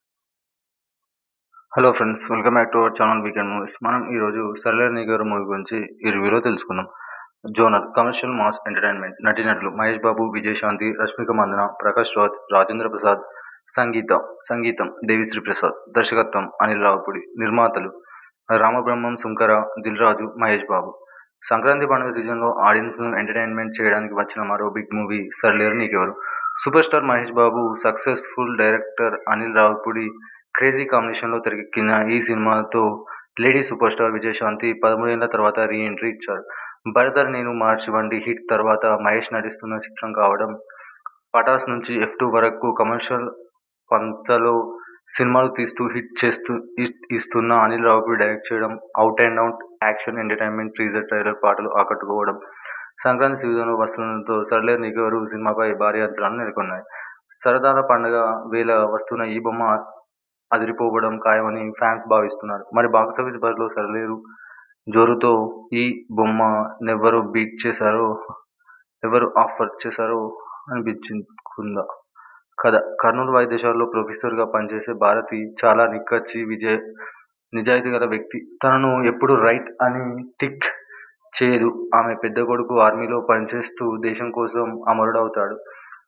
S1: Hello friends welcome back to our channel weekend movies మనం ఈరోజు సర్లేరు గారు మూవీ గురించి ఈ రివ్యూలో తెలుసుకుందాం. జోనర్ కమర్షియల్ మాస్ ఎంటర్టైన్మెంట్ నటీనటులు మహేష్ బాబు, విజయశాంతి, రష్మిక మందన, ప్రకాష్ రాజ్, రాజేంద్ర ప్రసాద్ సంగీతం సంగీతం దేవిశ్రీ ప్రసాద్ దర్శకత్వం అనిల్ రావిపూడి నిర్మాతలు రామబ్రహ్మం సుంకర దిల్ రాజు మహేష్ బాబు సంక్రాంతి పండుగ సీజన్లో ఆడియన్స్ను ఎంటర్టైన్మెంట్ చేయడానికి వచ్చిన మరో big movie Sarileru Neekevvaru super star Mahesh Babu successful director Anil Ravipudi crazy కాంబినేషన్లో తెరకెక్కిన ఈ సినిమాతో లేడీ సూపర్ స్టార్ విజయశాంతి పదమూడేళ్ల తర్వాత రీ ఎంట్రీ ఇచ్చారు. భరతర్ నేను మార్చి వంటి హిట్ తర్వాత మహేష్ నటిస్తున్న చిత్రం కావడం పటాస్ నుంచి ఎఫ్ టూ వరకు కమర్షియల్ పంథాలో సినిమాలు తీస్తూ హిట్ చేస్తూ ఇస్తున్న అనిల్ రావిపూడి డైరెక్ట్ చేయడం, out and out action entertainment teaser trailer పాటలు ఆకట్టుకోవడం సంక్రాంతి సీజన్లో వస్తుండడంతో సర్లేరు నీకెవరు సినిమాపై భారీ అంచనాలు నెలకొన్నాయి. సరదాల పండగ వేళ వస్తున్న ఈ బొమ్మ అదిరిపోవడం ఖాయమని ఫ్యాన్స్ భావిస్తున్నారు. మరి బాక్సాఫీస్ బరిలో సర్లేరు జోరుతో ఈ బొమ్మ నెవ్వరు బీట్ చేశారో, ఎవరు ఆఫర్ చేశారో అనిపించుకుందా కథ కర్నూలు వైద్యశాలలో ప్రొఫెసర్గా పనిచేసే భారతి చాలా నిక్కచ్చి, నిజాయితీ గల వ్యక్తి. తనను ఎప్పుడూ రైట్ అని టిక్ చేయదు. ఆమె పెద్ద కొడుకు ఆర్మీలో పనిచేస్తూ దేశం కోసం అమరుడవుతాడు.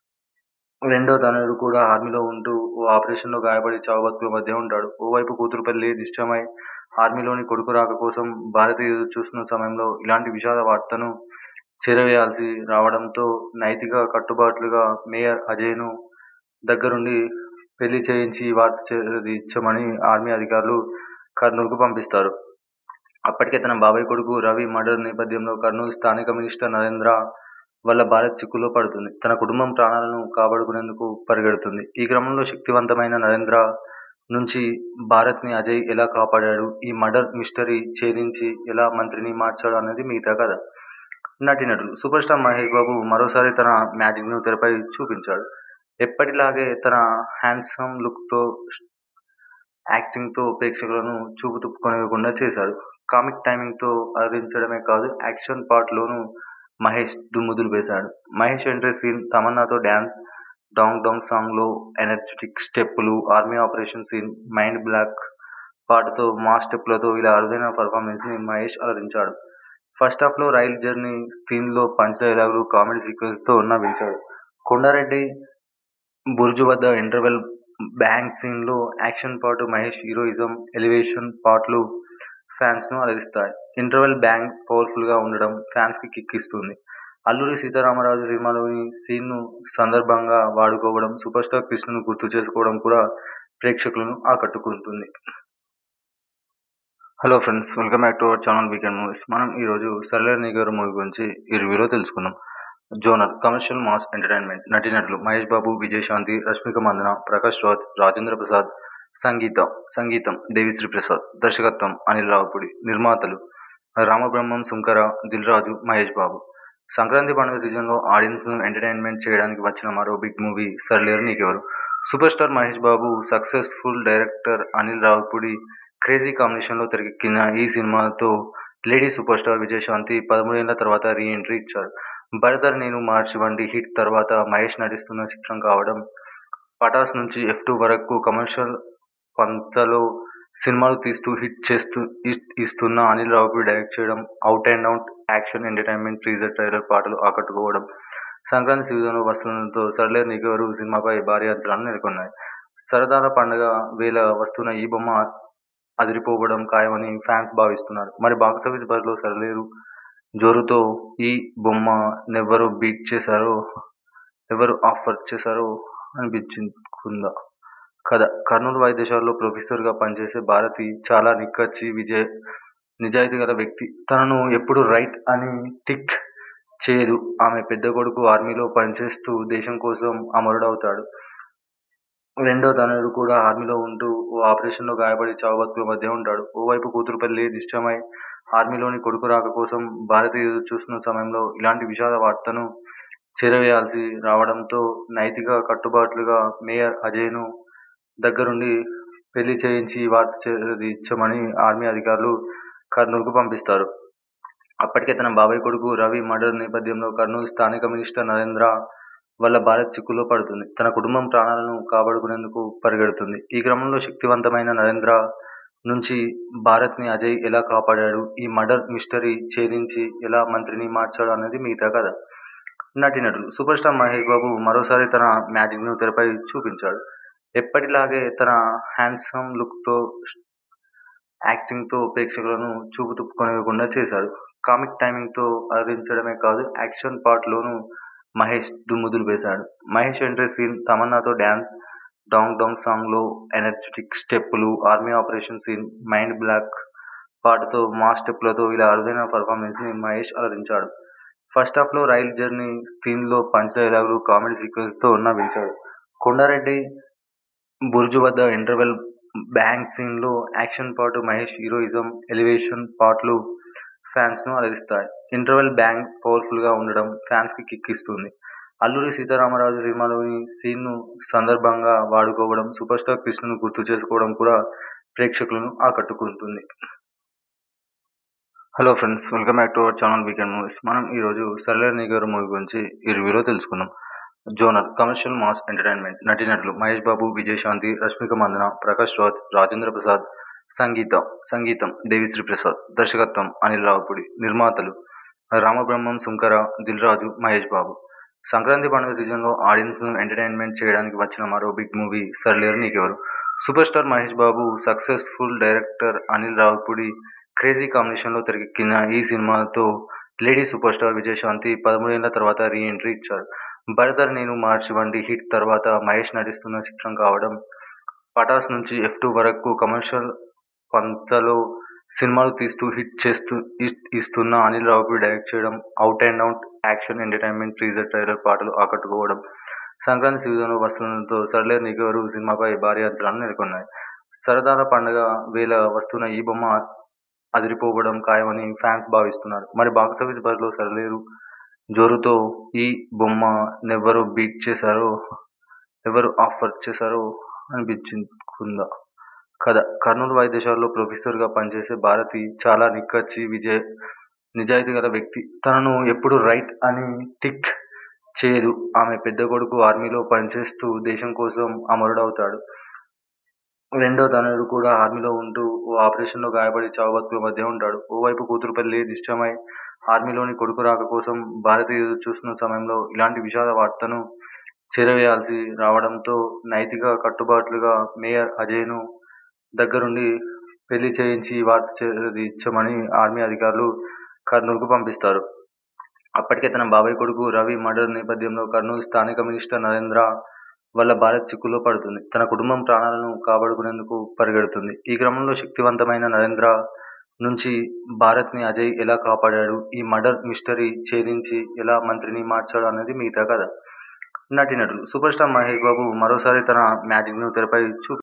S1: రెండో తనయుడు కూడా ఆర్మీలో ఉంటూ ఓ ఆపరేషన్లో గాయపడి చావుబతుకుల మధ్య ఉంటాడు. ఓవైపు కూతురు పెళ్లి నిశ్చయమై ఆర్మీలోని కొడుకు రాక కోసం భారతి ఎదురు చూస్తున్న సమయంలో ఇలాంటి విషాద వార్తను చేరవేయాల్సి రావడంతో నైతిక కట్టుబాట్లుగా మేయర్ అజయ్ను దగ్గరుండి పెళ్లి చేయించి ఈ వార్త చేరదీర్చమని ఆర్మీ అధికారులు కర్నూలుకు పంపిస్తారు. అప్పటికే తన బాబాయ్ కొడుకు రవి మర్డర్ నేపథ్యంలో కర్నూలు స్థానిక మినిస్టర్ నరేంద్ర వల్ల భారత్ చిక్కుల్లో పడుతుంది. తన కుటుంబం ప్రాణాలను కాపాడుకునేందుకు పరుగెడుతుంది. ఈ క్రమంలో శక్తివంతమైన నరేంద్ర నుంచి భారత్ని అజయ్ ఎలా కాపాడాడు? ఈ మర్డర్ మిస్టరీ ఛేదించి ఎలా మంత్రిని మార్చాడు అనేది మిగతా కథ. నటీనటులు సూపర్ స్టార్ మహేష్ బాబు మరోసారి తన మ్యాజిక్ను తెరపై చూపించాడు. ఎప్పటిలాగే తన హ్యాండ్సమ్ లుక్తో, యాక్టింగ్తో ప్రేక్షకులను చూపు తిప్పుకోనివ్వకుండా చేశాడు. కామిక్ టైమింగ్తో అలరించడమే కాదు యాక్షన్ పార్ట్లోనూ మహేష్ దుమ్ము దులిపేశాడు. మహేష్ ఎంట్రీ సీన్, తమన్నాతో డాన్స్, డాంగ్ డాంగ్ సాంగ్లో ఎనర్జిటిక్ స్టెప్పులు, army operation scene, mind block పాటతో మాస్ స్టెప్పులతో ఇలా అరుదైన పర్ఫార్మెన్స్ని మహేష్ అలరించాడు. ఫస్టాఫ్లో రైలు జర్నీ సీన్లో పంచ్ డైలాగులు, కామెడీ సీక్వెన్స్లతో నవ్వించాడు. కొండారెడ్డి బురుజు వద్ద ఇంటర్వెల్ బ్యాంగ్ సీన్లో యాక్షన్ పాటు మహేష్ హీరోయిజం, ఎలివేషన్ పాట్లు ఫ్యాన్స్ను అలరిస్తాయి. ఇంటర్వెల్ బ్యాంగ్ పవర్ఫుల్గా ఉండడం ఫ్యాన్స్కి కిక్ ఇస్తుంది. అల్లూరి సీతారామరాజు సినిమాలోని సీన్ను సందర్భంగా వాడుకోవడం, సూపర్ స్టార్ కృష్ణను గుర్తు చేసుకోవడం కూడా ప్రేక్షకులను ఆకట్టుకుంటుంది. Hello friends welcome back to our channel weekend movies మనం ఈరోజు సర్లేరు గారు మూవీ గురించి ఈ రివ్యూలో తెలుసుకుందాం. జోనర్ కమర్షియల్ మాస్ ఎంటర్టైన్మెంట్ నటీనటులు మహేష్ బాబు, విజయశాంతి, రష్మిక మందన, ప్రకాష్ రాజ్, రాజేంద్ర ప్రసాద్ సంగీతం సంగీతం దేవిశ్రీ ప్రసాద్ దర్శకత్వం అనిల్ రావిపూడి నిర్మాతలు రామబ్రహ్మం సుంకర దిల్ రాజు మహేష్ బాబు సంక్రాంతి పండుగ సీజన్లో ఆడియన్స్ను ఎంటర్టైన్మెంట్ చేయడానికి వచ్చిన మరో big movie Sarileru Neekevvaru super star Mahesh Babu successful director Anil Ravipudi crazy కాంబినేషన్లో తెరకెక్కిన ఈ సినిమాతో లేడీ సూపర్ స్టార్ విజయశాంతి పదమూడేళ్ల తర్వాత రీ ఎంట్రీ ఇచ్చారు భరతర్ నేను మార్చ్ వంటి హిట్ తర్వాత మహేష్ నటిస్తున్న చిత్రం కావడం పటాస్ నుంచి ఎఫ్ టూ వరకు కమర్షియల్ పంతలో సినిమాలు తీస్తూ హిట్ చేస్తూ హిట్ ఇస్తున్న అనిల్ రావిపూడి డైరెక్ట్ చేయడం out and out action entertainment teaser trailer పాటలు ఆకట్టుకోవడం సంక్రాంతి సీజన్లో వస్తుండడంతో సర్లేరు నీకెవరు సినిమాపై భారీ అంచనాలు నెలకొన్నాయి సరదాల పండుగ వేళ వస్తున్న ఈ బొమ్మ అదిరిపోవడం ఖాయమని ఫ్యాన్స్ భావిస్తున్నారు మరి బాక్సాఫీస్ బరిలో సరిలేరు జోరుతో ఈ బొమ్మ నెవ్వరు బీట్ చేశారో ఎవరు ఆఫర్ చేశారో అనిపించుకుందా కథ కర్నూలు వైద్యశాలలో ప్రొఫెసర్గా పనిచేసే భారతి చాలా నిక్కచ్చి విజయ నిజాయితీ గల వ్యక్తి తనను ఎప్పుడు రైట్ అని టిక్ చేయదు ఆమె పెద్ద కొడుకు ఆర్మీలో పనిచేస్తూ దేశం కోసం అమరుడవుతాడు రెండో తనయుడు కూడా ఆర్మీలో ఉంటూ ఓ ఆపరేషన్లో గాయపడి చావు బతుకుల మధ్య ఉంటాడు ఓవైపు కూతురు పెళ్లి నిశ్చయమై ఆర్మీలోని కొడుకు రాక కోసం భారతి ఎదురు చూస్తున్న సమయంలో ఇలాంటి విషాద వార్తను చేరవేయాల్సి రావడంతో నైతిక కట్టుబాట్లుగా మేయర్ అజయ్ను దగ్గరుండి పెళ్లి చేయించి ఈ వార్త చేరదీర్చమని ఆర్మీ అధికారులు కర్నూలుకు పంపిస్తారు అప్పటికే తన బాబాయ్ కొడుకు రవి మర్డర్ నేపథ్యంలో కర్నూలు స్థానిక మినిస్టర్ నరేంద్ర వల్ల భారత్ చిక్కులో పడుతుంది తన కుటుంబం ప్రాణాలను కాపాడుకునేందుకు పరిగెడుతుంది ఈ క్రమంలో శక్తివంతమైన నరేంద్ర నుంచి భారత్ని అజయ్ ఎలా కాపాడాడు ఈ మర్డర్ మిస్టరీ ఛేదించి ఎలా మంత్రిని మార్చాడు అనేది మిగతా కథ నటీనటులు సూపర్ స్టార్ మహేష్ బాబు మరోసారి తన మ్యాజిక్ను తెరపై చూపించాడు ఎప్పటిలాగే తన హ్యాండ్సమ్ లుక్తో యాక్టింగ్తో ప్రేక్షకులను చూపు తిప్పుకొనివ్వకుండా చేశాడు కామిక్ టైమింగ్తో అలరించడమే కాదు యాక్షన్ పార్ట్లోనూ మహేష్ దుమ్ముదులు వేశాడు మహేష్ ఎంట్రీ సీన్ తమన్నాతో డ్యాన్స్ డాంగ్ డాంగ్ సాంగ్లో ఎనర్జెటిక్ స్టెప్పులు army operation scene mind block పాటతో మా స్టెప్పులతో ఇలా అరుదైన పర్ఫార్మెన్స్ని మహేష్ అలరించాడు ఫస్ట్ హాఫ్లో రైల్ జర్నీ సీన్లో పంచ్ డైలాగులు కామెడీ సీక్వెన్స్తో నవ్వించాడు కొండారెడ్డి బుర్జు వద్ద ఇంటర్వెల్ బ్యాంగ్ సీన్లో యాక్షన్ పాటు మహేష్ హీరోయిజం ఎలివేషన్ పాటలు ఫ్యాన్స్ను అలరిస్తాయి ఇంటర్వెల్ బ్యాంగ్ పవర్ఫుల్గా ఉండడం ఫ్యాన్స్కి కిక్ ఇస్తుంది అల్లూరి సీతారామరాజు సినిమాలోని సీన్ను సందర్భంగా వాడుకోవడం సూపర్ స్టార్ కృష్ణను గుర్తు చేసుకోవడం కూడా ప్రేక్షకులను ఆకట్టుకుంటుంది hello friends welcome back to our channel weekend movies మనం ఈరోజు సర్లేర్ నిగర్ మూవీ గురించి ఈ రివ్యూలో తెలుసుకుందాం జోనర్ కమర్షియల్ మాస్ ఎంటర్టైన్మెంట్ నటీనటులు మహేష్ బాబు విజయశాంతి రష్మిక మందన ప్రకాష్ రాజ్ రాజేంద్ర ప్రసాద్ సంగీతం సంగీతం దేవిశ్రీ ప్రసాద్ దర్శకత్వం అనిల్ రావుపూడి నిర్మాతలు రామబ్రహ్మం సుంకర దిల్ రాజు మహేష్ బాబు సంక్రాంతి పండుగ సీజన్లో ఆడియన్స్ను ఎంటర్టైన్మెంట్ చేయడానికి వచ్చిన మరో big movie Sarileru Neekevvaru super star Mahesh Babu successful director Anil Ravipudi crazy కాంబినేషన్లో తెరకెక్కిన ఈ సినిమాతో లేడీ సూపర్ స్టార్ విజయశాంతి పదమూడేళ్ల తర్వాత రీ ఎంట్రీ ఇచ్చారు భరతర్ నేను మార్చ్ వంటి హిట్ తర్వాత మహేష్ నటిస్తున్న చిత్రం కావడం పటాస్ నుంచి ఎఫ్ టూ వరకు కమర్షియల్ పంతలో సినిమాలు తీస్తూ హిట్ చేస్తూ హిట్ ఇస్తున్న అనిల్ రావుపూడి డైరెక్ట్ చేయడం out and out action entertainment teaser trailer పాటలు ఆకట్టుకోవడం సంక్రాంతి సీజన్లో వస్తుండడంతో సర్లేరు నీకెవరు సినిమాపై భారీ అంచనాలు నెలకొన్నాయి సరదాల పండుగ వేళ వస్తున్న ఈ బొమ్మ అదిరిపోవడం ఖాయమని ఫ్యాన్స్ భావిస్తున్నారు మరి బాక్సాఫీస్ బరిలో సరిలేరు జోరుతో ఈ బొమ్మ నెవ్వరు బీట్ చేశారో ఎవరు ఆఫర్ చేశారో అనిపించుకుందా కథ కర్నూలు వైద్యశాలలో ప్రొఫెసర్గా పనిచేసే భారతి చాలా నిక్కచ్చి విజయ నిజాయితీ గల వ్యక్తి తనను ఎప్పుడు రైట్ అని టిక్ చేయదు ఆమె పెద్ద కొడుకు ఆర్మీలో పనిచేస్తూ దేశం కోసం అమరుడవుతాడు రెండో తనయుడు కూడా ఆర్మీలో ఉంటూ ఓ ఆపరేషన్లో గాయపడి చావు బతుకుల మధ్య ఉంటాడు ఓవైపు కూతురు పెళ్లి నిశ్చయమై ఆర్మీలోని కొడుకు రాక కోసం భారతి ఎదురు చూస్తున్న సమయంలో ఇలాంటి విషాద వార్తను చేరవేయాల్సి రావడంతో నైతిక కట్టుబాట్లుగా మేయర్ అజయ్ను దగ్గరుండి పెళ్లి చేయించి ఈ వార్త చేరదీర్చమని ఆర్మీ అధికారులు కర్నూలుకు పంపిస్తారు అప్పటికే తన బాబాయ్ కొడుకు రవి మర్డర్ నేపథ్యంలో కర్నూలు స్థానిక మినిస్టర్ నరేంద్ర వల్ల భారత్ చిక్కులో పడుతుంది తన కుటుంబం ప్రాణాలను కాపాడుకునేందుకు పరిగెడుతుంది ఈ క్రమంలో శక్తివంతమైన నరేంద్ర నుంచి భారత్ని అజయ్ ఎలా కాపాడాడు ఈ మర్డర్ మిస్టరీ ఛేదించి ఎలా మంత్రిని మార్చాడు అనేది మిగతా కథ నటీనటులు సూపర్ స్టార్ మహేష్ బాబు మరోసారి తన మ్యాజిక్ను తెరపై చూ